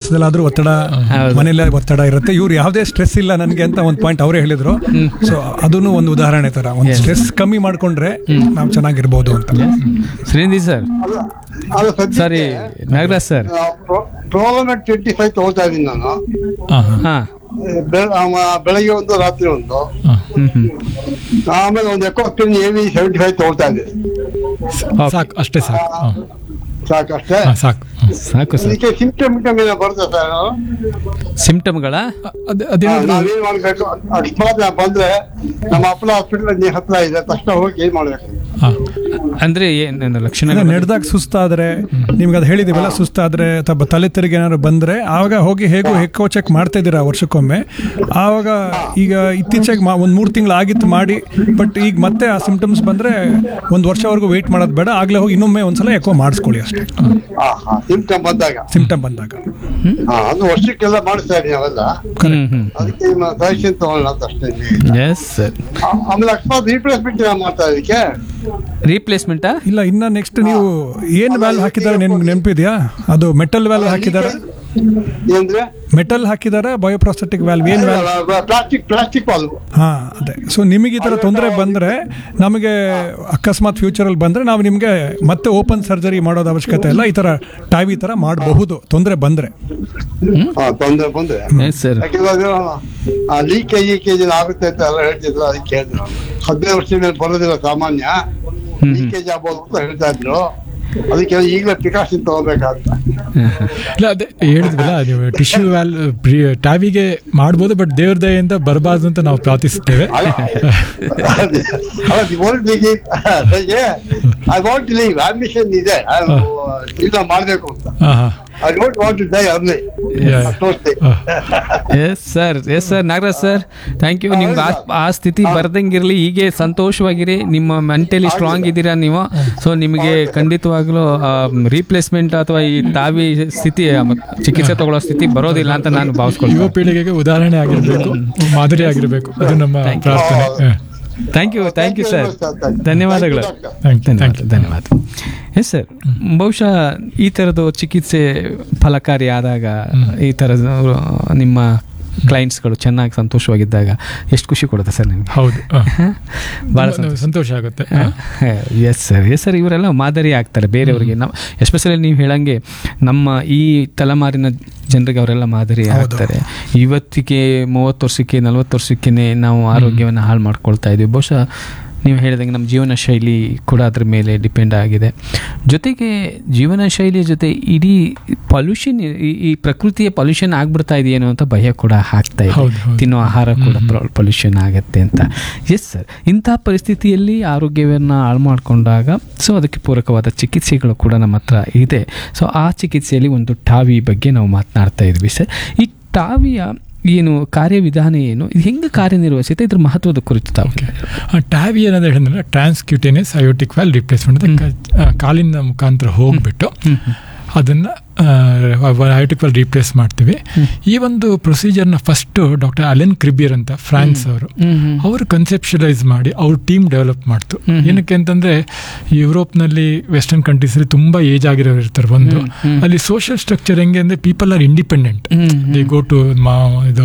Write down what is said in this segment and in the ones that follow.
ಕೆಲಸದಲ್ಲಾದ್ರೂ ಒತ್ತಡ ಮನೇಲಿ ಒತ್ತಡ ಇರುತ್ತೆ ಇವ್ರು ಯಾವುದೇ ಸ್ಟ್ರೆಸ್ ಇಲ್ಲ ನನಗೆ ಅಂತ ಒಂದು ಪಾಯಿಂಟ್ ಅವರೇ ಹೇಳಿದ್ರು ಸೊ ಅದನ್ನು ಒಂದು ಉದಾಹರಣೆ ತರ ಒಂದು ಸ್ಟ್ರೆಸ್ ಕಮ್ಮಿ ಮಾಡ್ಕೊಂಡ್ರೆ ನಾವು ಚೆನ್ನಾಗಿರ್ಬೋದು ಅಂತ ಶ್ರೀನಿಧಿ ಸರ್ ಅದು ಸದ್ಯಕ್ಕೆ sorry Nagaraj sir problem twenty five ತಗೋತಾ ಇದೀನಿ ನಾನು ಹಾಂ ಹಾಂ ಹಾ ಬೆಳ- ಆ, ಬೆಳಗ್ಗೆ ಒಂದು ರಾತ್ರಿ ಒಂದು ಹ್ಮ್ ಹ್ಮ್ ಆಮೇಲೆ ಒಂದು ಎಕೋಸ್ಟಿನ್ ಎವಿ ಸೆವೆಂಟಿ ಫೈವ್ ತಗೋತಾ ಇದೆ ಸಾಕು ಅಷ್ಟೇ ಸಾಕು ಹಾಂ ಸಾಕಷ್ಟೇ ಹಾಂ ಸಾಕು ಹ್ಮ್. ಸಾಕು ಸರ್ ಇದಕ್ಕೆ ಸಿಂಪ್ಟಮ್ ಗಿಂಟಮ್ ಏನೋ ಬರುತ್ತೆ ಸರ್ ಸಿಂಪ್ಟಮ್ಗಳ ಅದ್- ಅದೇನಾದ್ರು ನಾವೇನ್ ಮಾಡ್ಬೇಕು ಅಕಸ್ಮಾತ್ ನಾವ್ ಬಂದ್ರೆ ನಮ್ಮ ಅಪ್ಪನ ಹಾಸ್ಪಿಟಲ್ ಹತ್ರ ಇದೆ ತಕ್ಷಣ ಹೋಗಿ ಏನ್ ಮಾಡ್ಬೇಕು ಹಾಂ ಅಂದ್ರೆ ಏನು ಲಕ್ಷಣ ನಡೆದಾಗ ಸುಸ್ತಾದ್ರೆ ನಿಮ್ಗೆ ಅದು ಹೇಳಿದಿವಲ್ಲ ಸುಸ್ತಾದ್ರೆ ಅಥವಾ ತಲೆ ತಿರುಗಿ ಏನಾದ್ರು ಬಂದ್ರೆ ಆವಾಗ ಹೋಗಿ ಹೇಗೂ ಹೆಕ್ಕೋ ಚೆಕ್ ಮಾಡ್ತಾ ಇದ್ದೀರಾ ವರ್ಷಕ್ಕೊಮ್ಮೆ ಆವಾಗ ಈಗ ಇತ್ತೀಚೆಗೆ ಮಾ ಒಂದು ಮೂರು ತಿಂಗಳು ಆಗಿತ್ತು ಮಾಡಿ ಬಟ್ ಈಗ ಮತ್ತೆ ಆ ಸಿಂಪ್ಟಮ್ಸ್ ಬಂದ್ರೆ ಒಂದು ವರ್ಷವರೆಗೂ ವೆಯ್ಟ್ ಮಾಡೋದು ಬೇಡ ಆಗ್ಲೇ ಹೋಗಿ ಇನ್ನೊಮ್ಮೆ ಒಂದ್ಸಲ ಎಕೋ ಮಾಡಿಸ್ಕೊಳ್ಳಿ ಅಷ್ಟೇ ಹಾ ಹಾ ಸಿಂಪ್ಟಮ್ ಬಂದಾಗ ಸಿಂಪ್ಟಮ್ ಬಂದಾಗ ಹಾ ಅದು ವರ್ಷಕ್ಕೆಲ್ಲ ಮಾಡಿಸ್ತಾ ಇದೀನಿ ಅವೆಲ್ಲ ಹ್ಮ್ ಹ್ಮ್ ಅದಕ್ಕೆ ನಿಮ್ಮ ಸಜೆಷನ್ ತಗೊಳ್ಳೋಣ ಅಂತ ಅಷ್ಟೇ ಎಸ್ ಸರ್ ಆ- ಆಮೇಲೆ ಅಕಸ್ಮಾತ್ ರೀಪ್ಲೇಸ್ಮೆಂಟ್ ಮಾಡ್ತಾ ಇದಕ್ಕೆ ರೀಪ್ಲೇಸ್ಮೆಂಟಾ ಇಲ್ಲ ಇನ್ನ ನೆಕ್ಸ್ಟ್ ನೀವು ಏನು ವ್ಯಾಲ್ವ್ ಹಾಕಿದ್ದಾರೆ ನಿಮ್ಗೆ ನೆನಪಿದೆಯಾ ಅದು ಮೆಟಲ್ ವ್ಯಾಲ್ವ್ ಹಾಕಿದ್ದಾರೆ ಅಂದ್ರೆ ಮೆಟಲ್ ಹಾಕಿದ್ದಾರೆ ಬಯೋಪ್ರಾಸ್ಥೆಟಿಕ್ ವ್ಯಾಲ್ವ್ ಏನು ವ್ಯಾಲ್ವ್ ಪ್ಲಾಸ್ಟಿಕ್ ಪ್ಲಾಸ್ಟಿಕ್ ವಾಲ್ವ್ ಹಾ ಅದೇ ಸೊ ನಿಮಗೆ ಈ ಥರ ತೊಂದರೆ ಬಂದರೆ ನಮಗೆ ಅಕಸ್ಮಾತ್ ಫ್ಯೂಚರಲ್ಲಿ ಬಂದರೆ ನಾವು ನಿಮಗೆ ಮತ್ತೆ ಓಪನ್ ಸರ್ಜರಿ ಮಾಡೋದು ಅವಶ್ಯಕತೆ ಇಲ್ಲ ಈ ಥರ ಟಾವಿ ಥರ ಮಾಡಬಹುದು ತೊಂದರೆ ಬಂದರೆ ಹಾ ತೊಂದ್ರೆ ಬಂದ್ರೆ ಎಸ್ ಸರ್ ಯಾಕಂದ್ರೆ ಅದು ಆ ಲೀಕೇಜ್ ಲೀಕೇಜ್ ಆಗುತ್ತೆ ಅಂತ ಎಲ್ಲ ಹೇಳ್ತಿದ್ರು ಅದಕ್ಕೆ ಹೇಳಿದ್ರು ನಾನು. ಹದಿನೈದು ವರ್ಷದ ಮೇಲೆ ಬರೋದಿಲ್ಲ ಸಾಮಾನ್ಯ ಹ್ಮ್. ಲೀಕೇಜ್ ಆಗ್ಬೋದು ಅಂತ ಹೇಳ್ತಾ ಇದ್ರು ಅದಕ್ಕೆ ಈಗಲೇ ಪ್ರಿಕಾಷನ್ ತಗೋಬೇಕಾಗ್ತ ಇಲ್ಲ ಅದೇ ಹೇಳಿದ್ವಲ್ಲ ನೀವು ಟಿಶ್ಯೂ ವ್ಯಾಲ್ ಟ್ಯಾವಿಗೆ ಮಾಡ್ಬೋದು ಬಟ್ ದೇವ್ರ ದಯೆಯಿಂದ ಬರಬಾರ್ದು ಅಂತ ನಾವು ಪ್ರಾರ್ಥಿಸುತ್ತೇವೆ ಐ ವಾಂಟ್ ಲೀವ್ ಆಂಬಿಷನ್ ಇದೆ ಇಲ್ಲ ಮಾಡ್ಬೇಕು ಅಂತ ಹಾಂ ಹಾಂ I don't want to die early Yeah. Yes sir yes sir Nagaraj sir thank you ನಿಮ್ಗೆ ಆ ಆ ಸ್ಥಿತಿ ಬರ್ದಂಗಿರಲಿ ಹೀಗೆ ಸಂತೋಷವಾಗಿರಿ ನಿಮ್ಮ ಮೆಂಟಲಿ ಸ್ಟ್ರಾಂಗ್ ಇದ್ದೀರಾ ನೀವು ಸೊ ನಿಮಗೆ ಖಂಡಿತವಾಗ್ಲೂ ರೀಪ್ಲೇಸ್ಮೆಂಟ್ ಅಥವಾ ಈ ತಾವಿ ಸ್ಥಿತಿ ಆ, ಮ- ಚಿಕಿತ್ಸೆ ತಗೊಳ್ಳೋ ಸ್ಥಿತಿ ಬರೋದಿಲ್ಲ ಅಂತ ನಾನು ಯುವ ಭಾವಿಸ್ಕೊಳ್ತೀನಿ ಪೀಳಿಗೆಗೆ ಉದಾಹರಣೆ ಆಗಿರಬೇಕು ಮಾದರಿ ಆಗಿರಬೇಕು ಅದು ನಮ್ಮ Thank you. ಪ್ರಾರ್ಥನೆ ಹ. Thank you thank you sir Thank you, ಧನ್ಯವಾದಗಳು Thank you, thank ಧನ್ಯವಾದ you. ಧನ್ಯವಾದ ಎಸ್ ಸರ್ ಬಹುಶಃ ಈ ಥರದ್ದು ಚಿಕಿತ್ಸೆ ಫಲಕಾರಿ ಆದಾಗ ಈ ಥರದ ನಿಮ್ಮ ಕ್ಲೈಂಟ್ಸ್ಗಳು ಚೆನ್ನಾಗಿ ಸಂತೋಷವಾಗಿದ್ದಾಗ ಎಷ್ಟು ಖುಷಿ ಕೊಡುತ್ತೆ ಸರ್ ನಿಮಗೆ ಹೌದು ಹ. ಭಾಳ ತುಂಬಾ ಸಂತೋಷ ಆಗುತ್ತೆ ಹ. ಎಸ್ ಸರ್ ಎಸ್ ಸರ್ ಇವರೆಲ್ಲ ಮಾದರಿ ಆಗ್ತಾರೆ ಬೇರೆಯವರಿಗೆ ನಾವು ಎಸ್ಪೆಷಲಿ ನೀವು ಹೇಳಂಗೆ ನಮ್ಮ ಈ ತಲೆಮಾರಿನ ಜನರಿಗೆ ಅವರೆಲ್ಲ ಮಾದರಿ ಆಗ್ತಾರೆ ಇವತ್ತಿಗೆ ಮೂವತ್ತು ವರ್ಷಕ್ಕೆ ನಲವತ್ತು ವರ್ಷಕ್ಕೆ ನಾವು ಆರೋಗ್ಯವನ್ನು ಹಾಳು ಮಾಡ್ಕೊಳ್ತಾ ಇದ್ದೀವಿ ಬಹುಶಃ ನೀವು ಹೇಳಿದಂಗೆ ನಮ್ಮ ಜೀವನ ಶೈಲಿ ಕೂಡ ಅದ್ರ ಮೇಲೆ ಡಿಪೆಂಡ್ ಆಗಿದೆ ಜೊತೆಗೆ ಜೀವನ ಶೈಲಿಯ ಜೊತೆ ಇಡೀ ಪೊಲ್ಯೂಷನ್ ಈ ಪ್ರಕೃತಿಯ ಪೊಲ್ಯೂಷನ್ ಆಗ್ಬಿಡ್ತಾ ಇದೆಯೇನೋ ಅಂತ ಭಯ ಕೂಡ ಆಗ್ತಾ ಇದೆ ಹೌದು, ಹೌದು. ತಿನ್ನೋ ಆಹಾರ ಕೂಡ ಪೊಲ್ಯೂಷನ್ ಆಗುತ್ತೆ ಅಂತ ಎಸ್ ಸರ್ ಇಂಥ ಪರಿಸ್ಥಿತಿಯಲ್ಲಿ ಆರೋಗ್ಯವನ್ನು ಹಾಳು ಮಾಡಿಕೊಂಡಾಗ ಸೊ ಅದಕ್ಕೆ ಪೂರಕವಾದ ಚಿಕಿತ್ಸೆಗಳು ಕೂಡ ನಮ್ಮ ಹತ್ರ ಇದೆ ಸೊ ಆ ಚಿಕಿತ್ಸೆಯಲ್ಲಿ ಒಂದು ಟಾವಿ ಬಗ್ಗೆ ನಾವು ಮಾತನಾಡ್ತಾ ಇದ್ವಿ ಸರ್ ಈ ಟಾವಿಯ ಏನು ಕಾರ್ಯವಿಧಾನ ಏನು ಇದು ಹೆಂಗೆ ಕಾರ್ಯನಿರ್ವಹಿಸುತ್ತೆ ಇದ್ರ ಮಹತ್ವದ ಕುರಿತು ತಾವು ಆ ಟ್ಯಾವಿ ಏನಂತ ಹೇಳಿದ್ರೆ ಟ್ರಾನ್ಸ್ಕ್ಯೂಟೇನಿಯಸ್ ಅಯೋಟಿಕ್ ವ್ಯಾಲ್ ರಿಪ್ಲೇಸ್ಮೆಂಟ್ ಅಂತ ಕ- ಆ, ಕಾಲಿನ ಮುಖಾಂತರ ಹೋಗ್ಬಿಟ್ಟು ಅದನ್ನ ಅಯೋಟಿಕ್ ವ್ಯಾಲ್ ರಿಪ್ಲೇಸ್ ಮಾಡ್ತೀವಿ ಈ ಒಂದು ಪ್ರೊಸೀಜರ್ನ ಫಸ್ಟ್ ಡಾಕ್ಟರ್ ಅಲೆನ್ ಕ್ರಿಬಿಯರ್ ಅಂತ ಫ್ರಾನ್ಸ್ ಅವರು ಅವರು ಕನ್ಸೆಪ್ಷಲೈಸ್ ಮಾಡಿ ಅವ್ರ ಟೀಮ್ ಡೆವಲಪ್ ಮಾಡ್ತು ಏನಕ್ಕೆ ಅಂತಂದ್ರೆ ಯುರೋಪ್ನಲ್ಲಿ ವೆಸ್ಟರ್ನ್ ಕಂಟ್ರೀಸಲ್ಲಿ ತುಂಬಾ ಏಜ್ ಆಗಿರೋರು ಇರ್ತಾರೆ ಒಂದು ಅಲ್ಲಿ ಸೋಷಿಯಲ್ ಸ್ಟ್ರಕ್ಚರ್ ಹೆಂಗೆ ಅಂದ್ರೆ people are independent they go to ಮಾ ಇದು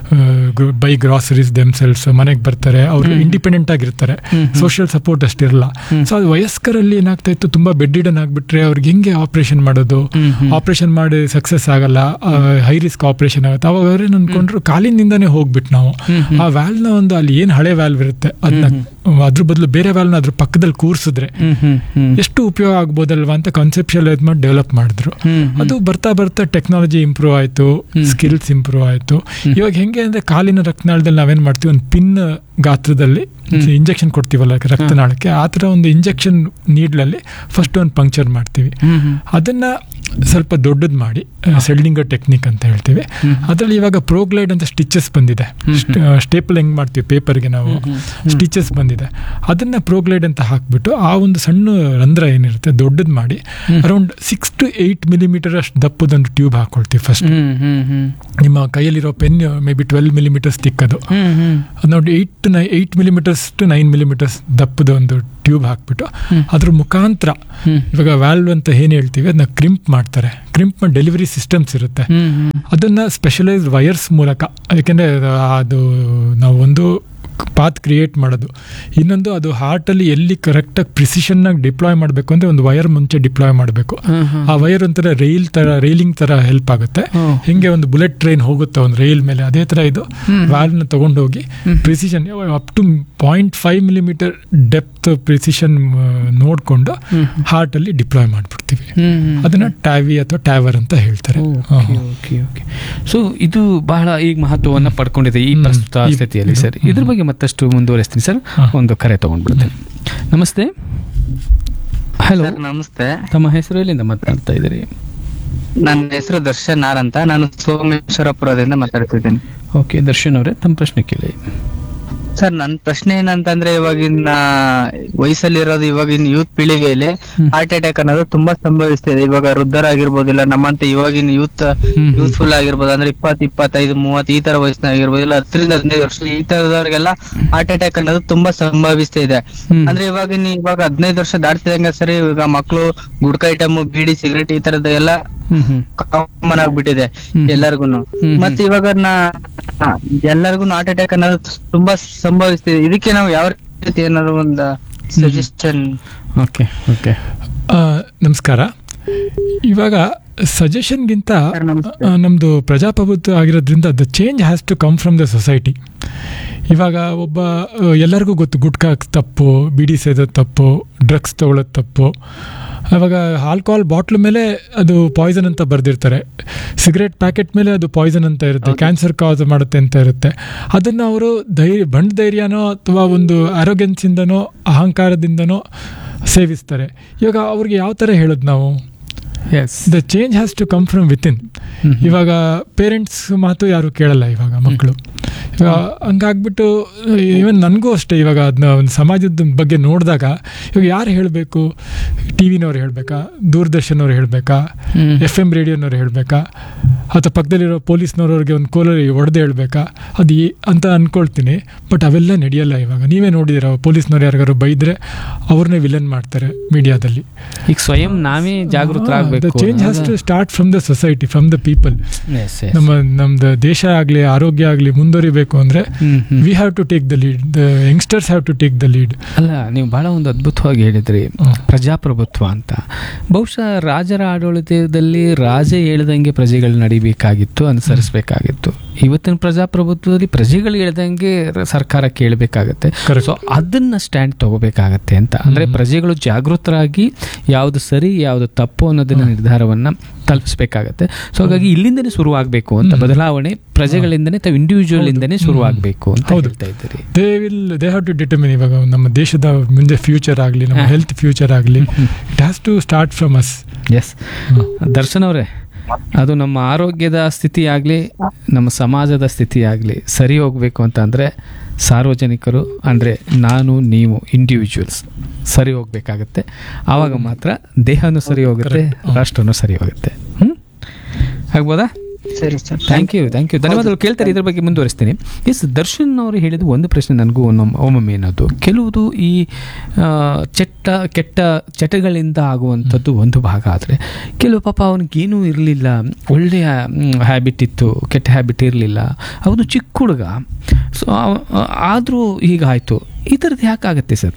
ಬೈ ಗ್ರಾಸರೀಸ್ ದೆಮ್ಸೆಲ್ಸ್ ಮನೆಗೆ ಬರ್ತಾರೆ ಅವರು ಇಂಡಿಪೆಂಡೆಂಟ್ ಆಗಿರ್ತಾರೆ ಸೋಷಿಯಲ್ ಸಪೋರ್ಟ್ ಅಷ್ಟಿರಲ್ಲ ಸೊ ಅದು ವಯಸ್ಕರಲ್ಲಿ ಏನಾಗ್ತಾ ಇತ್ತು ತುಂಬಾ ಬೆಡ್ ಇಡನ್ ಆಗ್ಬಿಟ್ರೆ ಅವ್ರಿಗೆ ಹೆಂಗೆ ಆಪರೇಷನ್ ಮಾಡೋದು ಆಪರೇಷನ್ ಮಾಡಿ ಸಕ್ಸಸ್ ಆಗಲ್ಲ ಹೈ ರಿಸ್ಕ್ ಆಪರೇಷನ್ ಆಗುತ್ತೆ ಅವಾಗ ಅವ್ರೇನು ಅನ್ಕೊಂಡ್ರು ಕಾಲಿನಿಂದಾನೇ ಹೋಗ್ಬಿಟ್ಟು ನಾವು ಆ ವ್ಯಾಲ್ನ ಒಂದು ಅಲ್ಲಿ ಏನ್ ಹಳೆ ವ್ಯಾಲ್ವ್ ಇರುತ್ತೆ ಅದನ್ನ ಅದ್ರ ಬದಲು ಬೇರೆ ವ್ಯಾಲ್ನ ಅದ್ರ ಪಕ್ಕದಲ್ಲಿ ಕೂರ್ಸಿದ್ರೆ ಎಷ್ಟು ಉಪಯೋಗ ಆಗ್ಬೋದಲ್ವಾ ಅಂತ ಕಾನ್ಸೆಪ್ಷಿಯಲೈಸ್ ಮಾಡಿ ಡೆವಲಪ್ ಮಾಡಿದ್ರು ಅದು ಬರ್ತಾ ಬರ್ತಾ ಟೆಕ್ನಾಲಜಿ ಇಂಪ್ರೂವ್ ಆಯ್ತು ಸ್ಕಿಲ್ಸ್ ಇಂಪ್ರೂವ್ ಆಯ್ತು ಇವಾಗ ಹೆಂಗೆ ಅಂದ್ರೆ ಕಾಲಿನ ರಕ್ತನಾಳದಲ್ಲಿ ನಾವೇನ್ ಮಾಡ್ತೀವಿ ಒಂದು ಪಿನ್ ಗಾತ್ರದಲ್ಲಿ ಇಂಜೆಕ್ಷನ್ ಕೊಡ್ತೀವಲ್ಲ ರಕ್ತನಾಳಕ್ಕೆ ಆ ಥರ ಒಂದು ಇಂಜೆಕ್ಷನ್ ನೀಡ್ಲಲ್ಲಿ ಫಸ್ಟ್ ಒಂದು ಪಂಕ್ಚರ್ ಮಾಡ್ತೀವಿ ಅದನ್ನ ಸ್ವಲ್ಪ ದೊಡ್ಡದು ಮಾಡಿ ಸೆಲ್ಡಿಂಗರ್ ಟೆಕ್ನಿಕ್ ಅಂತ ಹೇಳ್ತೀವಿ ಅದರಲ್ಲಿ ಇವಾಗ ಪ್ರೋಗ್ಲೈಡ್ ಅಂತ ಸ್ಟಿಚಸ್ ಬಂದಿದೆ ಸ್ಟೇಪಲ್ ಹೆಂಗ್ ಮಾಡ್ತೀವಿ ಪೇಪರ್ಗೆ ನಾವು ಸ್ಟಿಚಸ್ ಬಂದಿದೆ ಒಂದಿದೆ ಅದನ್ನ ಪ್ರೋಗ್ಲೈಡ್ ಅಂತ ಹಾಕ್ಬಿಟ್ಟು ಆ ಒಂದು ಸಣ್ಣ ರಂಧ್ರ ಏನಿರುತ್ತೆ ದೊಡ್ಡದು ಮಾಡಿ around six to eight millimeter ಅಷ್ಟು ದಪ್ಪದೊಂದು ಟ್ಯೂಬ್ ಹಾಕೊಳ್ತೀವಿ ಫಸ್ಟ್ ಹ್ಮ್ ಹ್ಮ್ ಹ್ಮ್ ನಿಮ್ಮ ಕೈಯಲ್ಲಿರೋ pen may be twelve millimeters ತಿಕ್ಕದು ಹ್ಮ್ ಹ್ಮ್ ಅದು ನೋಡಿ ಏಯ್ಟ್ ಟು ನೈ eight millimeters to nine millimeters ದಪ್ಪದ ಒಂದು ಟ್ಯೂಬ್ ಹಾಕ್ಬಿಟ್ಟು ಹ್ಮ್. ಅದ್ರ ಮುಖಾಂತರ ಹ್ಮ್. ಇವಾಗ ವ್ಯಾಲ್ವ್ ಅಂತ ಏನು ಹೇಳ್ತೀವಿ ಅದನ್ನ ಕ್ರಿಂಪ್ ಮಾಡ್ತಾರೆ ಕ್ರಿಂಪ್ ಮಾಡಿ ಡೆಲಿವರಿ ಸಿಸ್ಟಮ್ಸ್ ಇರುತ್ತೆ ಹ್ಮ್ ಹ್ಮ್ ಅದನ್ನ ಸ್ಪೆಷಲೈಸ್ಡ್ ವೈರ್ಸ್ ಮೂಲಕ ಯಾಕೆಂದರೆ ಅದು ನಾವು ಒಂದು ಪಾತ್ ಕ್ರಿಯೇಟ್ ಮಾಡೋದು ಇನ್ನೊಂದು ಅದು ಹಾರ್ಟಲ್ಲಿ ಎಲ್ಲಿ ಕರೆಕ್ಟಾಗಿ ಪ್ರಿಸಿಷನ್ನಾಗಿ ಡಿಪ್ಲಾಯ್ ಮಾಡಬೇಕು ಅಂದರೆ ಒಂದು ವೈರ್ ಮುಂಚೆ ಡಿಪ್ಲಾಯ್ ಮಾಡಬೇಕು ಹ್ಮ್ ಹ್ಮ್ ಆ ವೈರ್ ಒಂಥರ ರೈಲ್ ಥರ ರೈಲಿಂಗ್ ಥರ ಹೆಲ್ಪ್ ಆಗುತ್ತೆ ಹ್ಮ್. ಹಿಂಗೆ ಒಂದು ಬುಲೆಟ್ ಟ್ರೈನ್ ಹೋಗುತ್ತೆ ಒಂದು ರೈಲ್ ಮೇಲೆ ಅದೇ ಥರ ಇದು ಹ್ಮ್. ವ್ಯಾಲ್ವ್ನ ತೊಗೊಂಡೋಗಿ ಹ್ಮ್. Precision up to point five millimeter depth precision ನೋಡಿಕೊಂಡು ಹ್ಮ್. ಹಾರ್ಟಲ್ಲಿ ಡಿಪ್ಲಾಯ್ ಮಾಡಿಬಿಡ್ತೀವಿ ಹ್ಮ್ ಹ್ಮ್. ಅದನ್ನ ಟ್ಯಾವಿ ಅಥವಾ ಟ್ಯಾವರ್ ಅಂತ ಹೇಳ್ತಾರೆ ಓಕೆ ಓಕೆ ಓಕೆ ಸೊ ಇದು ಬಹಳ ಈಗ ಮಹತ್ವವನ್ನ ಪಡ್ಕೊಂಡಿದೆ ಈ ಹ್ಮ್. ಪ್ರಸ್ತುತ ಈ- ಸ್ಥಿತಿಯಲ್ಲಿ ಇದು. ಸರ್ ಇದ್ರ ಬಗ್ಗೆ ಮತ್ತಷ್ಟು ಮುಂದುವರಿಸ್ತೀನಿ ಸರ್ ಹಾ. ಒಂದು ಕರೆ ತಗೊಂಡ್ಬಿಡ್ತೇನೆ ನಮಸ್ತೆ ಹಲೋ ಸರ್ ನಮಸ್ತೆ ತಮ್ಮ ಹೆಸರು ಎಲ್ಲಿಂದ ಮಾತನಾಡ್ತಾ ಇದ್ದೀರಿ ನನ್ನ ಹೆಸರು ದರ್ಶನ್ ಆರ್ ಅಂತ ನಾನು ಸೋಮೇಶ್ವರಪುರದಿಂದ ಮಾತಾಡ್ತಿದ್ದೇನೆ ಓಕೆ ದರ್ಶನ್ ಅವರೇ ತಮ್ಮ ಪ್ರಶ್ನೆ ಕೇಳಿ ಸರ್ ನನ್ನ ಪ್ರಶ್ನೆ ಏನಂತಂದ್ರೆ ಇವಾಗಿನ ವಯಸ್ಸಲ್ಲಿರೋದು ಇವಾಗಿನ ಯೂತ್ ಪೀಳಿಗೆಯಲ್ಲಿ ಹ್ಮ್. ಹಾರ್ಟ್ ಅಟ್ಯಾಕ್ ಅನ್ನೋದು ತುಂಬಾ ಸಂಭವಿಸ್ತಿದೆ ಇವಾಗ ವೃದ್ಧರಾಗಿರ್ಬೋದಿಲ್ಲ ನಮ್ಮಂತೆ ಇವಾಗಿನ ಯೂತ್ ಹ್ಮ್. ಯೂತ್ಫುಲ್ ಆಗಿರ್ಬೋದು ಅಂದ್ರೆ ಇಪ್ಪತ್ ಇಪ್ಪತ್ತೈದು ಮೂವತ್ತು ಈ ತರ ವಯಸ್ಸಿನಾಗಿರ್ಬೋದಿಲ್ಲ ಹತ್ತರಿಂದ ಹದಿನೈದು ವರ್ಷ ಈ ತರದವ್ರಿಗೆಲ್ಲ ಹಾರ್ಟ್ ಅಟ್ಯಾಕ್ ಅನ್ನೋದು ತುಂಬಾ ಸಂಭವಿಸ್ತಾ ಇದೆ ಹ್ಮ್. ಅಂದ್ರೆ ಇವಾಗಿನ ಇವಾಗ ಹದಿನೈದು ವರ್ಷ ದಾಟ್ತಿದಂಗೆ ಸರಿ ಇವಾಗ ಮಕ್ಕಳು ಗುಡ್ಕ ಐಟಮ್ ಬೀಡಿ ಸಿಗರೇಟ್ ಈ ತರದ ಎಲ್ಲ ಹ್ಮ್ ಹ್ಮ್ ಕಾಮನ್ ಆಗ್ಬಿಟ್ಟಿದೆ ಹ್ಮ್. ಎಲ್ಲರಿಗೂನು ಹ್ಮ್. ಮತ್ತೆ ಇವಾಗ ನಾ ಎಲ್ಲರಿಗೂ ಹಾರ್ಟ್ ಅಟ್ಯಾಕ್ ಅನ್ನೋದು ತುಂಬಾ ಸಂಭವಿಸ್ತಿದೆ ಇದಕ್ಕೆ ನಾವು ಯಾವ ರೀತಿ ಏನಾದ್ರು ಒಂದು ಸಜೆಷನ್ ಓಕೆ ಓಕೆ ಆ, ನಮಸ್ಕಾರ ಇವಾಗ ಸಜೆಷನ್ಗಿಂತ ಸರ್, ನಮಸ್ತೆ. ನಮ್ಮದು ಪ್ರಜಾಪ್ರಭುತ್ವ ಆಗಿರೋದ್ರಿಂದ the change has to come from the society ಇವಾಗ ಒಬ್ಬ ಆ, ಎಲ್ಲರಿಗೂ ಗೊತ್ತು ಗುಟ್ಕಾ ತಪ್ಪು ಬಿಡಿ ಸೇದೋದು ತಪ್ಪು ಡ್ರಗ್ಸ್ ತಗೊಳ್ಳೋದು ತಪ್ಪು ಆವಾಗ ಆಲ್ಕೋಹಾಲ್ ಬಾಟ್ಲ್ ಮೇಲೆ ಅದು ಪಾಯ್ಸನ್ ಅಂತ ಬರೆದಿರ್ತಾರೆ ಸಿಗರೇಟ್ ಪ್ಯಾಕೆಟ್ ಮೇಲೆ ಅದು ಪಾಯ್ಸನ್ ಅಂತ ಇರುತ್ತೆ ಕ್ಯಾನ್ಸರ್ ಕಾಸ್ ಮಾಡುತ್ತೆ ಅಂತ ಇರುತ್ತೆ ಅದನ್ನು ಅವರು ಧೈರ್ಯ ಬಂಡ್ ಧೈರ್ಯನೋ ಅಥವಾ ಒಂದು ಆರೋಗ್ಯನ್ಸಿಂದನೋ ಅಹಂಕಾರದಿಂದನೋ ಸೇವಿಸ್ತಾರೆ ಇವಾಗ ಅವ್ರಿಗೆ ಯಾವ ಥರ ಹೇಳೋದು ನಾವು as the change has to come from within ಇವಾಗ ಪೇರೆಂಟ್ಸ್ ಮಾತು ಯಾರು ಕೇಳಲ್ಲ ಇವಾಗ ಮಕ್ಕಳು ಇವಾಗ ಹಂಗಾಗ್ಬಿಟ್ಟು ಈವನ್ ನನಗೂ ಅಷ್ಟೇ ಇವಾಗ ಅದನ್ನ ಒಂದು ಸಮಾಜದ ಬಗ್ಗೆ ನೋಡಿದಾಗ ಇವಾಗ ಯಾರು ಹೇಳಬೇಕು ಟಿ ವಿನವ್ರು ಹೇಳಬೇಕಾ ದೂರದರ್ಶನವ್ರು ಹೇಳಬೇಕಾ ಹ್ಮ್. ಎಫ್ ಎಮ್ ರೇಡಿಯೋನವ್ರು ಹೇಳಬೇಕಾ ಅಥವಾ ಪಕ್ಕದಲ್ಲಿರೋ ಪೊಲೀಸ್ನವ್ರವ್ರಿಗೆ ಒಂದು ಕೋಲಲ್ಲಿ ಹೊಡೆದು ಹೇಳ್ಬೇಕಾ ಅದು ಏ- ಅಂತ ಅಂದ್ಕೊಳ್ತೀನಿ ಬಟ್ ಅವೆಲ್ಲ ನಡೆಯಲ್ಲ ಇವಾಗ ನೀವೇ ನೋಡಿದಿರ ಪೊಲೀಸ್ನವ್ರು ಯಾರಿಗಾರು ಬೈದರೆ ಅವ್ರನ್ನೇ ವಿಲನ್ ಮಾಡ್ತಾರೆ ಮೀಡಿಯಾದಲ್ಲಿ ಈಗ ಸ್ವಯಂ ನಾವೇ ಜಾಗೃತರಾಗಬೇಕು change has to start from the society from the people ನಮ್ಮ ನಮ್ದು ದೇಶ ಆಗಲಿ ಆರೋಗ್ಯ ಆಗಲಿ ಮುಂದುವರಿಬೇಕು ಅಂದರೆ we have to take the lead the youngsters have to take the lead ಅಲ್ಲ ನೀವು ಬಹಳ ಒಂದು ಅದ್ಭುತವಾಗಿ ಹೇಳಿದ್ರಿ ಹ್ಮ್. ಪ್ರಜಾಪ್ರಭುತ್ವ ಅಂತ ಬಹುಶಃ ರಾಜರ ಆಡಳಿತದಲ್ಲಿ ರಾಜ ಹೇಳ್ದಂಗೆ ಪ್ರಜೆಗಳು ನಡಿಬೇಕಾಗಿತ್ತು ಅನುಸರಿಸಬೇಕಾಗಿತ್ತು ಇವತ್ತಿನ ಪ್ರಜಾಪ್ರಭುತ್ವದಲ್ಲಿ ಪ್ರಜೆಗಳು ಹೇಳ್ದಂಗೆ ರ- ಸರ್ಕಾರ ಕೇಳಬೇಕಾಗತ್ತೆ Correct. ಸೊ ಅದನ್ನ ಸ್ಟ್ಯಾಂಡ್ ತಗೋಬೇಕಾಗತ್ತೆ ಅಂತ ಅಂದ್ರೆ ಪ್ರಜೆಗಳು ಜಾಗೃತರಾಗಿ ಯಾವುದು ಸರಿ ಯಾವುದು ತಪ್ಪು ಅನ್ನೋದನ್ನ ನಿರ್ಧಾರವನ್ನ ತಲುಪಿಸ್ಬೇಕಾಗತ್ತೆ ಸೊ ಹಾಗಾಗಿ ಇಲ್ಲಿಂದನೇ ಶುರುವಾಗಬೇಕು ಅಂತ ಬದಲಾವಣೆ ಪ್ರಜೆಗಳಿಂದನೇ ಅಥವಾ ಇಂಡಿವಿಜುವಲ್ ಇಂದನೇ ಶುರುವಾಗಬೇಕು ಅಂತ ಹೌದು. ಹೇಳ್ತಾ ಇದ್ದೀರಿ they will they have to determine ಇವಾಗ ನಮ್ಮ ದೇಶದ ಮುಂದೆ ಫ್ಯೂಚರ್ ಆಗಲಿ ನಮ್ಮ ಹಾ. ಹೆಲ್ತ್ ಫ್ಯೂಚರ್ ಆಗಲಿ it has to start from us yes Darshan ಅವರೇ ಅದು ನಮ್ಮ ಆರೋಗ್ಯದ ಸ್ಥಿತಿ ಆಗಲಿ ನಮ್ಮ ಸಮಾಜದ ಸ್ಥಿತಿ ಆಗಲಿ ಸರಿ ಹೋಗಬೇಕು ಅಂತ ಅಂದರೆ ಸಾರ್ವಜನಿಕರು ಅಂದರೆ ನಾನು ನೀವು ಇಂಡಿವಿಜುವಲ್ಸ್ ಸರಿ ಹೋಗ್ಬೇಕಾಗತ್ತೆ ಆವಾಗ ಮಾತ್ರ ದೇಹನೂ ಸರಿ ಹೋಗುತ್ತೆ ರಾಷ್ಟ್ರನೂ ಸರಿ ಹೋಗುತ್ತೆ ಹ್ಞೂ ಆಗ್ಬೋದಾ ಸರಿ sir thank you thank you ಧನ್ಯವಾದಗಳು ಕೇಳ್ತಾರೆ ಇದ್ರ ಬಗ್ಗೆ ಮುಂದುವರಿಸ್ತೀನಿ ಎಸ್ ದರ್ಶನ್ ಅವರು ಹೇಳಿದ ಒಂದು ಪ್ರಶ್ನೆ ನನಗೂ ಒಮ್ಮೊಮ್ಮೆ ಒಮ್ಮೊಮ್ಮೆ ಏನದು ಕೆಲವುದು ಈ ಆ, ಚೆಟ್ಟ ಕೆಟ್ಟ ಚಟಗಳಿಂದ ಆಗುವಂಥದ್ದು ಒಂದು ಭಾಗ ಆದರೆ ಕೆಲವು ಪಾಪ ಅವನಿಗೇನೂ ಇರಲಿಲ್ಲ ಒಳ್ಳೆಯ ಹ್ಯಾಬಿಟ್ ಇತ್ತು ಕೆಟ್ಟ ಹ್ಯಾಬಿಟ್ ಇರಲಿಲ್ಲ ಅವನು ಚಿಕ್ಕ ಹುಡುಗ ಸೊ ಆದರೂ ಹೀಗಾಯಿತು ಈ ಥರದ್ದು ಯಾಕಾಗತ್ತೆ ಸರ್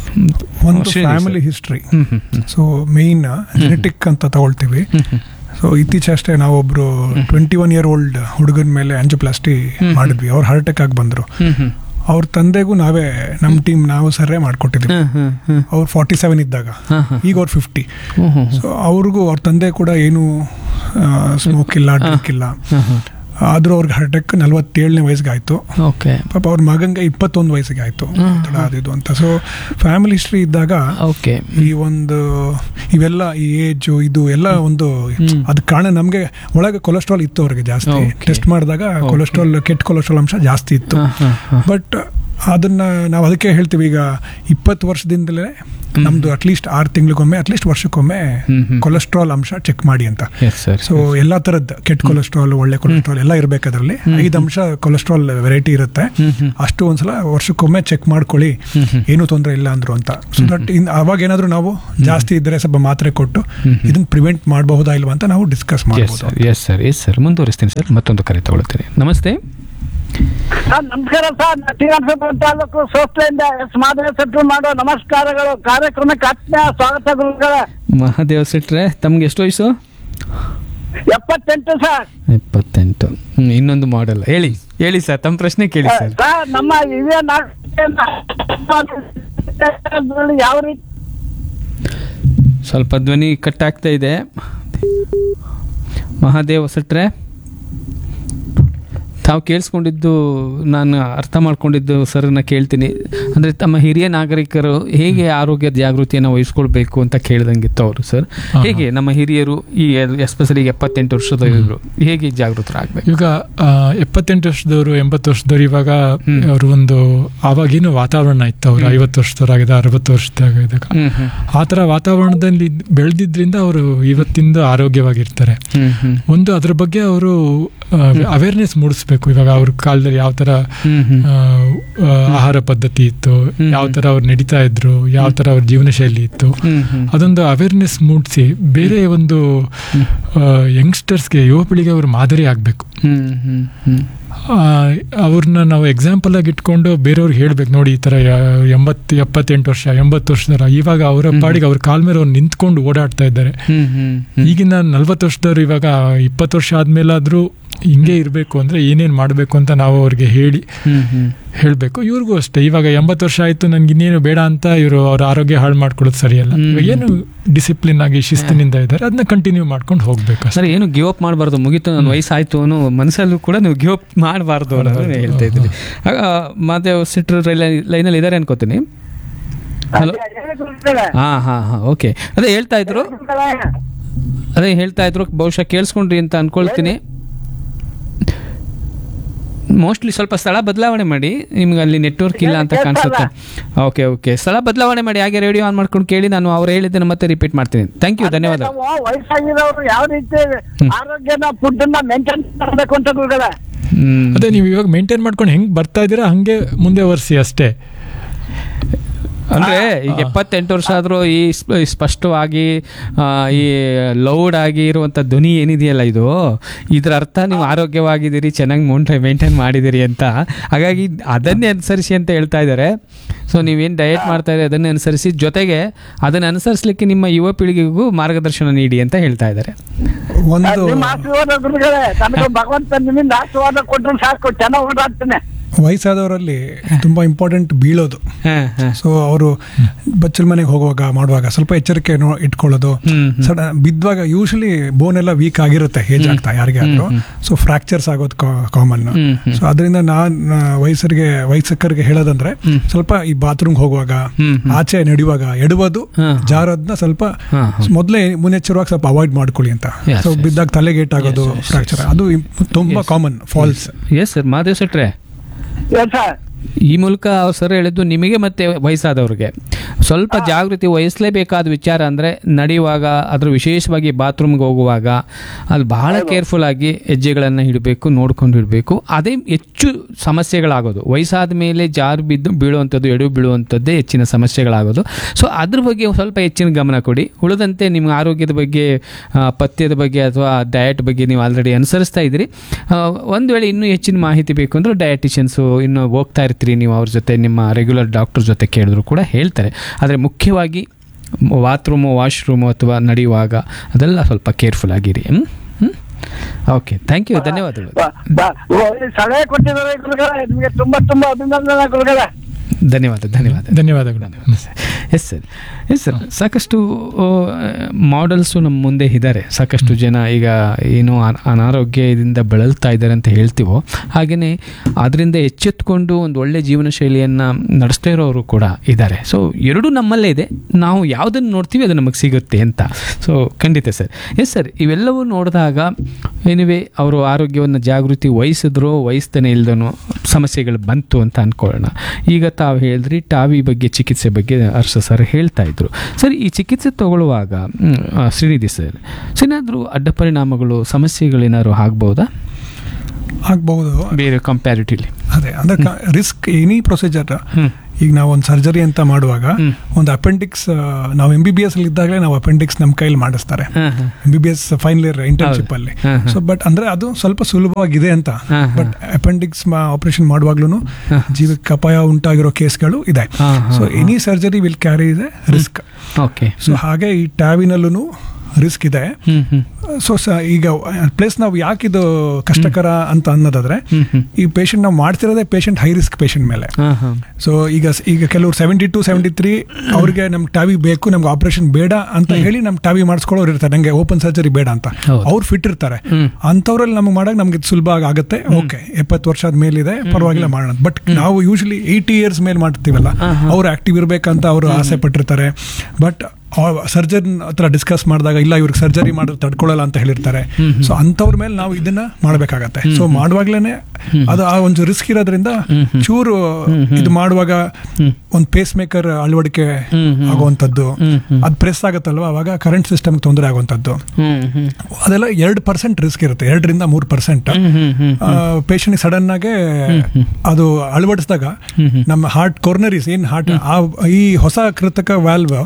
ಒಂದು ಫ್ಯಾಮಿಲಿ ಹಿಸ್ಟ್ರಿ ಹ್ಞೂ ಹ್ಞೂ ಹ್ಞೂ ಸೊ ಮೇನ್ ಜೆನೆಟಿಕ್ ಅಂತ ತಗೊಳ್ತೀವಿ ಸೊ ಇತ್ತೀಚೆಗಷ್ಟೇ ನಾವೊಬ್ರು ಟ್ವೆಂಟಿ ಒನ್ ಇಯರ್ ಓಲ್ಡ್ ಹುಡುಗನ ಮೇಲೆ ಅಂಜೋಪ್ಲಾಸ್ಟಿ ಮಾಡಿದ್ವಿ ಅವ್ರು ಹಾರ್ಟ್ ಅಟ್ಯಾಕ್ ಆಗಿ ಬಂದರು ಹ್ಞೂ ಹ್ಞೂ ಅವ್ರ ತಂದೆಗೂ ನಾವೇ ನಮ್ಮ ಟೀಮ್ ನಾವು ಸರ್ರೇ ಮಾಡ್ಕೊಟ್ಟಿದ್ವಿ ಹ್ಞೂ ಹ್ಞೂ ಹ್ಞೂ ಅವ್ರು ಫಾರ್ಟಿ ಸೆವೆನ್ ಇದ್ದಾಗ ಹಾಂ ಹಾಂ ಈಗ ಅವ್ರು ಫಿಫ್ಟಿ ಹ್ಞೂ ಹ್ಞೂ ಸೊ ಅವ್ರಿಗೂ ಅವ್ರ ತಂದೆ ಕೂಡ ಏನು ಸ್ಮೋಕ್ ಇಲ್ಲ ಡ್ರಿಂಕ್ ಇಲ್ಲ ಹಾಂ ಹಾಂ ಆದ್ರೂ ಅವ್ರಿಗೆ ಹಾರ್ಟ್ ಅಟ್ಯಾಕ್ ನಲ್ವತ್ತೇಳನೇ ವಯಸ್ಸಿಗೆ ಆಯ್ತು ಓಕೆ ಪಾಪ ಅವ್ರ ಮಗಂಗೆ ಇಪ್ಪತ್ತೊಂದು ವಯಸ್ಸಿಗೆ ಆಯ್ತು ಹ್ಮ್. ತಡ ಅದು ಇದು ಅಂತ ಸೊ ಫ್ಯಾಮಿಲಿ ಹಿಸ್ಟ್ರಿ ಇದ್ದಾಗ ಓಕೆ ಈ ಒಂದು ಇವೆಲ್ಲ ಈ ಏಜ್ ಇದು ಎಲ್ಲ ಒಂದು ಹ್ಮ್. ಅದಕ್ಕೆ ಕಾರಣ ನಮಗೆ ಒಳಗೆ ಕೊಲೆಸ್ಟ್ರಾಲ್ ಇತ್ತು ಅವ್ರಿಗೆ ಜಾಸ್ತಿ Okay. ಟೆಸ್ಟ್ ಮಾಡಿದಾಗ ಕೊಲೆಸ್ಟ್ರಾಲ್ ಕೆಟ್ಟ ಕೊಲೆಸ್ಟ್ರಾಲ್ ಅಂಶ ಜಾಸ್ತಿ ಇತ್ತು ಹಾಂ ಹಾಂ ಹಾಂ ಬಟ್ ಅದನ್ನ ನಾವು ಅದಕ್ಕೆ ಹೇಳ್ತೀವಿ ಈಗ ಇಪ್ಪತ್ತು ವರ್ಷದಿಂದಲೇ ನಮ್ದು ಅಟ್ಲೀಸ್ಟ್ ಆರು ತಿಂಗಳಿಗೊಮ್ಮೆ ಅಟ್ಲೀಸ್ಟ್ ವರ್ಷಕ್ಕೊಮ್ಮೆ ಹ್ಮ್, ಹ್ಮ್. ಕೊಲೆಸ್ಟ್ರಾಲ್ ಅಂಶ ಚೆಕ್ ಮಾಡಿ ಅಂತ ಎಸ್ ಸರ್ ಸೊ ಎಲ್ಲಾ ತರದ್ದು ಕೆಟ್ಟ ಕೊಲೆಸ್ಟ್ರಾಲ್ ಒಳ್ಳೆ ಕೊಲೆಸ್ಟ್ರಾಲ್ ಎಲ್ಲ ಇರಬೇಕು ಅದರಲ್ಲಿ ಐದು ಅಂಶ ಕೊಲೆಸ್ಟ್ರಾಲ್ ವೆರೈಟಿ ಇರುತ್ತೆ ಅಷ್ಟು ಒಂದ್ಸಲ ವರ್ಷಕ್ಕೊಮ್ಮೆ ಚೆಕ್ ಮಾಡ್ಕೊಳ್ಳಿ ಏನು ತೊಂದರೆ ಇಲ್ಲ ಅಂದ್ರು ಅಂತ ಸೊ ದಟ್ ಇನ್ ಅವಾಗ ಏನಾದ್ರು ನಾವು ಜಾಸ್ತಿ ಇದ್ರೆ ಸ್ವಲ್ಪ ಮಾತ್ರೆ ಕೊಟ್ಟು ಇದನ್ನ ಪ್ರಿವೆಂಟ್ ಮಾಡಬಹುದಾ ಇಲ್ವಾ ಅಂತ ನಾವು ಡಿಸ್ಕಸ್ ಎಸ್ ಮಾಡಬಹುದು sir yes sir yes sir ಮುಂದುವರಿಸ್ತೀನಿ ಸರ್ ಮತ್ತೊಂದು ಕರೆ ತಗೊಳ್ತೀನಿ ನಮಸ್ತೆ ಸರ್ ನಮಸ್ಕಾರ ಸರ್ ಶ್ರೀನಿವಾಸಪುರ ತಾಲೂಕು ಸಂಸ್ಥೆಯಿಂದ ಎಸ್ ಮಾಧವ ಶೆಟ್ಟಿ ಮಾಡೋ ನಮಸ್ಕಾರಗಳು ಕಾರ್ಯಕ್ರಮಕ್ಕೆ ಆತ್ಮೀಯ ಸ್ವಾಗತ ಗುರುಗಳ ಮಹಾದೇವ್ ಸೆಟ್ರೆ ತಮ್ಗೆ ಎಷ್ಟು ವಯಸ್ಸು ಎಪ್ಪತ್ತೆಂಟು ಸರ್ ಇಪ್ಪತ್ತೆಂಟು ಹ್ಮ್, ಇನ್ನೊಂದು ಮಾಡೆಲ್ ಹೇಳಿ ಹೇಳಿ ಸರ್ ತಮ್ಮ ಪ್ರಶ್ನೆ ಕೇಳಿ ಸರ್ ಸರ್ ನಮ್ಮ ಇವೇ ಯಾವ ರೀತಿ ಸ್ವಲ್ಪ ಧ್ವನಿ ಕಟ್ ಆಗ್ತಾ ಇದೆ ಮಹಾದೇವ್ ಸೆಟ್ರೆ ತಾವು ಕೇಳಿಸ್ಕೊಂಡಿದ್ದು ನಾನು ಅರ್ಥ ಮಾಡ್ಕೊಂಡಿದ್ದು ಸರ್ನ ಕೇಳ್ತೀನಿ ಅಂದರೆ ತಮ್ಮ ಹಿರಿಯ ನಾಗರಿಕರು ಹೇಗೆ ಆರೋಗ್ಯದ ಜಾಗೃತಿಯನ್ನು ವಹಿಸ್ಕೊಳ್ಬೇಕು ಅಂತ ಕೇಳ್ದಂಗಿತ್ತು ಅವರು ಸರ್ ಹೇಗೆ ನಮ್ಮ ಹಿರಿಯರು ಈ ಎಸ್ಪೆಷಲಿ ಎಪ್ಪತ್ತೆಂಟು ವರ್ಷದ ಇವರು ಹೇಗೆ ಜಾಗೃತರಾಗಬೇಕು ಈಗ ಆ, ಎಪ್ಪತ್ತೆಂಟು ವರ್ಷದವರು ಎಂಬತ್ತು ವರ್ಷದವ್ರು ಇವಾಗ ಹ್ಮ್. ಅವರು ಒಂದು ಆವಾಗಿನ ವಾತಾವರಣ ಇತ್ತು ಅವ್ರು ಐವತ್ತು ವರ್ಷದವರಾಗಿದ್ದ ಅರವತ್ತು ವರ್ಷದಾಗಿದ್ದಾಗ ಹ್ಮ್ ಹ್ಮ್ ಆ ಥರ ವಾತಾವರಣದಲ್ಲಿ ಬೆಳೆದಿದ್ರಿಂದ ಅವರು ಇವತ್ತಿಂದ ಆರೋಗ್ಯವಾಗಿರ್ತಾರೆ ಹ್ಮ್ ಹ್ಮ್ ಒಂದು ಅದ್ರ ಬಗ್ಗೆ ಅವರು ಅವೇರ್ನೆಸ್ ಮೂಡಿಸ್ಬೇಕು ಇವಾಗ ಅವ್ರ ಕಾಲದಲ್ಲಿ ಯಾವ ಥರ ಹ್ಮ್ ಹ್ಮ್ ಆ, ಆ, ಆಹಾರ ಪದ್ಧತಿ ಇತ್ತು ಹ್ಮ್. ಯಾವ ಥರ ಅವ್ರು ನಡೀತಾ ಇದ್ರು ಯಾವ ಥರ ಅವ್ರ ಜೀವನ ಶೈಲಿ ಇತ್ತು ಹ್ಮ್ ಹ್ಮ್ ಅದೊಂದು ಅವೇರ್ನೆಸ್ ಮೂಡಿಸಿ ಬೇರೆ ಒಂದು ಯಂಗ್ಸ್ಟರ್ಸ್ಗೆ ಯುವ ಪೀಳಿಗೆ ಅವರು ಮಾದರಿ ಆಗಬೇಕು ಹ್ಮ್ ಹ್ಮ್ ಹ್ಮ್ ಅವ್ರನ್ನ ನಾವು ಎಕ್ಸಾಂಪಲ್ ಆಗಿ ಇಟ್ಕೊಂಡು ಬೇರೆಯವ್ರಿಗೆ ಹೇಳ್ಬೇಕು ನೋಡಿ ಈ ಥರ ಯ- ಎಂಬತ್ತು ಎಪ್ಪತ್ತೆಂಟು ವರ್ಷ ಎಂಬತ್ತು ವರ್ಷದರ ಇವಾಗ ಅವರ ಪಾಡಿಗೆ ಅವ್ರ ಕಾಲ್ ಮೇಲೆ ಅವ್ರು ನಿಂತ್ಕೊಂಡು ಓಡಾಡ್ತಾ ಇದ್ದಾರೆ ಹ್ಮ್ ಹ್ಮ್ ಹ್ಮ್ ಈಗಿನ ನಲ್ವತ್ತು ವರ್ಷದವ್ರು ಇವಾಗ ಇಪ್ಪತ್ತು ವರ್ಷ ಆದ್ಮೇಲಾದ್ರೂ ಹಿಂಗೆ ಇರಬೇಕು ಅಂದ್ರೆ ಏನೇನು ಮಾಡಬೇಕು ಅಂತ ನಾವು ಅವ್ರಿಗೆ ಹೇಳಿ ಹ್ಮ್ ಹ್ಮ್ ಹೇಳಬೇಕು ಇವ್ರಿಗೂ ಅಷ್ಟೇ ಇವಾಗ ಎಂಬತ್ತು ವರ್ಷ ಆಯ್ತು ನನ್ಗೆ ಇನ್ನೇನು ಬೇಡ ಅಂತ ಇವರು ಅವ್ರ ಆರೋಗ್ಯ ಹಾಳು ಮಾಡ್ಕೊಳ್ಳೋದು ಸರಿಯಲ್ಲ ಹ್ಮ್. ಇವಾಗ ಏನು ಡಿಸಿಪ್ಲಿನ್ ಆಗಿ ಶಿಸ್ತಿನಿಂದ ಇದ್ದಾರೆ ಅದನ್ನ ಕಂಟಿನ್ಯೂ ಮಾಡ್ಕೊಂಡು ಹೋಗ್ಬೇಕು ಅಷ್ಟೇ ಸರ್ ಏನು ಗಿವ್ ಅಪ್ ಮಾಡಬಾರ್ದು ಮುಗೀತು ನನ್ನ ವಯಸ್ಸಾಯ್ತು ಅನ್ನೋ ಮನಸ್ಸಲ್ಲೂ ಕೂಡ ನೀವು ಗಿವ್ ಅಪ್ ಮಾಡಬಾರ್ದು ಅನ್ನೋದನ್ನ ಹೇಳ್ತಾ ಇದ್ದೀನಿ ಆಗ ಮಾದೇವ್ ಸಿಟ್ರ್ ಲೈನಲ್ಲಿ ಇದ್ದಾರೆ ಅನ್ಕೋತೀನಿ ಹಲೋ ಹಾ ಹಾ ಹಾ ಓಕೆ ಅದೇ ಹೇಳ್ತಾ ಇದ್ರು ಅದೇ ಹೇಳ್ತಾ ಇದ್ರು ಬಹುಶಃ ಕೇಳಿಸ್ಕೊಂಡ್ರಿ ಅಂತ ಅನ್ಕೊಳ್ತೀನಿ ಮೋಸ್ಟ್ಲಿ ಸ್ವಲ್ಪ ಸ್ಥಳ ಬದಲಾವಣೆ ಮಾಡಿ ನಿಮ್ಗೆ ಅಲ್ಲಿ ನೆಟ್ವರ್ಕ್ ಇಲ್ಲ ಅಂತ ಕಾಣಿಸುತ್ತೆ ಓಕೆ ಓಕೆ ಸ್ಥಳ ಬದಲಾವಣೆ ಮಾಡಿ ಹಾಗೆ ರೇಡಿಯೋ ಆನ್ ಮಾಡ್ಕೊಂಡು ಕೇಳಿ ನಾನು ಅವ್ರು ಹೇಳಿದ್ದನ್ನು ಮತ್ತೆ ರಿಪೀಟ್ ಮಾಡ್ತೀನಿ ಥ್ಯಾಂಕ್ ಯು ಧನ್ಯವಾದ ನಾವು ವಯಸ್ಸಾಗಿರೋರು ಯಾವ ರೀತಿ ಆರೋಗ್ಯನ ಫುಡ್ ಮೇಂಟೈನ್ ಮಾಡಬೇಕು ಅಂತ ಗುರುಗಳ ಹ್ಮ್ ಅದೇ ನೀವು ಇವಾಗ ಮೇಂಟೈನ್ ಮಾಡ್ಕೊಂಡು ಹೆಂಗ್ ಬರ್ತಾ ಇದ್ದೀರಾ ಹಂಗೆ ಮುಂದೆ ವರ್ಸಿ ಅಷ್ಟೇ ಅಂದ್ರೆ ಈಗ ಎಪ್ಪತ್ತೆಂಟು ವರ್ಷ ಆದ್ರೂ ಈ ಸ್ಪ- ಈ ಸ್ಪಷ್ಟವಾಗಿ ಆ, ಈ ಲೌಡ್ ಆಗಿ ಇರುವಂತ ಧ್ವನಿ ಏನಿದೆಯಲ್ಲ ಇದು ಇದ್ರ ಅರ್ಥ ನೀವು ಆರೋಗ್ಯವಾಗಿದ್ದೀರಿ ಚೆನ್ನಾಗಿ ಮೌಂಟೈ ಮೇಂಟೈನ್ ಮಾಡಿದಿರಿ ಅಂತ ಹಾಗಾಗಿ ಅದನ್ನೇ ಅನುಸರಿಸಿ ಅಂತ ಹೇಳ್ತಾ ಇದ್ದಾರೆ ಸೊ ನೀವೇನು ಡಯಟ್ ಮಾಡ್ತಾ ಇದ್ದೀರಿ ಅದನ್ನೇ ಅನುಸರಿಸಿ ಜೊತೆಗೆ ಅದನ್ನ ಅನುಸರಿಸಲಿಕ್ಕೆ ನಿಮ್ಮ ಯುವ ಪೀಳಿಗೆಗೂ ಮಾರ್ಗದರ್ಶನ ನೀಡಿ ಅಂತ ಹೇಳ್ತಾ ಇದ್ದಾರೆ ಒಂದು ನಿಮ್ಮ ಆಶೀರ್ವಾದ ಗುರುಗಳೇ ನನಗೆ ಭಗವಂತ ನಿಮ್ಮಿಂದ ಆಶೀರ್ವಾದ ಕೊಟ್ಟರೆ ಸಾಕು ಚೆನ್ನಾಗಿ ಓಡಾಡ್ತೇನೆ ವಯಸ್ಸಾದವರಲ್ಲಿ ತುಂಬಾ ಇಂಪಾರ್ಟೆಂಟ್ ಬೀಳೋದು ಹಾಂ ಹಾಂ ಸೊ ಅವರು ಬಚ್ಚಲ ಮನೆಗೆ ಹೋಗುವಾಗ ಮಾಡುವಾಗ ಸ್ವಲ್ಪ ಎಚ್ಚರಿಕೆ ನೋ- ಇಟ್ಕೊಳ್ಳೋದು ಹ್ಮ್, ಸಡನ್ ಬಿದ್ದಾಗ ಯೂಶಲಿ ಬೋನ್ ಎಲ್ಲ ವೀಕ್ ಆಗಿರುತ್ತೆ ಏಜ್ ಆಗ್ತಾ ಯಾರಿಗೆ ಆದ್ರೂ ಸೊ ಫ್ರಾಕ್ಚರ್ಸ್ ಆಗೋದು ಕಾಮನ್ ಹ್ಮ್, ಹ್ಮ್. ಸೊ ಅದರಿಂದ ನಾನ್ ವಯಸ್ಸರಿಗೆ ವಯಸ್ಸಕ್ಕರಿಗೆ ಹೇಳೋದಂದ್ರೆ ಸ್ವಲ್ಪ ಈ ಬಾತ್ರೂಮ್ ಹೋಗುವಾಗ ಹ್ಮ್, ಹ್ಮ್. ಆಚೆ ನಡೆಯುವಾಗ ಎಡುವುದು ಹಾ. ಜಾರೋದನ್ನ ಸ್ವಲ್ಪ ಹಾ, ಹಾ. ಮೊದಲೇ ಮುನ್ನೆಚ್ಚರವಾಗಿ ಸ್ವಲ್ಪ ಅವಾಯ್ಡ್ ಮಾಡ್ಕೊಳ್ಳಿ ಅಂತ Yes, ಸೊ yes. ಬಿದ್ದಾಗ ತಲೆಗೇಟ್ ಆಗೋದು Yes, yes, ಫ್ರಾಕ್ಚರ್ yes. ಅದು ಇಂ- ತುಂಬಾ common falls yes sir Madev ಸೆಟ್ರೆ ಏನ್ ಸರ್ ಈ ಮೂಲಕ ಅವ್ರು ಸರ್ ಹೇಳಿದ್ದು ನಿಮಗೆ ಮತ್ತೆ ವಯಸ್ಸಾದವ್ರಿಗೆ ಸ್ವಲ್ಪ ಜಾಗೃತಿ ವಹಿಸಲೇಬೇಕಾದ ವಿಚಾರ ಅಂದರೆ ನಡೆಯುವಾಗ ಅದ್ರ ವಿಶೇಷವಾಗಿ ಬಾತ್ರೂಮ್ಗೆ ಹೋಗುವಾಗ ಅಲ್ಲಿ ಬಹಳ ಕೇರ್ಫುಲ್ ಆಗಿ ಹೆಜ್ಜೆಗಳನ್ನು ಇಡಬೇಕು ನೋಡ್ಕೊಂಡು ಇಡಬೇಕು ಅದೇ ಹೆಚ್ಚು ಸಮಸ್ಯೆಗಳಾಗೋದು ವಯಸ್ಸಾದ ಮೇಲೆ ಜಾರು ಬಿದ್ದು ಬೀಳುವಂಥದ್ದು ಎಡು ಬೀಳುವಂಥದ್ದೇ ಹೆಚ್ಚಿನ ಸಮಸ್ಯೆಗಳಾಗೋದು ಸೊ ಅದ್ರ ಬಗ್ಗೆ ಒಂದ್ ಸ್ವಲ್ಪ ಹೆಚ್ಚಿನ ಗಮನ ಕೊಡಿ ಉಳಿದಂತೆ ನಿಮ್ಮ ಆರೋಗ್ಯದ ಬಗ್ಗೆ ಆ, ಪಥ್ಯದ ಬಗ್ಗೆ ಅಥವಾ ಡಯಟ್ ಬಗ್ಗೆ ನೀವು ಆಲ್ರೆಡಿ ಅನುಸರಿಸ್ತಾ ಇದ್ದೀರಿ ಆ, ಒಂದು ವೇಳೆ ಇನ್ನೂ ಹೆಚ್ಚಿನ ಮಾಹಿತಿ ಬೇಕು ಅಂದರೆ ಡಯಟಿಷಿಯನ್ಸು ಇನ್ನು ಹೋಗ್ತಾ ಇರ್ತೀರಿ ನೀವು ಅವ್ರ ಜೊತೆ ನಿಮ್ಮ ರೆಗ್ಯುಲರ್ ಡಾಕ್ಟರ್ ಜೊತೆ ಕೇಳಿದ್ರು ಕೂಡ ಹೇಳ್ತಾರೆ ಆದರೆ ಮುಖ್ಯವಾಗಿ ಬಾತ್ರೂಮು ವಾಶ್ರೂಮು ಅಥವಾ ನಡೆಯುವಾಗ ಅದೆಲ್ಲ ಸ್ವಲ್ಪ ಕೇರ್ಫುಲ್ ಆಗಿರಿ ಹ್ಞೂ ಹ್ಞೂ ಓಕೆ ಥ್ಯಾಂಕ್ ಯು ಧನ್ಯವಾದಗಳು ಬ- ಬ- ಓ, ಈ ಸಲಹೆ ಕೊಟ್ಟಿದ್ದಾರೆ ಗುರುಗಳೇ ನಿಮಗೆ ತುಂಬಾ ತುಂಬಾ ಅಭಿನಂದನೆ ಗುರುಗಳೇ ಧನ್ಯವಾದ ಧನ್ಯವಾದ ಧನ್ಯವಾದಗಳು ಎಸ್ ಸರ್ ಎಸ್ ಸರ್ ಸಾಕಷ್ಟು ಮಾಡೆಲ್ಸು ನಮ್ಮ ಮುಂದೆ ಇದ್ದಾರೆ ಸಾಕಷ್ಟು ಜನ ಈಗ ಏನು ಅನ- ಅನಾರೋಗ್ಯದಿಂದ ಬಳಲ್ತಾ ಇದ್ದಾರೆ ಅಂತ ಹೇಳ್ತೀವೋ ಹಾಗೆಯೇ ಅದರಿಂದ ಎಚ್ಚೆತ್ಕೊಂಡು ಒಂದು ಒಳ್ಳೆ ಜೀವನ ಶೈಲಿಯನ್ನು ನಡೆಸ್ತಾ ಇರೋರು ಕೂಡ ಇದ್ದಾರೆ ಸೊ ಎರಡೂ ನಮ್ಮಲ್ಲೇ ಇದೆ ನಾವು ಯಾವುದನ್ನು ನೋಡ್ತೀವಿ ಅದು ನಮಗೆ ಸಿಗುತ್ತೆ ಅಂತ ಸೊ ಖಂಡಿತ ಸರ್ ಎಸ್ ಸರ್ ಇವೆಲ್ಲವೂ ನೋಡಿದಾಗ ಏನಿವೆ ಅವರು ಆರೋಗ್ಯವನ್ನು ಜಾಗೃತಿ ವಹಿಸಿದ್ರೋ ವಹಿಸ್ತಾನೆ ಇಲ್ದನೋ ಸಮಸ್ಯೆಗಳು ಬಂತು ಅಂತ ಅನ್ಕೊಳ್ಳೋಣ ಈಗ ತಾವು ಹೇಳಿದ್ರಿ ಟಾವಿ ಬಗ್ಗೆ ಚಿಕಿತ್ಸೆ ಬಗ್ಗೆ ಹರ್ಷ ಸರ್ ಹೇಳ್ತಾ ಇದ್ರು ಸರ್ ಈ ಚಿಕಿತ್ಸೆ ತಗೊಳ್ಳುವಾಗ ಮ್, ಆ, ಶ್ರೀನಿಧಿ ಸರ್ ಸೊ ಏನಾದರೂ ಅಡ್ಡ ಪರಿಣಾಮಗಳು ಸಮಸ್ಯೆಗಳೇನಾದ್ರು ಆಗ್ಬೋದಾ ಆಗ್ಬಹುದು ಬೇರೆ ಕಂಪ್ಯಾರಿಟಿವ್ಲಿ ಅದೇ ಅಂದ್ರೆ ರಿಸ್ಕ್ ಎನಿ ಪ್ರೊಸೀಜರ್ ಹ್ಮ್. ಈಗ ನಾವು ಒಂದು ಸರ್ಜರಿ ಅಂತ ಮಾಡುವಾಗ ಹ್ಮ್. ಒಂದು ಅಪೆಂಡಿಕ್ಸ್ ನಾವು ಎಂ ಬಿ ಬಿ ಎಸ್ ಇದ್ದಾಗಲೇ ನಾವು ಅಪೆಂಡಿಕ್ಸ್ ನಮ್ಮ ಕೈಲಿ ಮಾಡಿಸ್ತಾರೆ ಹಾಂ ಹಾಂ M B B S final year internship ಅಲ್ಲಿ ಹಾ, ಹಾ. ಸೊ ಬಟ್ ಅಂದ್ರೆ ಅದು ಸ್ವಲ್ಪ ಸುಲಭವಾಗಿದೆ ಅಂತ ಹಾ, ಹಾ. ಬಟ್ ಅಪೆಂಡಿಕ್ಸ್ ಆಪರೇಷನ್ ಮಾಡುವಾಗ್ಲೂ ಜೀವಕ್ಕೆ ಅಪಾಯ ಉಂಟಾಗಿರೋ ಕೇಸ್ಗಳು ಇದೆ ಹಾ, ಹಾ, ಸೊ ಹಾ. ಎನಿ ಸರ್ಜರಿ ವಿಲ್ ಕ್ಯಾರಿ ಇದೆ ರಿಸ್ಕ್ ಓಕೆ ಸೊ ಹಾಗೆ ಈ ಟ್ಯಾವಿನಲ್ಲೂ ರಿಸ್ಕ್ ಇದೆ ಹ್ಞೂ ಹ್ಞೂ ಸೊ ಸ ಈಗ ಪ್ಲೇಸ್ ನಾವು ಯಾಕಿದು ಕಷ್ಟಕರ ಅಂತ ಅನ್ನೋದಾದ್ರೆ ಹ್ಮ್, ಹ್ಮ್. ಈ ಪೇಷಂಟ್ ನಾವು ಮಾಡ್ತಿರೋದೇ ಪೇಷಂಟ್ ಹೈ ರಿಸ್ಕ್ ಪೇಷಂಟ್ ಮೇಲೆ ಹಾಂ ಹಾಂ ಸೊ ಈಗ ಈಗ ಕೆಲವರು ಸೆವೆಂಟಿ ಟು ಸೆವೆಂಟಿ ತ್ರೀ ಅವ್ರಿಗೆ ನಮ್ಗೆ ಟಾವಿ ಬೇಕು ನಮ್ಗೆ ಆಪರೇಷನ್ ಬೇಡ ಅಂತ ಹೇಳಿ ನಮ್ಗೆ ಟಾವಿ ಮಾಡಿಸ್ಕೊಳ್ಳೋರು ಇರ್ತಾರೆ ನಂಗೆ ಓಪನ್ ಸರ್ಜರಿ ಬೇಡ ಅಂತ ಹೌದು. ಅವ್ರು ಫಿಟ್ ಇರ್ತಾರೆ ಹ್ಮ್. ಅಂಥವ್ರಲ್ಲಿ ನಮ್ಗೆ ಮಾಡಕ್ ನಮ್ಗೆ ಇದು ಸುಲಭ ಆಗುತ್ತೆ ಓಕೆ ಎಪ್ಪತ್ತು ವರ್ಷದ ಮೇಲಿದೆ ಪರವಾಗಿಲ್ಲ ಮಾಡೋಣ ಬಟ್ ನಾವು ಯೂಶಲಿ ಏಯ್ಟಿ ಇಯರ್ಸ್ ಮೇಲೆ ಮಾಡ್ತೀವಲ್ಲ ಅವ್ರು ಆಕ್ಟಿವ್ ಇರ್ಬೇಕಂತ ಅವರು ಆಸೆ ಪಟ್ಟಿರ್ತಾರೆ ಬಟ್ ಸರ್ಜನ್ ಹತ್ರ ಡಿಸ್ಕಸ್ ಮಾಡಿದಾಗ ಇಲ್ಲ ಇವ್ರಿಗೆ ಸರ್ಜರಿ ಮಾಡಿದ್ರೆ ತಡ್ಕೊಳ್ಳಲ್ಲ ಅಂತ ಹೇಳಿರ್ತಾರೆ ಸೊ ಅಂಥವ್ರ ಮೇಲೆ ನಾವು ಇದನ್ನ ಮಾಡಬೇಕಾಗತ್ತೆ ಸೊ ಮಾಡುವಾಗ್ಲೇನೆ ಅದು ಆ ಒಂದು ರಿಸ್ಕ್ ಇರೋದ್ರಿಂದ ಚೂರು ಇದು ಮಾಡುವಾಗ ಒಂದು ಪೇಸ್ ಮೇಕರ್ ಅಳವಡಿಕೆ ಆಗುವಂಥದ್ದು ಅದು ಪ್ರೆಸ್ ಆಗುತ್ತಲ್ವಾ ಅವಾಗ ಕರೆಂಟ್ ಸಿಸ್ಟಮ್ ತೊಂದರೆ ಆಗುವಂಥದ್ದು ಹ್ಞೂ ಹ್ಞೂ ಅದೆಲ್ಲ ಎರಡು ಪರ್ಸೆಂಟ್ ರಿಸ್ಕ್ ಇರುತ್ತೆ ಎರಡರಿಂದ ಮೂರು ಪರ್ಸೆಂಟ್ ಪೇಷಂಟ್ ಸಡನ್ ಆಗಿ ಅದು ಅಳವಡಿಸಿದಾಗ ನಮ್ಮ ಹಾರ್ಟ್ ಕೊರ್ನರೀಸ್ ಏನ್ ಹಾರ್ಟ್ ಈ ಹೊಸ ಕೃತಕ ವ್ಯಾಲ್ವ್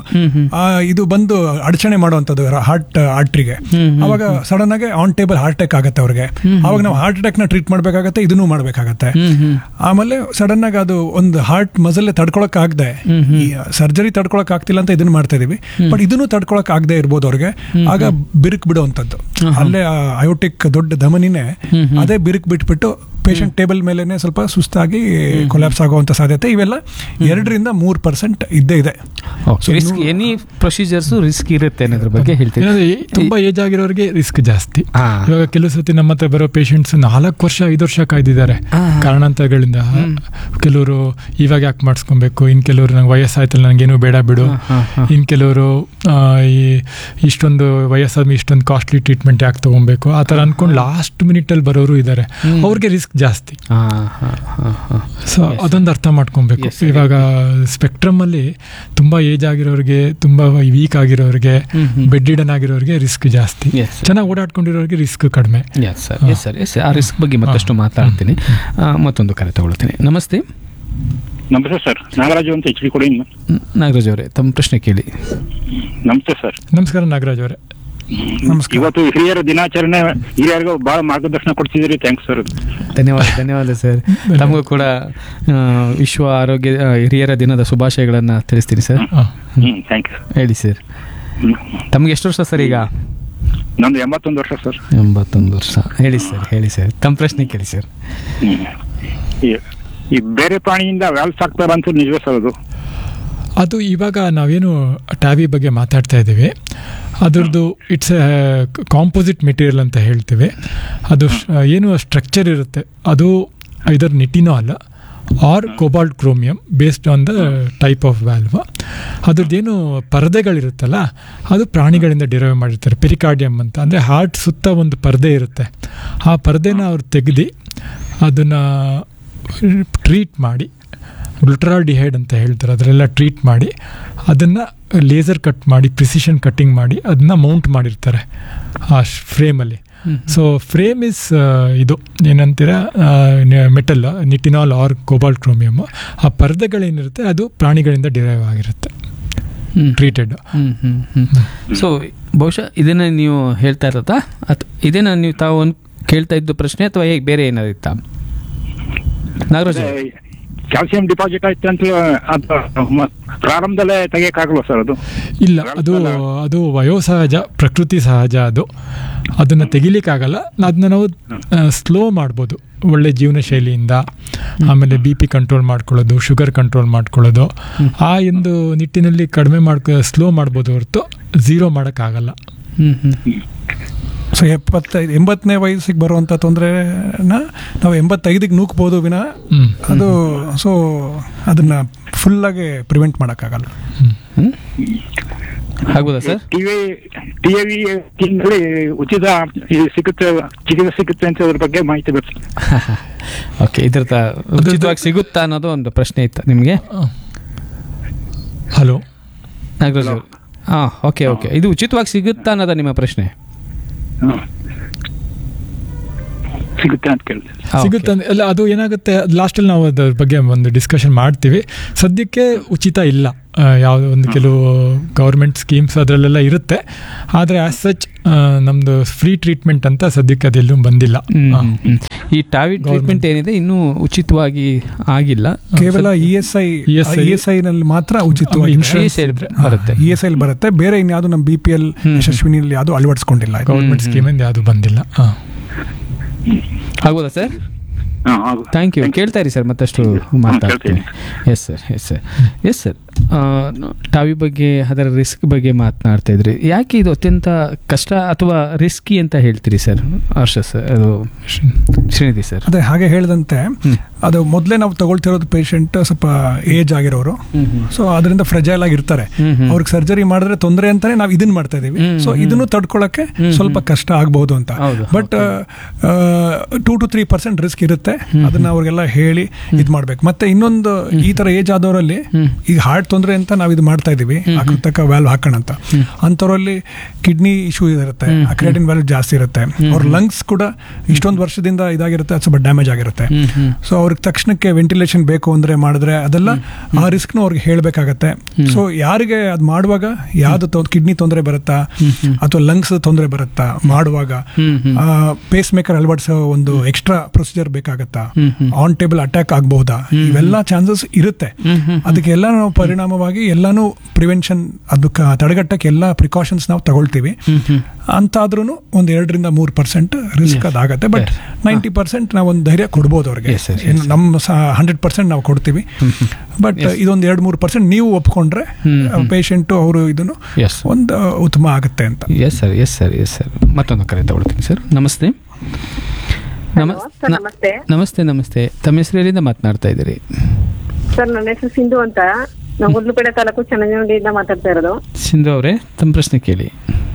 ಇದು ಬಂದು ಅಡಚಣೆ ಮಾಡುವಂಥದ್ದು ಹಾರ್ಟ್ ಆರ್ಟ್ರಿಗೆ ಅವಾಗ ಸಡನ್ ಆಗಿ ಆನ್ ಟೇಬಲ್ ಹಾರ್ಟ್ ಅಟ್ಯಾಕ್ ಆಗುತ್ತೆ ಅವ್ರಿಗೆ ಅವಾಗ ನಾವು ಹಾರ್ಟ್ ಅಟ್ಯಾಕ್ ನ ಟ್ರೀಟ್ ಮಾಡ್ಬೇಕಾಗತ್ತೆ ಇದನ್ನು ಮಾಡ್ಬೇಕಾಗತ್ತೆ ಆಮೇಲೆ ಸಡನ್ ಆಗಿ ಅದು ಒಂದು ಹಾರ್ಟ್ ಮಸಲ್ ತಡ್ಕೊಳಕ್ ಆಗದೆ ಈ ಸರ್ಜರಿ ತಡ್ಕೊಳಕ್ ಆಗ್ತಿಲ್ಲ ಅಂತ ಇದನ್ನ ಮಾಡ್ತಾ ಇದೀವಿ ಬಟ್ ಇದನ್ನು ತಡ್ಕೊಳಕ್ ಆಗದೆ ಇರ್ಬೋದು ಅವ್ರಿಗೆ ಆಗ ಬಿರುಕ್ ಬಿಡುವಂಥದ್ದು ಅಲ್ಲೇ ಅಯೋಟಿಕ್ ದೊಡ್ಡ ಧಮನಿನೇ ಅದೇ ಬಿರುಕ್ ಬಿಟ್ಬಿಟ್ಟು ಪೇಷಂಟ್ ಟೇಬಲ್ ಮೇಲೆನೆ ಸ್ವಲ್ಪ ಸುಸ್ತಾಗಿ ಕೊಲ್ಯಾಪ್ಸ್ ಆಗುವಂತ ಸಾಧ್ಯತೆ ಇವೆಲ್ಲ ಎರಡರಿಂದ ಮೂರು ಪರ್ಸೆಂಟ್ ಇದ್ದೇ ಇದೆ okay risk any procedures risk ಇರುತ್ತೆ ಅನ್ನೋದ್ರ ಬಗ್ಗೆ ಹೇಳ್ತೀನಿ ಏನಂದ್ರೆ ಈ ತುಂಬಾ ಏಜ್ ಆಗಿರೋರಿಗೆ ರಿಸ್ಕ್ ಜಾಸ್ತಿ ಹಾ. ಇವಾಗ ಕೆಲವು ಸತಿ ನಮ್ಮ ಹತ್ರ ಬರೋ ಪೇಷಂಟ್ಸ್ ನಾಲ್ಕು ವರ್ಷ ಐದು ವರ್ಷ ಕಾಯ್ದಿದ್ದಾರೆ ಕಾರಣಾಂತರಗಳಿಂದ ಕೆಲವರು ಇವಾಗ ಯಾಕೆ ಮಾಡಿಸ್ಕೊಬೇಕು ಇನ್ ಕೆಲವರು ನಂಗೆ ವಯಸ್ಸಾಯ್ತಲ್ಲ ನನಗೇನು ಬೇಡ ಬಿಡು ಹಾ, ಹಾ. ಇನ್ ಕೆಲವರು ಆ, ಈ ಇಷ್ಟೊಂದು ವಯಸ್ಸಾದ್ಮೇಲೆ ಇಷ್ಟೊಂದು ಕಾಸ್ಟ್ಲಿ ಟ್ರೀಟ್ಮೆಂಟ್ ಯಾಕೆ ತಗೊಬೇಕು ಆ ಥರ ಅನ್ಕೊಂಡು ಲಾಸ್ಟ್ ಮಿನಿಟಲ್ಲಿ ಬರೋರು ಇದ್ದಾರೆ ಅವ್ರಿಗೆ ರಿಸ್ಕ್ ಜಾಸ್ತಿ ಹಾಂ ಹಾಂ ಹಾಂ ಹಾಂ ಸೊ ಅದೊಂದು ಅರ್ಥ ಮಾಡ್ಕೊಬೇಕು Yes, sir. ಇವಾಗ ಸ್ಪೆಕ್ಟ್ರಮ್ ಅಲ್ಲಿ ತುಂಬಾ ಏಜ್ ಆಗಿರೋರಿಗೆ ತುಂಬಾ ವೀಕ್ ಆಗಿರೋರಿಗೆ ಬೆಡ್ ಇಡನ್ ಆಗಿರೋರಿಗೆ ರಿಸ್ಕ್ ಜಾಸ್ತಿ Yes, sir. ಚೆನ್ನಾಗಿ ಓಡಾಡ್ಕೊಂಡಿರೋರಿಗೆ ರಿಸ್ಕ್ ಕಡಿಮೆ yes sir yes sir yes ಆ ರಿಸ್ಕ್ ಬಗ್ಗೆ ಮತ್ತಷ್ಟು ಮಾತಾಡ್ತೀನಿ ಆ, ಮತ್ತೊಂದು ಕರೆ ತಗೊಳ್ತೀನಿ ನಮಸ್ತೆ ನಮಸ್ತೆ ಸರ್ ನಾಗರಾಜು ಅಂತ ಎಚ್ ಡಿ ಕೊಡಿ ನ್- ನಾಗರಾಜ್ ಅವರೇ ತಮ್ಮ ಪ್ರಶ್ನೆ ಕೇಳಿ ನಮಸ್ತೆ ಸರ್ ನಮಸ್ಕಾರ ನಾಗರಾಜ್ ಅವರೇ ನಮಸ್ಕಾರ ಇವತ್ತು ಹಿರಿಯರ ದಿನಾಚರಣೆ ಹಿರಿಯರಿಗೂ ಬಹಳ ಮಾರ್ಗದರ್ಶನ ಕೊಡ್ತಿದ್ದೀರಿ ಥ್ಯಾಂಕ್ಸ್ ಸರ್ ಧನ್ಯವಾದ ಧನ್ಯವಾದ ಸರ್ ತಮಗೂ ಕೂಡ ಆ, ವಿಶ್ವ ಆರೋಗ್ಯ ಆ, ಹಿರಿಯರ ದಿನದ ಶುಭಾಶಯಗಳನ್ನು ತಿಳಿಸ್ತೀನಿ ಸರ್ ಆ, ಹ್ಮ್ ಥ್ಯಾಂಕ್ ಯು ಹೇಳಿ ಸರ್ ತಮ್ಗೆ ಎಷ್ಟು ವರ್ಷ ಸರ್ ಈಗ ನಂದು ಎಂಬತ್ತೊಂದು ವರ್ಷ ಸರ್ ಎಂಬತ್ತೊಂದು ವರ್ಷ ಹೇಳಿ ಸರ್ ಹೇಳಿ ಸರ್ ತಮ್ಮ ಪ್ರಶ್ನೆ ಕೇಳಿ ಸರ್ ಹ್ಮ್. ಈ- ಈ ಬೇರೆ ಪ್ರಾಣಿಯಿಂದ ವ್ಯಾಲ್ಸ್ ಆಗ್ತಾರ ಅಂತ ನಿಜವೇ ಸರ್ ಅದು ಅದು ಇವಾಗ ನಾವೇನು ಟ್ಯಾವಿ ಬಗ್ಗೆ ಮಾತಾಡ್ತಾ ಇದ್ದೀವಿ ಅದ್ರದ್ದು ಇಟ್ಸ್ ಎ ಕಾಂಪೋಸಿಟ್ ಮೆಟೀರಿಯಲ್ ಅಂತ ಹೇಳ್ತೀವಿ ಅದು ಶ- ಏನು ಸ್ಟ್ರಕ್ಚರ್ ಇರುತ್ತೆ ಅದು ಇದರ ನಿಟಿನೋ ಅಲ್ಲ or cobalt chromium based on the type of valve ಅದ್ರದ್ದೇನು ಪರದೆಗಳಿರುತ್ತಲ್ಲ ಅದು ಪ್ರಾಣಿಗಳಿಂದ ಡಿರೈವ್ ಮಾಡಿರ್ತಾರೆ ಪೆರಿಕಾರ್ಡಿಯಂ ಅಂತ ಅಂದರೆ ಹಾರ್ಟ್ ಸುತ್ತ ಒಂದು ಪರದೆ ಇರುತ್ತೆ ಆ ಪರದೆನ ಅವ್ರು ತೆಗೆದು ಅದನ್ನು ಟ್ರೀಟ್ ಮಾಡಿ ಗ್ಲುಟ್ರಾಲ್ಡಿಹೈಡ್ ಅಂತ ಹೇಳ್ತಾರೆ ಅದರೆಲ್ಲ ಟ್ರೀಟ್ ಮಾಡಿ ಅದನ್ನು ಲೇಸರ್ ಕಟ್ ಮಾಡಿ ಪ್ರಿಸಿಷನ್ ಕಟ್ಟಿಂಗ್ ಮಾಡಿ ಅದನ್ನ ಮೌಂಟ್ ಮಾಡಿರ್ತಾರೆ ಆ ಫ್ರೇಮಲ್ಲಿ ಸೊ ಫ್ರೇಮ್ ಇಸ್ ಇದು ಏನಂತೀರ metal nitinol or cobalt chromium ಆ ಪರದೆಗಳೇನಿರುತ್ತೆ ಅದು ಪ್ರಾಣಿಗಳಿಂದ ಡಿರೈವ್ ಆಗಿರುತ್ತೆ ಹ್ಮ್. ಟ್ರೀಟೆಡ್ ಹ್ಮ್ ಹ್ಮ್ ಹ್ಮ್ ಸೊ ಬಹುಶಃ ಇದನ್ನ ನೀವು ಹೇಳ್ತಾ ಇರೋದಾ ಅಥವಾ ಇದೇನ ನೀವು ತಾವು ಅನ್- ಕೇಳ್ತಾ ಇದ್ದು ಪ್ರಶ್ನೆ ಅಥವಾ ಹೇಗೆ ಬೇರೆ ಏನಾದ್ರು ಇತ್ತಾ ನಾಗರಾಜ್ ಅವರೇ? ಕ್ಯಾಲ್ಸಿಯಂ ಡಿಪಾಸಿಟ್ ಆಯ್ತು ಅಂತ ಅದು ಮ- ಪ್ರಾರಂಭದಲ್ಲೇ ತೆಗಿಯಕ್ಕಾಗಲ್ವ ಸರ್ ಅದು ಇಲ್ಲ ಅದು ಅದು ವಯೋಸಹಜ ಪ್ರಕೃತಿ ಸಹಜ ಅದು ಅದನ್ನು ತೆಗಿಲಿಕ್ಕಾಗಲ್ಲ ಅದನ್ನ ನಾವು ಸ್ಲೋ ಮಾಡ್ಬೋದು ಒಳ್ಳೆ ಜೀವನ ಶೈಲಿಯಿಂದ ಆಮೇಲೆ ಬಿ ಪಿ ಕಂಟ್ರೋಲ್ ಮಾಡ್ಕೊಳ್ಳೋದು ಶುಗರ್ ಕಂಟ್ರೋಲ್ ಮಾಡ್ಕೊಳ್ಳೋದು ಆ ಒಂದು ನಿಟ್ಟಿನಲ್ಲಿ ಕಡಿಮೆ ಮಾಡ್ಕೊ ಸ್ಲೋ ಮಾಡ್ಬೋದು ಹೊರತು ಝೀರೋ ಮಾಡೋಕ್ಕಾಗಲ್ಲ ಹ್ಮ್ ಹ್ಮ್ ಸೊ ಎಪ್ಪತ್ತೈದು ಎಂಬತ್ತನೇ ವಯಸ್ಸಿಗೆ ಬರುವಂಥ ತೊಂದರೆನ ನಾವು ಎಂಬತ್ತೈದಿಗೆ ನೂಕ್ಬೋದು ವಿನ ಹ್ಮ್. ಅದು ಸೊ ಅದನ್ನ ಫುಲ್ಲಾಗಿ ಪ್ರಿವೆಂಟ್ ಮಾಡೋಕ್ಕಾಗಲ್ಲ ಹ್ಮ್ ಆಗ್ಬೋದಾ ಸರ್ ಟಿವಿ ಟಿವಿ ಕಿಂಗ್ಲಿ ಉಚಿತ ಇದು ಸಿಗುತ್ತೆ ಚಿಕಿತ್ಸೆ ಸಿಗುತ್ತೆ ಅಂತ ಅದ್ರ ಬಗ್ಗೆ ಮಾಹಿತಿ ಬೇಕು ಓಕೆ ಇದ್ರದ ಉಚಿತವಾಗಿ ಸಿಗುತ್ತಾ ಅನ್ನೋದು ಒಂದು ಪ್ರಶ್ನೆ ಇತ್ತು ನಿಮಗೆ ಹಲೋ ನಾಗರಾಜ್ ಅವರು ಹಾಂ ಓಕೆ ಓಕೆ ಇದು ಉಚಿತವಾಗಿ ಸಿಗುತ್ತಾ ಅನ್ನೋದ ನಿಮ್ಮ ಪ್ರಶ್ನೆ ಹ್ಮ್. ಸಿಗುತ್ತೆ ಅಂತ ಕೇಳಿದೆ ಆ, okay. ಸಿಗುತ್ತೆ ಅಂದ್ರೆ- ಅಲ್ಲ ಅದು ಏನಾಗುತ್ತೆ ಲಾಸ್ಟಲ್ಲಿ ನಾವು ಅದ್ರ ಬಗ್ಗೆ ಒಂದು ಡಿಸ್ಕಷನ್ ಮಾಡ್ತೀವಿ ಸದ್ಯಕ್ಕೆ ಉಚಿತ ಇಲ್ಲ ಆ, ಯಾವುದೋ ಒಂದು ಕೆಲವು ಗೌರ್ಮೆಂಟ್ ಸ್ಕೀಮ್ಸ್ ಅದರಲ್ಲೆಲ್ಲ ಇರುತ್ತೆ ಆದರೆ ಆಸ್ ಸಚ್ ನಮ್ಮದು ಫ್ರೀ ಟ್ರೀಟ್ಮೆಂಟ್ ಅಂತ ಸದ್ಯಕ್ಕೆ ಅದೆಲ್ಲೂ ಬಂದಿಲ್ಲ ಹ್ಮ್, ಆ. ಹ್ಮ್, ಹ್ಮ್. ಈ ಟಾವಿ ಟ್ರೀಟ್ಮೆಂಟ್ ಏನಿದೆ ಇನ್ನೂ ಉಚಿತವಾಗಿ ಆಗಿಲ್ಲ ಕೇವಲ E S I ESI E S I ನಲ್ಲಿ ಮಾತ್ರ ಉಚಿತವಾಗಿ Insurance ESI ಬರುತ್ತೆ ಇ ಎಸ್ ಐ ಬರುತ್ತೆ ಬೇರೆ ಇನ್ಯಾವುದು ನಮ್ಮ ಬಿ ಪಿ ಎಲ್ ಯಶಸ್ವಿನಿಯಲ್ಲಿ ಯಾವುದು ಅಳವಡಿಸ್ಕೊಂಡಿಲ್ಲ ಇದು. ಗೌರ್ಮೆಂಟ್ ಸ್ಕೀಮಿಂದ ಯಾವುದು ಬಂದಿಲ್ಲ ಹಾಂ ಆಗ್ಬೋದಾ ಸರ್ ಹಾ, ಹೌದು. ಥ್ಯಾಂಕ್ ಯು ಕೇಳ್ತಾ ಇರಿ ಸರ್ ಮತ್ತಷ್ಟು ಮಾತಾಡ್ತೀನಿ ಕೇಳ್ತೀನಿ. Yes sir yes sir yes sir TAVI ಬಗ್ಗೆ ಅದರ ರಿಸ್ಕ್ ಬಗ್ಗೆ ಮಾತನಾಡ್ತಾ ಇದ್ರಿ ಯಾಕೆ ಇದು ಅತ್ಯಂತ ಕಷ್ಟ ಅಥವಾ ರಿಸ್ಕಿ ಅಂತ ಹೇಳ್ತೀರಿ ಸರ್ ಹರ್ಷ ಸರ್ ಅದು ಶ್ರೀನಿಧಿ ಸರ್ ಅದೇ ಹಾಗೆ ಹೇಳಿದಂತೆ ಹ್ಮ್. ಅದು ಮೊದಲೇ ನಾವು ತಗೊಳ್ತಿರೋದು ಪೇಷಂಟ್ ಸ್ವಲ್ಪ ಏಜ್ ಆಗಿರೋರು ಸೊ ಅದರಿಂದ ಫ್ರೆಜೈಲ್ ಆಗಿರ್ತಾರೆ ಹ್ಮ್, ಹ್ಮ್. ಅವ್ರಿಗೆ ಸರ್ಜರಿ ಮಾಡಿದ್ರೆ ತೊಂದರೆ ಅಂತಾನೆ ನಾವು ಇದನ್ನ ಮಾಡ್ತಾ ಇದೀವಿ ಹ್ಮ್, ಸೊ ಹ್ಮ್. ಇದನ್ನು ತಡ್ಕೊಳಕ್ಕೆ ಹ್ಮ್, ಸ್ವಲ್ಪ ಹ್ಮ್. ಕಷ್ಟ ಆಗ್ಬಹುದು ಅಂತ ಹೌದು, but two to three percent risk ಇರುತ್ತೆ ಅದನ್ನ ಅವ್ರಿಗೆಲ್ಲ ಹೇಳಿ ಇದ್ ಮಾಡ್ಬೇಕು ಮತ್ತೆ ಇನ್ನೊಂದು ಈ ತರ ಏಜ್ ಆದವರಲ್ಲಿ ಹ್ಮ್. ಈಗ ಹಾರ್ಟ್ ತೊಂದರೆ ಅಂತ ನಾವು ಇದು ಮಾಡ್ತಾ ಇದೀವಿ ಆಕೃತಕ ವ್ಯಾಲ್ವ್ ಹಾಕೋಣ ಅಂತ ಅಂಥವ್ರಲ್ಲಿ ಕಿಡ್ನಿ ಇಶ್ಯೂ ಇರುತ್ತೆ ಕ್ರಿಯೇಟಿನ್ ವ್ಯಾಲ್ಯೂ ಜಾಸ್ತಿ ಇರುತ್ತೆ ಅವ್ರ ಲಂಗ್ಸ್ ಕೂಡ ಇಷ್ಟೊಂದು ವರ್ಷದಿಂದ ಇದಾಗಿರುತ್ತೆ ಅದು ಸ್ವಲ್ಪ ಡ್ಯಾಮೇಜ್ ಆಗಿರುತ್ತೆ ಹ್ಮ್, ಹ್ಮ್. ಸೊ ಅವ್ರಿಗೆ ತಕ್ಷಣಕ್ಕೆ ವೆಂಟಿಲೇಷನ್ ಬೇಕು ಅಂದ್ರೆ ಮಾಡಿದ್ರೆ ಅದೆಲ್ಲ ಆ ರಿಸ್ಕ್ನು ಅವ್ರಿಗೆ ಹೇಳಬೇಕಾಗತ್ತೆ ಸೊ ಯಾರಿಗೆ ಅದು ಮಾಡುವಾಗ ಯಾವ್ದು ಕಿಡ್ನಿ ತೊಂದರೆ ಬರುತ್ತಾ ಅಥವಾ ಲಂಗ್ಸ್ ತೊಂದರೆ ಬರುತ್ತಾ ಮಾಡುವಾಗ ಹ್ಮ್, ಹ್ಮ್. ಪೇಸ್ ಮೇಕರ್ ಅಳವಡಿಸೋ ಒಂದು ಎಕ್ಸ್ಟ್ರಾ ಪ್ರೊಸೀಜರ್ ಬೇಕಾಗತ್ತಾ ಹ್ಮ್, ಹ್ಮ್. ಆನ್ ಟೇಬಲ್ ಅಟ್ಯಾಕ್ ಆಗಬಹುದಾ ಇವೆಲ್ಲ ಚಾನ್ಸಸ್ ಇರುತ್ತೆ ಹ್ಮ್, ಹ್ಮ್. ಅದಕ್ಕೆಲ್ಲ ನಾವು ಪರಿಣಾಮವಾಗಿ ಎಲ್ಲಾನು ಪ್ರಿವೆನ್ಷನ್ ಅದಕ್ಕೆ ತಡೆಗಟ್ಟಕ್ಕೆ ಎಲ್ಲ ಪ್ರಿಕಾಷನ್ಸ್ ನಾವು ತಗೊಳ್ತೀವಿ ಹ್ಮ್, ಹ್ಮ್. ಅಂತಾದ್ರೂ ಒಂದು ಎರಡರಿಂದ ಮೂರು ಪರ್ಸೆಂಟ್ ರಿಸ್ಕ್ ಅದಾಗತ್ತೆ ಬಟ್ ನೈಂಟಿ ಪರ್ಸೆಂಟ್ ನಾವು ಒಂದು ಧೈರ್ಯ ಕೊಡ್ಬೋದು ಅವ್ರಿಗೆ Yes, yes, ಇನ್ನು ನಮ್ಮ ಹಂಡ್ರೆಡ್ ಪರ್ಸೆಂಟ್ ನಾವು ಕೊಡ್ತೀವಿ ಬಟ್ ಇದೊಂದು ಎರಡು ಮೂರು ಪರ್ಸೆಂಟ್ ನೀವು ಒಪ್ಕೊಂಡ್ರೆ ಹ್ಮ್, ಹ್ಮ್. ಪೇಷಂಟು ಅವರು ಇದನ್ನು ಎಸ್ ಒಂದು ಉತ್ತಮ ಆಗುತ್ತೆ ಅಂತ yes sir yes sir yes sir ಮತ್ತೊಂದು ಕರೆ ತಗೊಳ್ತೀನಿ ಸರ್ ನಮಸ್ತೆ ನಮಸ್- ಸರ್, ನ- ನಮಸ್ತೆ ನಮಸ್ತೆ ನಮಸ್ತೆ ತಮ್ಮ ಹೆಸರು ಎಲ್ಲಿಂದ ಮಾತನಾಡ್ತಾ ಇದ್ದೀರಿ ಸರ್ ನನ್ನ ಹೆಸರು ಸಿಂಧು ಅಂತ ನಾವು ಗುಡ್ಲುಪೇಟೆ ತಾಲೂಕು ಚನ್ನಂಜನಹಳ್ಳಿಯಿಂದ ಮಾತಾಡ್ತಾ ಇರೋದು ಸಿಂಧು ಅವರೇ ತಮ್ಮ ಪ್ರಶ್ನೆ ಕೇಳಿ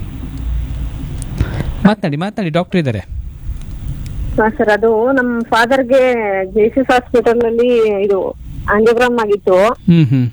ಮಾತನಾಡಿ ಮಾತನಾಡಿ ಡಾಕ್ಟರ್ ಇದ್ದಾರೆ ಹಾ, ಸರ್ ಅದು ನಮ್ಮ ಫಾದರ್ಗೆ ಜೇಸಿಸ್ ಹಾಸ್ಪಿಟಲ್ ಅಲ್ಲಿ ಇದು ಆಂಜಿಯೋಗ್ರಾಮ್ ಆಗಿತ್ತು ಹ್ಮ್ ಹ್ಮ್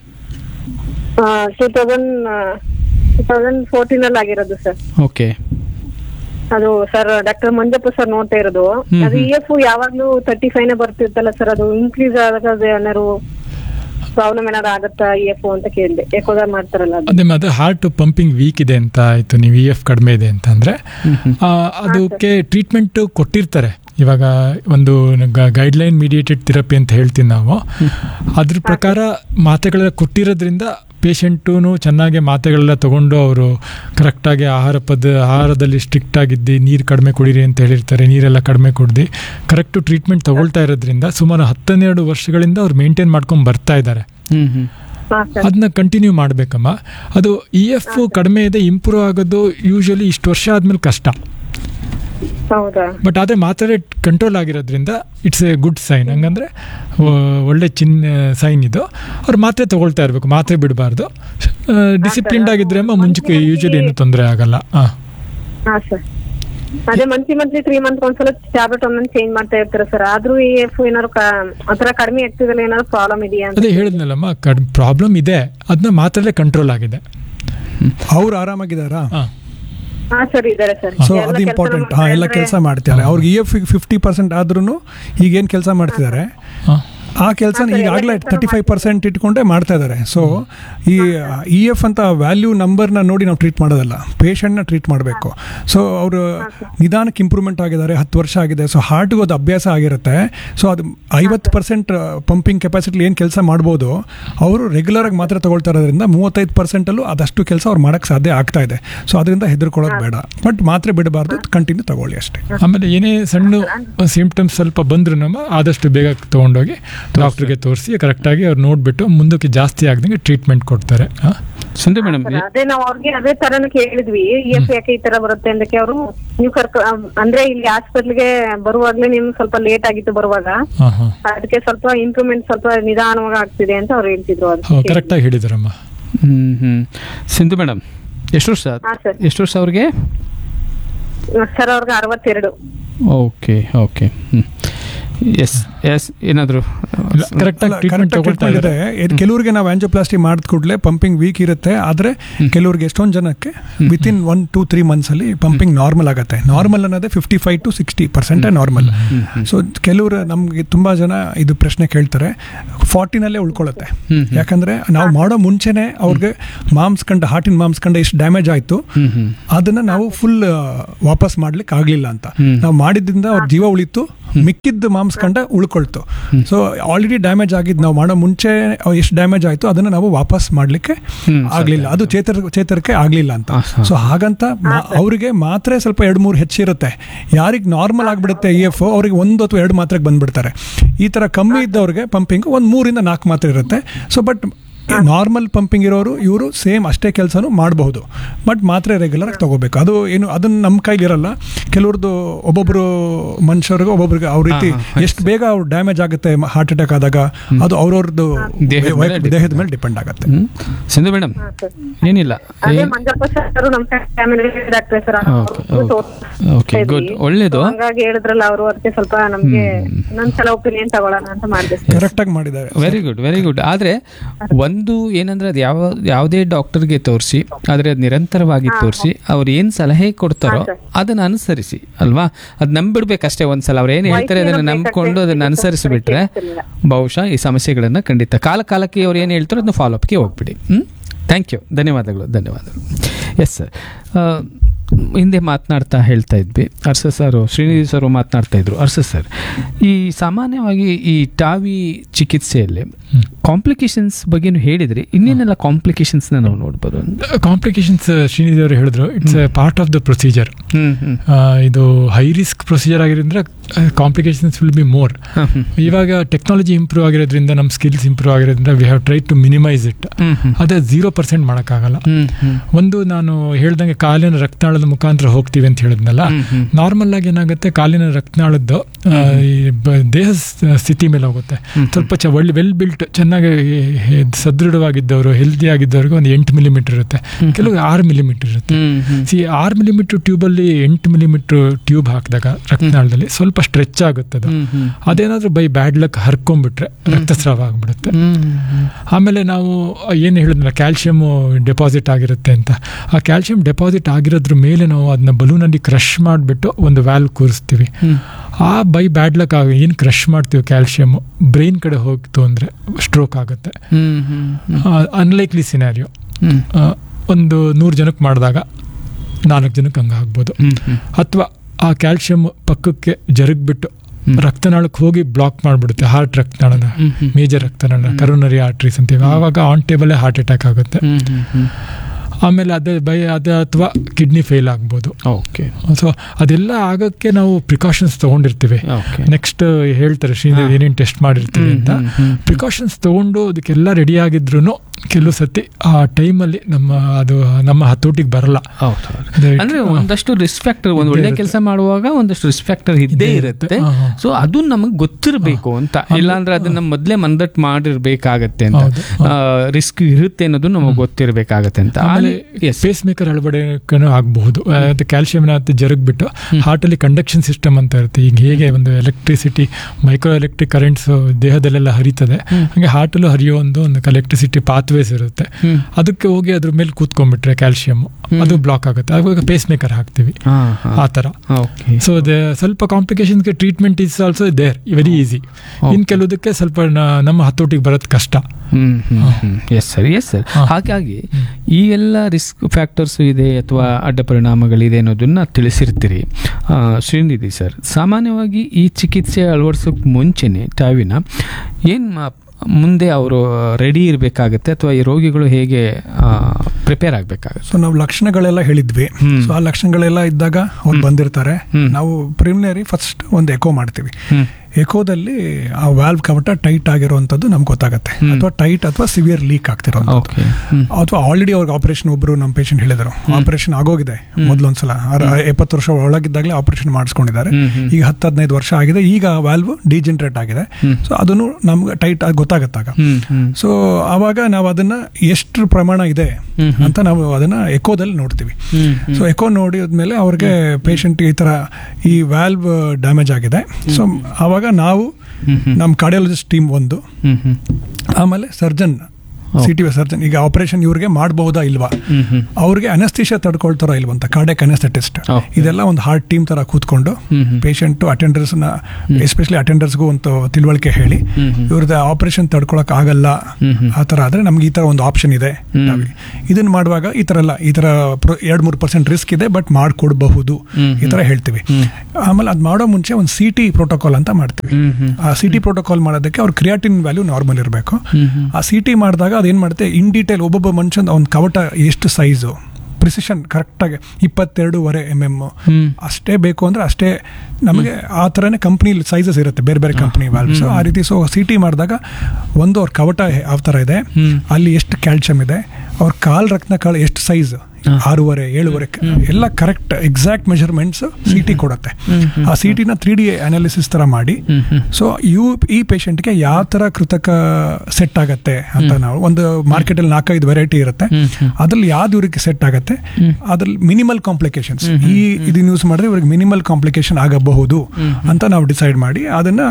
two thousand two thousand fourteen ಅಲ್ಲಿ ಆಗಿರೋದು ಸರ್ ಓಕೆ ಅದು ಸರ್ ಡಾಕ್ಟರ್ ಮಂಜಪ್ಪ ಸರ್ ನೋಡ್ತಾ ಇರೋದು ಹ್ಮ್, ಅದು ಇ ಹ್ಮ್. ಎಫ್ ಯಾವಾಗ್ಲೂ ತರ್ಟಿ ಫೈವ್ ನೇ ಬರ್ತಿರ್ತಲ್ಲ ಸರ್ ಅದು ಇನ್ಕ್ರೀಸ್ ಆದಾಗ ಅದು ಏನಾದ್ರು ಪ್ರಾಬ್ಲಮ್ ಏನಾದ್ರು ಆಗತ್ತಾ ಇ ಎಫ್ ಅಂತ ಕೇಳಿದೆ ಎಕೋದ ಮಾಡ್ತಾರಲ್ಲ ಅದು ಅದೇ ಮತ್ತೆ ಹಾರ್ಟ್ ಪಂಪಿಂಗ್ ವೀಕ್ ಇದೆ ಅಂತ ಆಯ್ತು ನೀವು ಇ ಎಫ್ ಕಡಿಮೆ ಇದೆ ಅಂತ ಅಂದ್ರೆ ಆ, ಅದಕ್ಕೆ ಟ್ರೀಟ್ಮೆಂಟ್ ಕೊಟ್ಟಿರ್ತಾರೆ ಇವಾಗ ಒಂದು ಗೈಡ್ಲೈನ್ ಮೀಡಿಯೇಟೆಡ್ ಥೆರಪಿ ಅಂತ ಹೇಳ್ತೀವಿ ನಾವು ಅದ್ರ ಪ್ರಕಾರ ಮಾತ್ರೆಗಳೆಲ್ಲ ಕೊಟ್ಟಿರೋದ್ರಿಂದ ಪೇಷಂಟೂ ಚೆನ್ನಾಗಿ ಮಾತ್ರೆಗಳೆಲ್ಲ ತಗೊಂಡು ಅವರು ಕರೆಕ್ಟಾಗಿ ಆಹಾರ ಪದ್ಧ ಆಹಾರದಲ್ಲಿ ಸ್ಟ್ರಿಕ್ಟ್ ಆಗಿದ್ದು ನೀರು ಕಡಿಮೆ ಕುಡೀರಿ ಅಂತ ಹೇಳಿರ್ತಾರೆ ನೀರೆಲ್ಲ ಕಡಿಮೆ ಕುಡ್ದು ಕರೆಕ್ಟು ಟ್ರೀಟ್ಮೆಂಟ್ ತಗೊಳ್ತಾ ಇರೋದ್ರಿಂದ ಸುಮಾರು ಹತ್ತನ್ನೆರಡು ವರ್ಷಗಳಿಂದ ಅವ್ರು ಮೇಂಟೈನ್ ಮಾಡ್ಕೊಂಡು ಬರ್ತಾ ಇದ್ದಾರೆ ಹ್ಮ್ ಹ್ಮ್ ಹಾ ಸರ್ ಅದನ್ನ ಕಂಟಿನ್ಯೂ ಮಾಡಬೇಕಮ್ಮ ಅದು ಇ ಎಫ್ ಕಡಿಮೆ ಇದೆ ಇಂಪ್ರೂವ್ ಆಗೋದು ಯೂಶಲಿ ಇಷ್ಟು ವರ್ಷ ಆದ್ಮೇಲೆ ಕಷ್ಟ ಹೌದಾ ಬಟ್ ಅದೇ ಮಾತ್ರೆ ಕಂಟ್ರೋಲ್ ಆಗಿರೋದ್ರಿಂದ ಇಟ್ಸ್ ಎ ಗುಡ್ ಸೈನ್ ಹಂಗಂದ್ರೆ ಒ- ಒಳ್ಳೆ ಚಿನ್ನ ಸೈನ್ ಇದು ಅವ್ರು ಮಾತ್ರೆ ತಗೊಳ್ತಾ ಇರಬೇಕು ಮಾತ್ರೆ ಬಿಡಬಾರ್ದು ಡಿಸಿಪ್ಲಿನ್ಡ್ ಆಗಿದ್ರೆ ಅಮ್ಮ ಮುಂಚೆಗೆ ಯೂಶಲಿ ಏನು ತೊಂದರೆ ಆಗಲ್ಲ ಹಾಂ ಹಾ ಸರ್ ಅದೇ ಮಂತ್ಲಿ ಮಂತ್ಲಿ ತ್ರೀ ಮಂತ್ ಒಂದ್ಸಲ ಟ್ಯಾಬ್ಲೆಟ್ ಒಂದೊಂದು ಚೇಂಜ್ ಮಾಡ್ತಾ ಇರ್ತಾರೆ ಸರ್ ಆದ್ರೂ ಇ ಎಫ್ ಏನಾದ್ರು ಆತರ ಕಡಿಮೆ ಆಗ್ತಿದಲ್ಲ ಏನಾದ್ರು ಪ್ರಾಬ್ಲಮ್ ಇದೆಯಾ ಅಂತ ಅದೇ ಹೇಳಿದ್ನಲ್ಲಮ್ಮ ಕಡ್ ಪ್ರಾಬ್ಲಮ್ ಇದೆ ಅದನ್ನ ಮಾತ್ರಲ್ಲೇ ಕಂಟ್ರೋಲ್ ಆಗಿದೆ ಅವ್ರು ಆರಾಮಾಗಿದ್ದಾರಾ ಹಾಂ ಹಾ ಸರ್ ಇದಾರೆ ಸರ್ ಸೊ ಅದು ಇಂಪಾರ್ಟೆಂಟ್ ಹಾ ಎಲ್ಲ ಕೆಲಸ ಮಾಡ್ತಿದ್ದಾರೆ ಅವ್ರಿಗೆ ಇ ಎಫ್ ಫಿಫ್ಟಿ ಪರ್ಸೆಂಟ್ ಆದ್ರೂ ಈಗೇನು ಕೆಲಸ ಮಾಡ್ತಿದ್ದಾರೆ ಹಾಂ ಆ ಕೆಲಸ ಈಗಾಗಲೇ ತರ್ಟಿ ಫೈವ್ ಪರ್ಸೆಂಟ್ ಇಟ್ಕೊಂಡೇ ಮಾಡ್ತಾ ಇದ್ದಾರೆ ಸೊ ಈ ಇ ಎಫ್ ಅಂತ ವ್ಯಾಲ್ಯೂ ನಂಬರ್ನ ನೋಡಿ ನಾವು ಟ್ರೀಟ್ ಮಾಡೋದಲ್ಲ ಪೇಷಂಟ್ನ ಟ್ರೀಟ್ ಮಾಡಬೇಕು ಸೊ ಅವರು ನಿಧಾನಕ್ಕೆ ಇಂಪ್ರೂವ್ಮೆಂಟ್ ಆಗಿದ್ದಾರೆ ಹತ್ತು ವರ್ಷ ಆಗಿದೆ ಸೊ ಹಾರ್ಟ್ಗೂ ಅದು ಅಭ್ಯಾಸ ಆಗಿರುತ್ತೆ ಸೊ ಅದು ಐವತ್ತು ಪರ್ಸೆಂಟ್ ಪಂಪಿಂಗ್ ಕೆಪಾಸಿಟಿ ಏನು ಕೆಲಸ ಮಾಡ್ಬೋದು ಅವರು ರೆಗ್ಯುಲರಾಗಿ ಮಾತ್ರ ತಗೊಳ್ತಾ ಇರೋದ್ರಿಂದ ಮೂವತ್ತೈದು ಪರ್ಸೆಂಟಲ್ಲೂ ಅದಷ್ಟು ಕೆಲಸ ಅವ್ರು ಮಾಡೋಕ್ಕೆ ಸಾಧ್ಯ ಆಗ್ತಾ ಇದೆ ಸೊ ಅದರಿಂದ ಹೆದರ್ಕೊಳ್ಳೋದು ಬೇಡ ಬಟ್ ಮಾತ್ರೆ ಬಿಡಬಾರ್ದು ಕಂಟಿನ್ಯೂ ತಗೊಳ್ಳಿ ಅಷ್ಟೇ ಆಮೇಲೆ ಏನೇ ಸಣ್ಣ ಸಿಂಪ್ಟಮ್ಸ್ ಸ್ವಲ್ಪ ಬಂದ್ರು ನಮ್ಮ ಆದಷ್ಟು ಬೇಗ ತೊಗೊಂಡೋಗಿ ಡಾಕ್ಟ್ರಿಗೆ ತೋರಿಸಿ ಕರೆಕ್ಟಾಗಿ ಅವ್ರು ನೋಡಿಬಿಟ್ಟು ಮುಂದಕ್ಕೆ ಜಾಸ್ತಿ ಆಗದಂಗೆ ಟ್ರೀಟ್ಮೆಂಟ್ ಕೊಡ್ತಾರೆ ಹಾಂ ಸಿಂಧು ಮೇಡಮ್ ಅದೇ ನಾವು ಅವ್ರಿಗೆ ಅದೇ ತರನ ಕೇಳಿದ್ವಿ ಇ ಎಫ್ ಯಾಕೆ ಈ ತರ ಬರುತ್ತೆ ಅಂದಕ್ಕೆ ಅವರು ನೀವು ಕರ್ಕ ಅಂದ್ರೆ ಇಲ್ಲಿ ಹಾಸ್ಪಿಟ್ಲ್ಗೆ ಬರುವಾಗ್ಲೇ ನಿಮ್ ಸ್ವಲ್ಪ ಲೇಟ್ ಆಗಿತ್ತು ಬರುವಾಗ ಹಾಂ ಹಾಂ ಅದಕ್ಕೆ ಸ್ವಲ್ಪ ಇಂಪ್ರೂವ್ಮೆಂಟ್ ಸ್ವಲ್ಪ ನಿಧಾನವಾಗಿ ಆಗ್ತಿದೆ ಅಂತ ಅವ್ರು ಹೇಳ್ತಿದ್ರು ಅದು ಕರೆಕ್ಟಾಗಿ ಹೇಳಿದಾರಮ್ಮ ಹ್ಮ್ ಹ್ಮ್ ಸಿಂಧು ಮೇಡಮ್ ಎಷ್ಟು ವರ್ಷ ಹಾ ಸರ್ ಎಷ್ಟು ವರ್ಷ ಅವ್ರಿಗೆ ಸರ್ ಅವ್ರಿಗೆ ಅರವತ್ತೆರಡು ಓಕೆ ಓಕೆ ಹ್ಞೂ ಎಸ್ ಎಸ್ ಏನಾದರೂ ಕರೆಕ್ಟ್ ಆಗಿ ಟ್ರೀಟ್ಮೆಂಟ್ ತಗೊಳ್ತಾ ಟ್ರೀಟ್ಮೆಂಟ್ ಇದೆ ಇದ್ದಾರೆ ಏನ್ ಕೆಲವ್ರಿಗೆ ನಾವು ಆಂಜೋಪ್ಲಾಸ್ಟಿ ಮಾಡಿದ ಕೂಡಲೇ ಪಂಪಿಂಗ್ ವೀಕ್ ಇರುತ್ತೆ ಆದ್ರೆ ಕೆಲವ್ರಿಗೆ ಎಷ್ಟೊಂದು ಜನಕ್ಕೆ within one two three months ಅಲ್ಲಿ ಪಂಪಿಂಗ್ ನಾರ್ಮಲ್ ಆಗುತ್ತೆ ನಾರ್ಮಲ್ ಅನ್ನೋದೇ fifty five to sixty percent normal so ಕೆಲವರು ನಮ್ಗೆ ತುಂಬಾ ಜನ ಇದು ಪ್ರಶ್ನೆ ಕೇಳ್ತಾರೆ ಫಾರ್ಟಿನಲ್ಲೇ ಉಳ್ಕೊಳ್ಳುತ್ತೆ ಹ್ಮ್. ಯಾಕಂದ್ರೆ ನಾವು ಮಾಡೋ ಮುಂಚೆನೆ ಅವ್ರಿಗೆ ಮಾಂಸ್ಕಂಡ ಹಾರ್ಟಿನ ಮಾಂಸ್ಕಂಡ ಎಷ್ಟು ಡ್ಯಾಮೇಜ್ ಆಯ್ತು ಹ್ಞೂ ಹ್ಞೂ ಅದನ್ನ ನಾವು ಫುಲ್ ವಾಪಸ್ ಮಾಡ್ಲಿಕ್ಕೆ ಆಗ್ಲಿಲ್ಲ ಅಂತ ಹ್ಮ್. ನಾವು ಮಾಡಿದ್ರಿಂದ ಅವ್ರ ಜೀವ ಉಳಿತು ಮಿಕ್ಕಿದ್ದ ಮಾಂಸ್ಕಂಡ ಉಳ್ಕೊಳ್ತು ಸೊ ಆಲ್ರೆಡಿ ಡ್ಯಾಮೇಜ್ ಆಗಿದ್ದು ನಾವು ಮಾಡೋ ಮುಂಚೆ ಎಷ್ಟು ಡ್ಯಾಮೇಜ್ ಆಯ್ತು ಅದನ್ನ ನಾವು ವಾಪಸ್ ಮಾಡ್ಲಿಕ್ಕೆ ಹ್ಮ್, ಆಗ್ಲಿಲ್ಲ ಅದು ಚೇತರ ಚೇತರಿಕೆ ಆಗ್ಲಿಲ್ಲ ಅಂತ ಆ, ಹ. ಸೊ ಹಾಗಂತ ಮಾ- ಅವ್ರಿಗೆ ಮಾತ್ರೆ ಸ್ವಲ್ಪ ಎರಡು ಮೂರು ಹೆಚ್ಚಿರುತ್ತೆ ಯಾರಿಗೆ ನಾರ್ಮಲ್ ಆಗ್ಬಿಡುತ್ತೆ ಇ ಎಫ್ ಅವ್ರಿಗೆ ಒಂದು ಅಥವಾ ಎರಡು ಮಾತ್ರೆಗೆ ಬಂದ್ಬಿಡ್ತಾರೆ ಈ ತರ ಕಮ್ಮಿ ಇದ್ದವ್ರಿಗೆ ಪಂಪಿಂಗ್ ಒಂದು ಮೂರಿಂದ ನಾಲ್ಕು ಮಾತ್ರೆ ಇರುತ್ತೆ ಸೊ ಬಟ್ ನಾರ್ಮಲ್ ಪಂಪಿಂಗ್ ಇರೋರು ಇವರು ಸೇಮ್ ಅಷ್ಟೇ ಕೆಲಸನೂ ಮಾಡಬಹುದು ಬಟ್ ಮಾತ್ರೆ ರೆಗ್ಯುಲರ್ ತಗೋಬೇಕು ಅದು ಏನು ಅದನ್ನ ನಮ್ಮ ಕೈಲಿರಲ್ಲ ಕೆಲವ್ರದ್ದು ಒಬ್ಬೊಬ್ರು ಮನುಷ್ಯರಿಗೆ ಒಬ್ಬೊಬ್ರಿಗೆ ಅವ್ರ ರೀತಿ ಹಾ, ಹಾ, ಎಷ್ಟು ಬೇಗ ಅವ್ರು ಡ್ಯಾಮೇಜ್ ಆಗುತ್ತೆ ಹಾರ್ಟ್ ಅಟ್ಯಾಕ್ ಆದಾಗ ಅದು ಅವ್ರವ್ರದ್ದು ದೇಹದ ಮೇಲೆ ವೈ- ದೇಹದ ಮೇಲೆ ಡಿಪೆಂಡ್ ಆಗುತ್ತೆ ಹ್ಞೂ ಸಿಂಧು ಮೇಡಮ್ ಹಾ ಸರ್ ಏನಿಲ್ಲ ಅದೇ ಏನ್- ಮಂಜಪ್ಪ ಸರ್ ನಮ್ಮ family doctor sir Okay, okay. Okay, good. ಒಳ್ಳೇದು. ಹಂಗಾಗಿ ಹೇಳಿದ್ರಲ್ಲ ಅವರು ಅದಕ್ಕೆ ಸ್ವಲ್ಪ ನಮ್ಗೆ ಇನ್ನೊಂದ್ಸಲ ಒಪಿನಿಯನ್ ತಗೊಳ್ಳೋಣ ಅಂತ ಮಾಡಿದೆ ಸರ್ ಕರೆಕ್ಟ್ ಆಗಿ ಮಾಡಿದ್ದಾರೆ ವೆರಿ ಗುಡ್ ವೆರಿ ಗುಡ್ ಆದರೆ ಒಂದು ಏನಂದ್ರೆ ಅದು ಯಾವ ಯಾವುದೇ ಡಾಕ್ಟರ್ಗೆ ತೋರಿಸಿ ಆದರೆ ಅದು ನಿರಂತರವಾಗಿ ತೋರಿಸಿ ಅವ್ರು ಏನು ಸಲಹೆ ಕೊಡ್ತಾರೋ ಹಾ, ಸರ್. ಅದನ್ನು ಅನುಸರಿಸಿ ಅಲ್ವಾ ಅದು ನಂಬಿಡ್ಬೇಕಷ್ಟೇ ಒಂದ್ಸಲ ಅವ್ರು ಏನು ಹೇಳ್ತಾರೆ ಅದನ್ನು ವೈದ್ಯರು ನಂಬ್ಕೊಂಡು ಅದನ್ನು ಬೇಕಾಗ್ತದೆ, ಅನುಸರಿಸಿಬಿಟ್ರೆ ಕೇಳ್ತಿಲ್ಲ. ಬಹುಶಃ ಈ ಸಮಸ್ಯೆಗಳನ್ನು ಖಂಡಿತ ಕಾಲ ಕಾಲಕ್ಕೆ ಅವ್ರು ಏನು ಹೇಳ್ತಾರೋ ಅದನ್ನ ಫಾಲೋ ಅಪ್ಗೆ ಹೋಗ್ಬಿಡಿ ಹ್ಞೂ ಥ್ಯಾಂಕ್ ಯು ಧನ್ಯವಾದಗಳು ಧನ್ಯವಾದಗಳು ಎಸ್ ಸರ್ ಹಿಂದೆ ಮಾತನಾಡ್ತಾ ಹೇಳ್ತಾ ಇದ್ವಿ ಅರ್ಸ ಸರ್ ಶ್ರೀನಿಧಿ ಸರ್ ಮಾತನಾಡ್ತಾ ಇದ್ರು ಅರ್ಸ ಸರ್ ಈ ಸಾಮಾನ್ಯವಾಗಿ ಈ ಟಾವಿ ಚಿಕಿತ್ಸೆಯಲ್ಲಿ ಕಾಂಪ್ಲಿಕೇಶನ್ಸ್ ಬಗ್ಗೆನೂ ಹೇಳಿದ್ರಿ ಇನ್ನೇನೆಲ್ಲ ಕಾಂಪ್ಲಿಕೇಶನ್ಸ್ನ ನಾವು ನೋಡ್ಬೋದು ಕಾಂಪ್ಲಿಕೇಶನ್ಸ್ ಶ್ರೀನಿಧಿ ಅವರು ಹೇಳಿದ್ರು it's a part of the procedure ಹ್ಮ್ ಹ್ಮ್ ಇದು ಹೈ ರಿಸ್ಕ್ ಪ್ರೊಸೀಜರ್ ಆಗಿರೋದ್ರಿಂದ ಕಾಂಪ್ಲಿಕೇಶನ್ಸ್ ವಿಲ್ ಬಿ ಮೋರ್ ಹ್ಮ್ ಹ್ಮ್ ಇವಾಗ ಟೆಕ್ನಾಲಜಿ ಇಂಪ್ರೂವ್ ಆಗಿರೋದ್ರಿಂದ ನಮ್ಮ ಸ್ಕಿಲ್ಸ್ ಇಂಪ್ರೂವ್ ಆಗಿರೋದ್ರಿಂದ we have try to minimise it ಹ್ಮ್ ಹ್ಮ್ ಅದೇ ಝೀರೋ ಪರ್ಸೆಂಟ್ ಮಾಡೋಕ್ಕಾಗಲ್ಲ ಹ್ಮ್ ಹ್ಮ್ ಒಂದು ನಾನು ಹೇಳ್ದಂಗೆ ಕಾಲಿನ ರಕ್ತನಾಳದ ಮುಖಾಂತರ ಹೋಗ್ತೀವಿ ಅಂತ ಹೇಳಿದ್ನಲ್ಲ ಹ್ಮ್ ಹ್ಮ್. ನಾರ್ಮಲ್ ಆಗಿ ಏನಾಗುತ್ತೆ ಕಾಲಿನ ರಕ್ತನಾಳದ್ದು ಆ, ಈ ಬ- ದೇಹ ಸ- ಸ್ಥಿತಿ ಮೇಲೆ ಹೋಗುತ್ತೆ ಸ್ವಲ್ಪ ಚ ಒಳ್ಳೆ ವೆಲ್ ಬಿಲ್ಟ್ ಚೆನ್ನಾಗಿ ಹೆ- ಸದೃಢವಾಗಿದ್ದವರು ಹೆಲ್ದಿ ಆಗಿದ್ದವ್ರಿಗೆ ಒಂದು ಎಂಟು ಮಿಲಿಮೀಟರ್ ಇರುತ್ತೆ ಕೆಲವು ಆರು ಮಿಲಿಮೀಟರ್ ಇರುತ್ತೆ ಹ್ಮ್ ಹ್ಮ್ ಸಿ ಆರು ಮಿಲಿಮೀಟರ್ ಟ್ಯೂಬಲ್ಲಿ ಎಂಟು ಮಿಲಿಮೀಟರ್ ಟ್ಯೂಬ್ ಹಾಕಿದಾಗ ರಕ್ತನಾಳದಲ್ಲಿ ಸ್ವಲ್ಪ ಸ್ಟ್ರೆಚ್ ಆಗುತ್ತೆ ಅದು ಹ್ಮ್ ಹ್ಮ್ ಅದೇನಾದ್ರೂ ಬೈ ಬ್ಯಾಡ್ ಲಕ್ ಹರ್ಕೊಂಡ್ಬಿಟ್ರೆ ರಕ್ತಸ್ರಾವ ಆಗ್ಬಿಡುತ್ತೆ ಹ್ಮ್ ಹ್ಮ್ ಆಮೇಲೆ ನಾವು ಏನು ಹೇಳಿದ್ನಲ್ಲ ಕ್ಯಾಲ್ಶಿಯಮ್ ಡೆಪಾಸಿಟ್ ಆಗಿರುತ್ತೆ ಅಂತ ಆ ಕ್ಯಾಲ್ಶಿಯಂ ಡೆಪಾಸಿಟ್ ಆಗಿರೋದ್ರ ಮೇಲೆ ನಾವು ಅದನ್ನ ಬಲೂನಲ್ಲಿ ಕ್ರಷ್ ಮಾಡಿಬಿಟ್ಟು ಒಂದು ವ್ಯಾಲ್ವ್ ಕೂರಿಸ್ತೀವಿ ಹ್ಮ್. ಆ ಬೈ ಬ್ಯಾಡ್ ಲಕ್ ಆಗ ಏನು ಕ್ರಷ್ ಮಾಡ್ತೀವಿ ಕ್ಯಾಲ್ಶಿಯಮ್ ಬ್ರೈನ್ ಕಡೆ ಹೋಗ್ತು ಅಂದರೆ ಸ್ಟ್ರೋಕ್ ಆಗುತ್ತೆ ಹ್ಮ್ ಹ್ಮ್ ಹ್ಮ್ ಅನ್ಲೈಕ್ಲಿ ಸಿನಾರಿಯೋ ಹ್ಮ್ ಒಂದು ನೂರು ಜನಕ್ಕೆ ಮಾಡಿದಾಗ ನಾಲ್ಕು ಜನಕ್ಕೆ ಹಂಗೆ ಆಗ್ಬೋದು ಹ್ಮ್ ಹ್ಮ್ ಅಥವಾ ಆ ಕ್ಯಾಲ್ಶಿಯಂ ಪಕ್ಕಕ್ಕೆ ಜರುಗ್ಬಿಟ್ಟು ರಕ್ತನಾಳಕ್ಕೆ ಹೋಗಿ ಬ್ಲಾಕ್ ಮಾಡಿಬಿಡುತ್ತೆ ಹಾರ್ಟ್ ರಕ್ತನಾಳನ ಹ್ಮ್ ಹ್ಮ್ ಮೇಜರ್ ರಕ್ತನಾಳ ಕರೋನರಿ ಆರ್ಟ್ರೀಸ್ ಅಂತೀವಿ ಆವಾಗ ಆನ್ ಟೇಬಲ್ಲೇ ಹಾರ್ಟ್ ಅಟ್ಯಾಕ್ ಆಗುತ್ತೆ ಹ್ಮ್ ಹ್ಮ್ ಹ್ಮ್ ಆಮೇಲೆ ಅದೇ ಬೈ ಅದೇ ಅಥವಾ ಕಿಡ್ನಿ ಫೇಲ್ ಆಗ್ಬೋದು ಓಕೆ ಸೊ ಅದೆಲ್ಲ ಆಗೋಕ್ಕೆ ನಾವು ಪ್ರಿಕಾಷನ್ಸ್ ತೊಗೊಂಡಿರ್ತೀವಿ ಓಕೆ ನೆಕ್ಸ್ಟ್ ಹೇಳ್ತಾರೆ ಶ್ರೀದೇವ್ ಏನೇನು ಟೆಸ್ಟ್ ಮಾಡಿರ್ತೀವಿ ಅಂತ ಹ್ಮ್, ಹ್ಮ್, ಹ್ಮ್. ಪ್ರಿಕಾಷನ್ಸ್ ತೊಗೊಂಡು ಅದಕ್ಕೆಲ್ಲ ರೆಡಿ ಆಗಿದ್ರು ಕೆಲವು ಸತಿ ಆ ಟೈಮಲ್ಲಿ ನಮ್ಮ ಅದು ನಮ್ಮ ಹತೋಟಿಗೆ ಬರಲ್ಲ ಹೌದು ಹೌದು. ಅದೇ ಅಂದ್ರೆ ಹಾ. ಒಂದಷ್ಟು ರಿಸ್ಕ್ ಫ್ಯಾಕ್ಟರ್ ಒಂದು ಇದ್ದೇ ಒಳ್ಳೆ ಇರುತ್ತೆ. ಕೆಲಸ ಮಾಡುವಾಗ ಒಂದಷ್ಟು ರಿಸ್ಕ್ ಫ್ಯಾಕ್ಟರ್ ಇದ್ದೇ ಇದ್ದೇ ಇರುತ್ತೆ ಇರುತ್ತೆ. ಹಾ, ಹಾ. ಸೊ ಅದು ನಮಗೆ ಗೊತ್ತಿರಬೇಕು ಅಂತ ಇಲ್ಲಾಂದ್ರೆ ಅದನ್ನ ಮೊದಲೇ ಮಂದಟ್ ಮಾಡಿರ್ಬೇಕಾಗತ್ತೆ ಅಂತ ಹೌದು, ರಿಸ್ಕ್ ಇರುತ್ತೆ ಅನ್ನೋದು ನಮಗೆ ಗೊತ್ತಿರಬೇಕಾಗತ್ತೆ ಅಂತ ಆಮೇಲೆ ಎಸ್ ಪೇಸ್ ಮೇಕರ್ ಅಳವಡಿಕೆನೂ ಆಗಬಹುದು ಅದು ಕ್ಯಾಲ್ಸಿಯಂನ ಜರುಗ್ಬಿಟ್ಟು ಹಾರ್ಟಲ್ಲಿ ಕಂಡಕ್ಷನ್ ಸಿಸ್ಟಮ್ ಅಂತ ಇರುತ್ತೆ ಈಗ ಹೇಗೆ ಒಂದು ಎಲೆಕ್ಟ್ರಿಸಿಟಿ ಮೈಕ್ರೋ ಎಲೆಕ್ಟ್ರಿಕ್ ಕರೆಂಟ್ಸ್ ದೇಹದಲ್ಲೆಲ್ಲ ಹರಿತದೆ ಹಾಗೆ ಹಾರ್ಟಲ್ಲೂ ಹರಿಯೋ ಒಂದು ಒಂದು ಎಲೆಕ್ಟ್ರಿಸಿಟಿ ಪಾತ್ವೇಸ್ ಇರುತ್ತೆ ಅದಕ್ಕೆ ಹೋಗಿ ಅದ್ರ ಮೇಲೆ ಕೂತ್ಕೊಂಡ್ಬಿಟ್ರೆ ಕ್ಯಾಲ್ಸಿಯಂ ಅದು ಬ್ಲಾಕ್ ಆಗುತ್ತೆ ಆವಾಗ ಪೇಸ್ ಮೇಕರ್ ಹಾಕ್ತೀವಿ ಆ ಥರ ಓಕೆ ಸೊ ಸ್ವಲ್ಪ ಕಾಂಪ್ಲಿಕೇಶನ್ಸ್ಗೆ treatment is also there very easy ಇನ್ನು ಕೆಲವುದಕ್ಕೆ ಸ್ವಲ್ಪ ನ- ನಮ್ಮ ಹತೋಟಿಗೆ ಬರೋದು ಕಷ್ಟ ಹ್ಮ್ ಎಸ್ ಸರ್ ಎಸ್ ಸರ್ ಹಾ. ಹಾಗಾಗಿ ಈ ಎಲ್ಲ ರಿಸ್ಕ್ ಫ್ಯಾಕ್ಟರ್ಸ್ ಇದೆ ಅಥವಾ ಅಡ್ಡ ಪರಿಣಾಮಗಳಿದೆ ಅನ್ನೋದನ್ನ ತಿಳಿಸಿರ್ತೀರಿ ಆ, ಶ್ರೀನಿಧಿ ಸರ್ ಸಾಮಾನ್ಯವಾಗಿ ಈ ಚಿಕಿತ್ಸೆ ಅಳವಡಿಸೋಕೆ ಮುಂಚೆನೆ ಟಾವಿನ ಏನು ಮುಂದೆ ಅವರು ರೆಡಿ ಇರಬೇಕಾಗತ್ತೆ ಅಥವಾ ಈ ರೋಗಿಗಳು ಹೇಗೆ ಪ್ರಿಪೇರ್ ಆಗಬೇಕಾಗುತ್ತೆ ಸೊ ನಾವು ಲಕ್ಷಣಗಳೆಲ್ಲ ಹೇಳಿದ್ವಿ ಹ್ಮ್. ಸೊ ಆ ಲಕ್ಷಣಗಳೆಲ್ಲ ಇದ್ದಾಗ ಅವ್ರು ಬಂದಿರ್ತಾರೆ ಹ್ಮ್. ನಾವು ಪ್ರಿಲಿಮಿನರಿ ಫಸ್ಟ್ ಒಂದು ಎಕೋ ಮಾಡ್ತೀವಿ ಹ್ಮ್ ಎಕೋದಲ್ಲಿ ಆ ವ್ಯಾಲ್ವ್ ಕವಟ ಟೈಟ್ ಆಗಿರುವಂಥದ್ದು ನಮ್ಗೆ ಗೊತ್ತಾಗುತ್ತೆ ಅಥವಾ ಟೈಟ್ ಅಥವಾ ಸಿವಿಯರ್ ಲೀಕ್ ಆಗ್ತಿರೋಂಥದ್ದು ಓಕೆ ಹ್ಮ್ ಅಥವಾ ಆಲ್ರೆಡಿ ಅವ್ರಿಗೆ ಆಪರೇಷನ್ ಒಬ್ರು ನಮ್ಮ ಪೇಷಂಟ್ ಹೇಳಿದರು ಆಪರೇಷನ್ ಆಗೋಗಿದೆ ಮೊದಲೊಂದ್ಸಲ ಎಪ್ಪತ್ತು ವರ್ಷ ಒಳಗಿದ್ದಾಗಲೇ ಆಪರೇಷನ್ ಮಾಡಿಸ್ಕೊಂಡಿದ್ದಾರೆ ಹ್ಮ್, ಹ್ಮ್. ಈಗ ಹತ್ತು ಹದಿನೈದು ವರ್ಷ ಆಗಿದೆ ಈಗ ವ್ಯಾಲ್ವ್ ಡಿಜೆನ್ರೇಟ್ ಆಗಿದೆ ಸೊ ಅದನ್ನು ನಮ್ಗೆ ಟೈಟ್ ಆಗಿ ಗೊತ್ತಾಗತ್ತಾಗ ಹ್ಮ್ ಹ್ಮ್ ಸೊ ಆವಾಗ ನಾವು ಅದನ್ನ ಎಷ್ಟು ಪ್ರಮಾಣ ಇದೆ ಹ್ಮ್, ಅಂತ ನಾವು ಅದನ್ನ ಎಕೋದಲ್ಲಿ ನೋಡ್ತೀವಿ ಹ್ಮ್ ಸೊ ಎಕೋ ನೋಡಿದ್ಮೇಲೆ ಅವ್ರಿಗೆ ಪೇಷಂಟ್ ಈ ತರ ಈ ವ್ಯಾಲ್ವ್ ಡ್ಯಾಮೇಜ್ ಆಗಿದೆ ಸೊ ಆವಾಗ ನಾವು ನಮ್ಮ ಕಾರ್ಡಿಯಾಲಜಿಸ್ಟ್ ಟೀಮ್ ಒಂದು ಹ್ಮ್ ಹ್ಮ್ ಆಮೇಲೆ ಸರ್ಜನ್ ಸಿ ಟಿ ಸರ್ಜನ್ ಈಗ ಆಪರೇಷನ್ ಇವ್ರಿಗೆ ಮಾಡಬಹುದಾ ಇಲ್ವಾ ಹ್ಮ್ ಹ್ಮ್ ಅವ್ರಿಗೆ ಅನಸ್ತಿಷ ತಡ್ಕೊಳ್ತಾರ ಇಲ್ವಾ ಅಂತ ಕಾರ್ಡಿಯಕ್ ಅನಸ್ಥೆಟಿಸ್ಟ್ Okay. ಇದೆಲ್ಲ ಒಂದು ಹಾರ್ಟ್ ಟೀಮ್ ತರ ಕೂತ್ಕೊಂಡು ಹ್ಮ್ ಹ್ಮ್. ಪೇಷಂಟ್ ಅಟೆಂಡರ್ಸ್ ನ ಎಸ್ಪೆಷಲಿ ಅಟೆಂಡರ್ಸ್ಗೂ ಒಂದು ತಿಳುವಳಿಕೆ ಹೇಳಿ ಹ್ಮ್ ಹ್ಮ್. ಇವ್ರದ್ದು ಆಪರೇಷನ್ ತಡ್ಕೊಳಕ್ ಆಗಲ್ಲ ಹ್ಮ್ ಹ್ಮ್. ಆ ತರ ಆದ್ರೆ ನಮ್ಗೆ ಈ ತರ ಒಂದು ಆಪ್ಷನ್ ಇದೆ ಹ್ಮ್. ನಾವೇ. ಇದನ್ನ ಮಾಡುವಾಗ ಈ ತರ ಎಲ್ಲ ಈ ತರ ಎರಡ್ ಮೂರು ಪರ್ಸೆಂಟ್ ರಿಸ್ಕ್ ಇದೆ ಬಟ್ ಮಾಡ್ಕೊಡ್ಬಹುದು ಹ್ಮ್ ಈ ತರ ಹೇಳ್ತೀವಿ ಹ್ಮ್. ಆಮೇಲೆ ಅದ್ ಮಾಡೋ ಮುಂಚೆ ಒಂದು ಸಿ ಟಿ ಪ್ರೋಟೋಕಾಲ್ ಅಂತ ಮಾಡ್ತೀವಿ ಹ್ಮ್ ಹ್ಮ್ ಆ ಸಿ ಟಿ ಪ್ರೋಟೋಕಾಲ್ ಮಾಡೋದಕ್ಕೆ ಅವ್ರ ಕ್ರಿಯಾಟಿನ್ ವ್ಯಾಲ್ಯೂ ನಾರ್ಮಲ್ ಇರಬೇಕು ಹ್ಮ್ ಹ್ಮ್. ಆ ಸಿ ಟಿ ಮಾಡಿದಾಗ ಅದೇನ್ ಮಾಡುತ್ತೆ ಇನ್ ಡೀಟೇಲ್ ಒಬ್ಬೊಬ್ಬ ಮನುಷ್ಯನ ಒಂದು ಕವಟ ಎಷ್ಟು ಸೈಜು ಪ್ರಿಸಿಷನ್ ಕರೆಕ್ಟಾಗಿ ಇಪ್ಪತ್ತೆರಡೂವರೆ ಎಮ್ ಎಮ್ ಹ್ಮ್. ಅಷ್ಟೇ ಬೇಕು ಅಂದ್ರೆ ಅಷ್ಟೇ ನಮಗೆ ಆ ಥರನೇ ಕಂಪ್ನಿ ಸೈಜಸ್ ಇರುತ್ತೆ ಬೇರೆ ಬೇರೆ ಕಂಪ್ನಿ ವ್ಯಾಲ್ವ್ಸ್ ಆ ರೀತಿ ಸೊ ಸಿ ಟಿ ಮಾಡಿದಾಗ ಒಂದು ಅವ್ರ ಕವಟ ಯಾವ ಥರ ಇದೆ ಹ್ಮ್. ಅಲ್ಲಿ ಎಷ್ಟು ಕ್ಯಾಲ್ಸಿಯಂ ಇದೆ ಅವ್ರ ಕಾಲ್ ರಕ್ತ ಕಾಳು ಎಷ್ಟು ಸೈಜ್ ಆರೂವರೆ ಏಳುವರೆ ಎಲ್ಲ correct exact measurements C T ಕೊಡುತ್ತೆ ಆ ಸಿ ಟಿನ ತ್ರೀ ಡಿ ಅನಾಲಿಸಿಸ್ ತರ ಮಾಡಿ ಹ್ಮ್ ಹ್ಮ್. ಸೊ ಇವು ಈ ಪೇಷಂಟ್ಗೆ ಯಾವ ತರ ಕೃತಕ ಸೆಟ್ ಆಗತ್ತೆ ಅಂತ ನಾವು ಒಂದು ಮಾರ್ಕೆಟಲ್ಲಿ ನಾಲ್ಕೈದು ವೆರೈಟಿ ಇರುತ್ತೆ ಹ್ಮ್, ಹ್ಮ್. ಅದ್ರಲ್ಲಿ ಯಾವ್ದು ಇವ್ರಿಗೆ ಸೆಟ್ ಆಗತ್ತೆ ಅದ್ರಲ್ಲಿ ಮಿನಿಮಲ್ ಕಾಂಪ್ಲಿಕೇಶನ್ಸ್ ಈ ಇದನ್ನ ಯೂಸ್ ಮಾಡಿದ್ರೆ ಇವ್ರಿಗೆ ಮಿನಿಮಲ್ ಕಾಂಪ್ಲಿಕೇಶನ್ ಆಗಬಹುದು ಅಂತ ನಾವು ಡಿಸೈಡ್ ಮಾಡಿ ಅದನ್ನ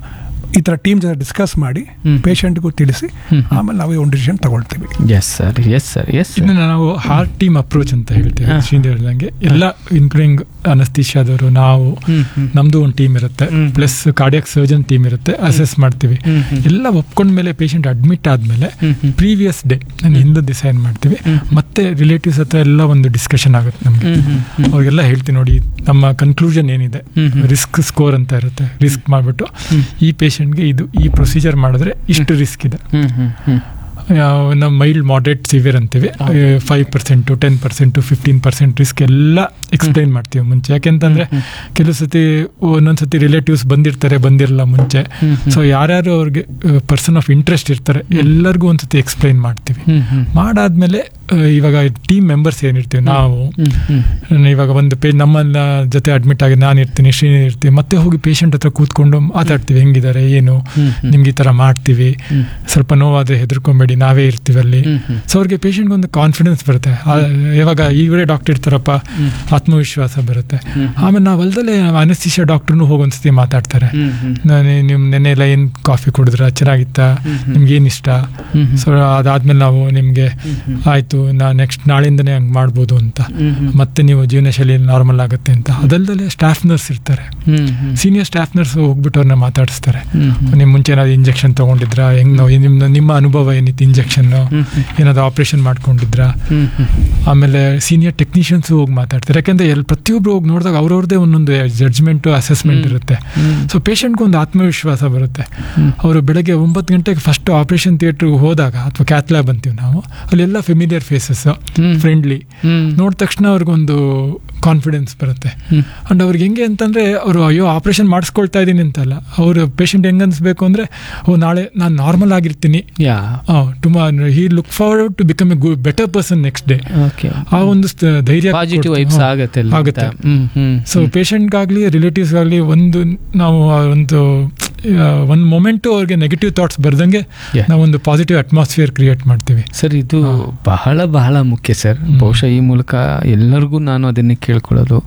ಈ ತರ ಟೀಮ್ ಜೊತೆ ಡಿಸ್ಕಸ್ ಮಾಡಿ ಹ್ಮ್. ಪೇಷಂಟ್ಗೂ ತಿಳಿಸಿ ಆಮೇಲೆ ನಾವು ಒಂದು ಡಿಸಿಷನ್ ತಗೊಳ್ತೀವಿ yes sir yes sir yes ಇನ್ನು ನಾವು ಹಾರ್ಟ್ ಟೀಮ್ ಅಪ್ರೋಚ್ ಅಂತ ಹೇಳ್ತೇವೆ ಹಾ. ಶ್ರೀನಿಧಿ ಹೇಳ್ದಂಗೆ ಎಲ್ಲ ಇನ್ಕ್ಲೂಡಿಂಗ್ ಅನಸ್ತಿಷಾದವರು ನಾವು ಹ್ಮ್, ಹ್ಮ್. ನಮ್ದು ಒಂದು ಟೀಮ್ ಇರುತ್ತೆ ಹ್ಮ್. ಪ್ಲಸ್ ಕಾರ್ಡಿಯಾಕ್ ಸರ್ಜನ್ ಟೀಮ್ ಇರುತ್ತೆ ಅಸೆಸ್ ಮಾಡ್ತೀವಿ ಹ್ಮ್, ಹ್ಮ್. ಎಲ್ಲ ಒಪ್ಕೊಂಡ್ಮೇಲೆ ಪೇಷಂಟ್ ಅಡ್ಮಿಟ್ ಆದ್ಮೇಲೆ ಹ್ಮ್, ಹ್ಮ್. ಪ್ರೀವಿಯಸ್ ಡೇ ನಾನು ಹಿಂದೆ ಡಿಸೈಡ್ ಮಾಡ್ತೀವಿ ಹ್ಮ್. ಮತ್ತೆ ರಿಲೇಟಿವ್ಸ್ ಹತ್ರ ಎಲ್ಲ ಒಂದು ಡಿಸ್ಕಷನ್ ಆಗುತ್ತೆ ನಮಗೆ ಹ್ಮ್, ಹ್ಮ್, ಹ್ಮ್. ಅವ್ರಿಗೆಲ್ಲ ಹೇಳ್ತೀನಿ ನೋಡಿ ನಮ್ಮ ಕನ್ಕ್ಲೂಷನ್ ಏನಿದೆ ಹ್ಮ್, ಹ್ಮ್. ರಿಸ್ಕ್ ಸ್ಕೋರ್ ಅಂತ ಇರುತ್ತೆ ರಿಸ್ಕ್ ಮಾಡಿಬಿಟ್ಟು ಹ್ಮ್. ಈ ಪೇಷಂಟ್ಗೆ ಇದು ಈ ಪ್ರೊಸೀಜರ್ ಮಾಡಿದ್ರೆ ಇಷ್ಟು ರಿಸ್ಕ್ ಇದೆ ಹ್ಮ್ ಹ್ಮ್ ಹ್ಮ್ ಯಾವ- ನಾವು ಮೈಲ್ಡ್ ಮಾಡರೇಟ್ ಸಿವಿಯರ್ ಅಂತೀವಿ five percent ten percent fifteen percent risk ಎಲ್ಲ ಎಕ್ಸ್ಪ್ಲೈನ್ ಮಾಡ್ತೀವಿ ಮುಂಚೆ ಯಾಕೆಂತಂದ್ರೆ ಕೆಲವು ಸತಿ ಒಂದೊಂದು ಸತಿ ರಿಲೇಟಿವ್ಸ್ ಬಂದಿರ್ತಾರೆ ಬಂದಿರಲ್ಲ ಮುಂಚೆ ಹ್ಮ್, ಹ್ಮ್. ಸೊ ಯಾರ್ಯಾರು ಅವ್ರಿಗೆ ಪರ್ಸನ್ ಆಫ್ ಇಂಟ್ರೆಸ್ಟ್ ಇರ್ತಾರೆ ಎಲ್ಲರಿಗೂ ಒಂದ್ಸತಿ ಎಕ್ಸ್ಪ್ಲೈನ್ ಮಾಡ್ತೀವಿ ಹ್ಮ್ ಹ್ಮ್ ಮಾಡಾದ್ಮೇಲೆ ಆ, ಇವಾಗ ಟೀಮ್ ಮೆಂಬರ್ಸ್ ಏನಿರ್ತೀವಿ ನಾವು ಹ್ಮ್ ಹ್ಮ್ ಇವಾಗ ಒಂದು ಪೇ ನಮ್ಮನ್ನ ಜೊತೆ ಅಡ್ಮಿಟ್ ಆಗಿ ನಾನು ಇರ್ತೀನಿ ಶ್ರೀನಿ ಇರ್ತೀವಿ ಮತ್ತೆ ಹೋಗಿ ಪೇಷಂಟ್ ಹತ್ರ ಕೂತ್ಕೊಂಡು ಮಾತಾಡ್ತೀವಿ ಹೆಂಗಿದ್ದಾರೆ ಏನು ಹ್ಮ್, ಹ್ಮ್. ನಿಮ್ಗೆ ಈ ಥರ ಮಾಡ್ತೀವಿ ಹ್ಮ್. ಸ್ವಲ್ಪ ನೋವಾದ್ರೆ ಹೆದರ್ಕೊಂಬೇಡಿ ನಾವೇ ಇರ್ತೀವಿ ಅಲ್ಲಿ ಹ್ಮ್, ಹ್ಮ್. ಸೊ ಅವ್ರಿಗೆ ಪೇಷಂಟ್ಗೆ ಒಂದು ಕಾನ್ಫಿಡೆನ್ಸ್ ಬರುತ್ತೆ ಆ, ಇವಾಗ ಇವರೇ ಡಾಕ್ಟರ್ ಇರ್ತಾರಪ್ಪ ಆತ್ಮವಿಶ್ವಾಸ ಬರುತ್ತೆ ಆಮೇಲೆ ನಾವು ಅಲ್ದಲ್ಲೇ ಅನಸ್ತಿಷ ಡಾಕ್ಟರ್ನು ಹೋಗಿ ಒಂದ್ಸತಿ ಮಾತಾಡ್ತಾರೆ ಹ್ಮ್, ಹ್ಮ್. ನಾನು ನಿಮ್ಮ ನೆನ್ನೆ ಎಲ್ಲ ಏನು ಕಾಫಿ ಕುಡಿದ್ರ ಚೆನ್ನಾಗಿತ್ತಾ ನಿಮ್ಗೆ ಏನು ಇಷ್ಟ ಹ್ಮ್, ಹ್ಮ್. ಸೊ ಅದಾದ್ಮೇಲೆ ನಾವು ನಿಮಗೆ ಆಯ್ತು ನಾ ನೆಕ್ಸ್ಟ್ ನಾಳೆಯಿಂದನೇ ಹಂಗೆ ಮಾಡ್ಬೋದು ಅಂತ ಹ್ಮ್, ಹ್ಮ್. ಮತ್ತೆ ನೀವು ಜೀವನ ಶೈಲಿ ನಾರ್ಮಲ್ ಆಗುತ್ತೆ ಅಂತ ಅದಲ್ದಲ್ಲೇ ಸ್ಟಾಫ್ ನರ್ಸ್ ಇರ್ತಾರೆ ಹ್ಮ್ ಹ್ಮ್ ಸೀನಿಯರ್ ಸ್ಟಾಫ್ ನರ್ಸ್ ಹೋಗ್ಬಿಟ್ಟು ಅವ್ರನ್ನ ಮಾತಾಡಿಸ್ತಾರೆ ಹ್ಮ್, ಹ್ಮ್. ನಿಮ್ಮ ಮುಂಚೆ ಏನಾದ್ರು ಇಂಜೆಕ್ಷನ್ ತಗೊಂಡಿದ್ರಾ ಹೆಂಗ್ ನಾವು ನಿಮ್ಮ ನಿಮ್ಮ ಅನುಭವ ಏನಿತ್ತು ಇಂಜೆಕ್ಷನ್ ಏನಾದ್ರು ಆಪರೇಷನ್ ಮಾಡ್ಕೊಂಡಿದ್ರಾ ಹ್ಮ್ ಹ್ಮ್ ಆಮೇಲೆ ಸೀನಿಯರ್ ಟೆಕ್ನಿಷಿಯನ್ಸ್ ಹೋಗಿ ಮಾತಾಡ್ತಾರೆ ಯಾಕಂದ್ರೆ ಎಲ್ಲಿ ಪ್ರತಿಯೊಬ್ರು ಹೋಗಿ ನೋಡಿದಾಗ ಅವ್ರವ್ರದ್ದೇ ಒಂದೊಂದು ಜಡ್ಜ್ಮೆಂಟ್ ಅಸೆಸ್ಮೆಂಟ್ ಇರುತ್ತೆ ಸೊ ಪೇಷಂಟ್ಗೆ ಒಂದು ಆತ್ಮವಿಶ್ವಾಸ ಬರುತ್ತೆ ಅವರು ಬೆಳಗ್ಗೆ ಒಂಬತ್ತು ಗಂಟೆಗೆ ಫಸ್ಟ್ ಆಪರೇಷನ್ ಥಿಯೇಟ್ರಿಗೆ ಹೋದಾಗ ಅಥವಾ ಕ್ಯಾತ್ ಲ್ಯಾಬ್ ಅಂತೀವಿ ನಾವು ಅಲ್ಲೆಲ್ಲ ಫೆಮಿಲಿಯರ್ ಫೇಸಸ್ ಹ್ಮ್. ಫ್ರೆಂಡ್ಲಿ ಹ್ಮ್. ನೋಡಿದ ತಕ್ಷಣ ಅವ್ರಿಗೊಂದು ಕಾನ್ಫಿಡೆನ್ಸ್ ಬರುತ್ತೆ ಹ್ಮ್. ಅಂಡ್ ಅವ್ರಿಗೆ ಹೆಂಗೆ ಅಂತಂದ್ರೆ ಅವರು ಅಯ್ಯೋ ಆಪರೇಷನ್ ಮಾಡಿಸ್ಕೊಳ್ತಾ ಇದ್ದೀನಿ ಅಂತಲ್ಲ ಅವರು ಪೇಷಂಟ್ ಹೆಂಗೆ ಅನ್ಸ್ಬೇಕು ಅಂದ್ರೆ ಓ ನಾಳೆ ನಾನು ನಾರ್ಮಲ್ ಆಗಿರ್ತೀನಿ yeah tomorrow he look forward to become a good better person next day okay ಆ ಒಂದು ಸ್ತ- ಧೈರ್ಯ ಪಾಸಿಟಿವ್ ಕೊಡ್ತು. ವೈಬ್ಸ್ ಹಾ, ಆಗತ್ತೆ ಅಲ್ಲಿ ಆಗುತ್ತೆ ಅಂತ. ಹ್ಮ್ ಹ್ಮ್ ಸೊ ಪೇಷಂಟ್ಗಾಗಲಿ ರಿಲೇಟಿವ್ಸ್ಗಾಗಲಿ ಒಂದು ನಾವು ಆ ಒಂದು ಆ, ಒಂದು ಮೊಮೆಂಟು ಅವ್ರಿಗೆ ನೆಗೆಟಿವ್ ಥಾಟ್ಸ್ ಬರ್ದಂಗೆ Yeah. ನಾವೊಂದು ಪಾಸಿಟಿವ್ ಅಟ್ಮಾಸ್ಫಿಯರ್ ಕ್ರಿಯೇಟ್ ಮಾಡ್ತೀವಿ ಸರ್ ಇದು ಬಹಳ ಬಹಳ ಮುಖ್ಯ ಸರ್ ಬಹುಶಃ ಈ ಮೂಲಕ ಎಲ್ಲರಿಗೂ ನಾನು ಅದನ್ನೇ ಕೇಳ್ಕೊಳ್ಳೋದು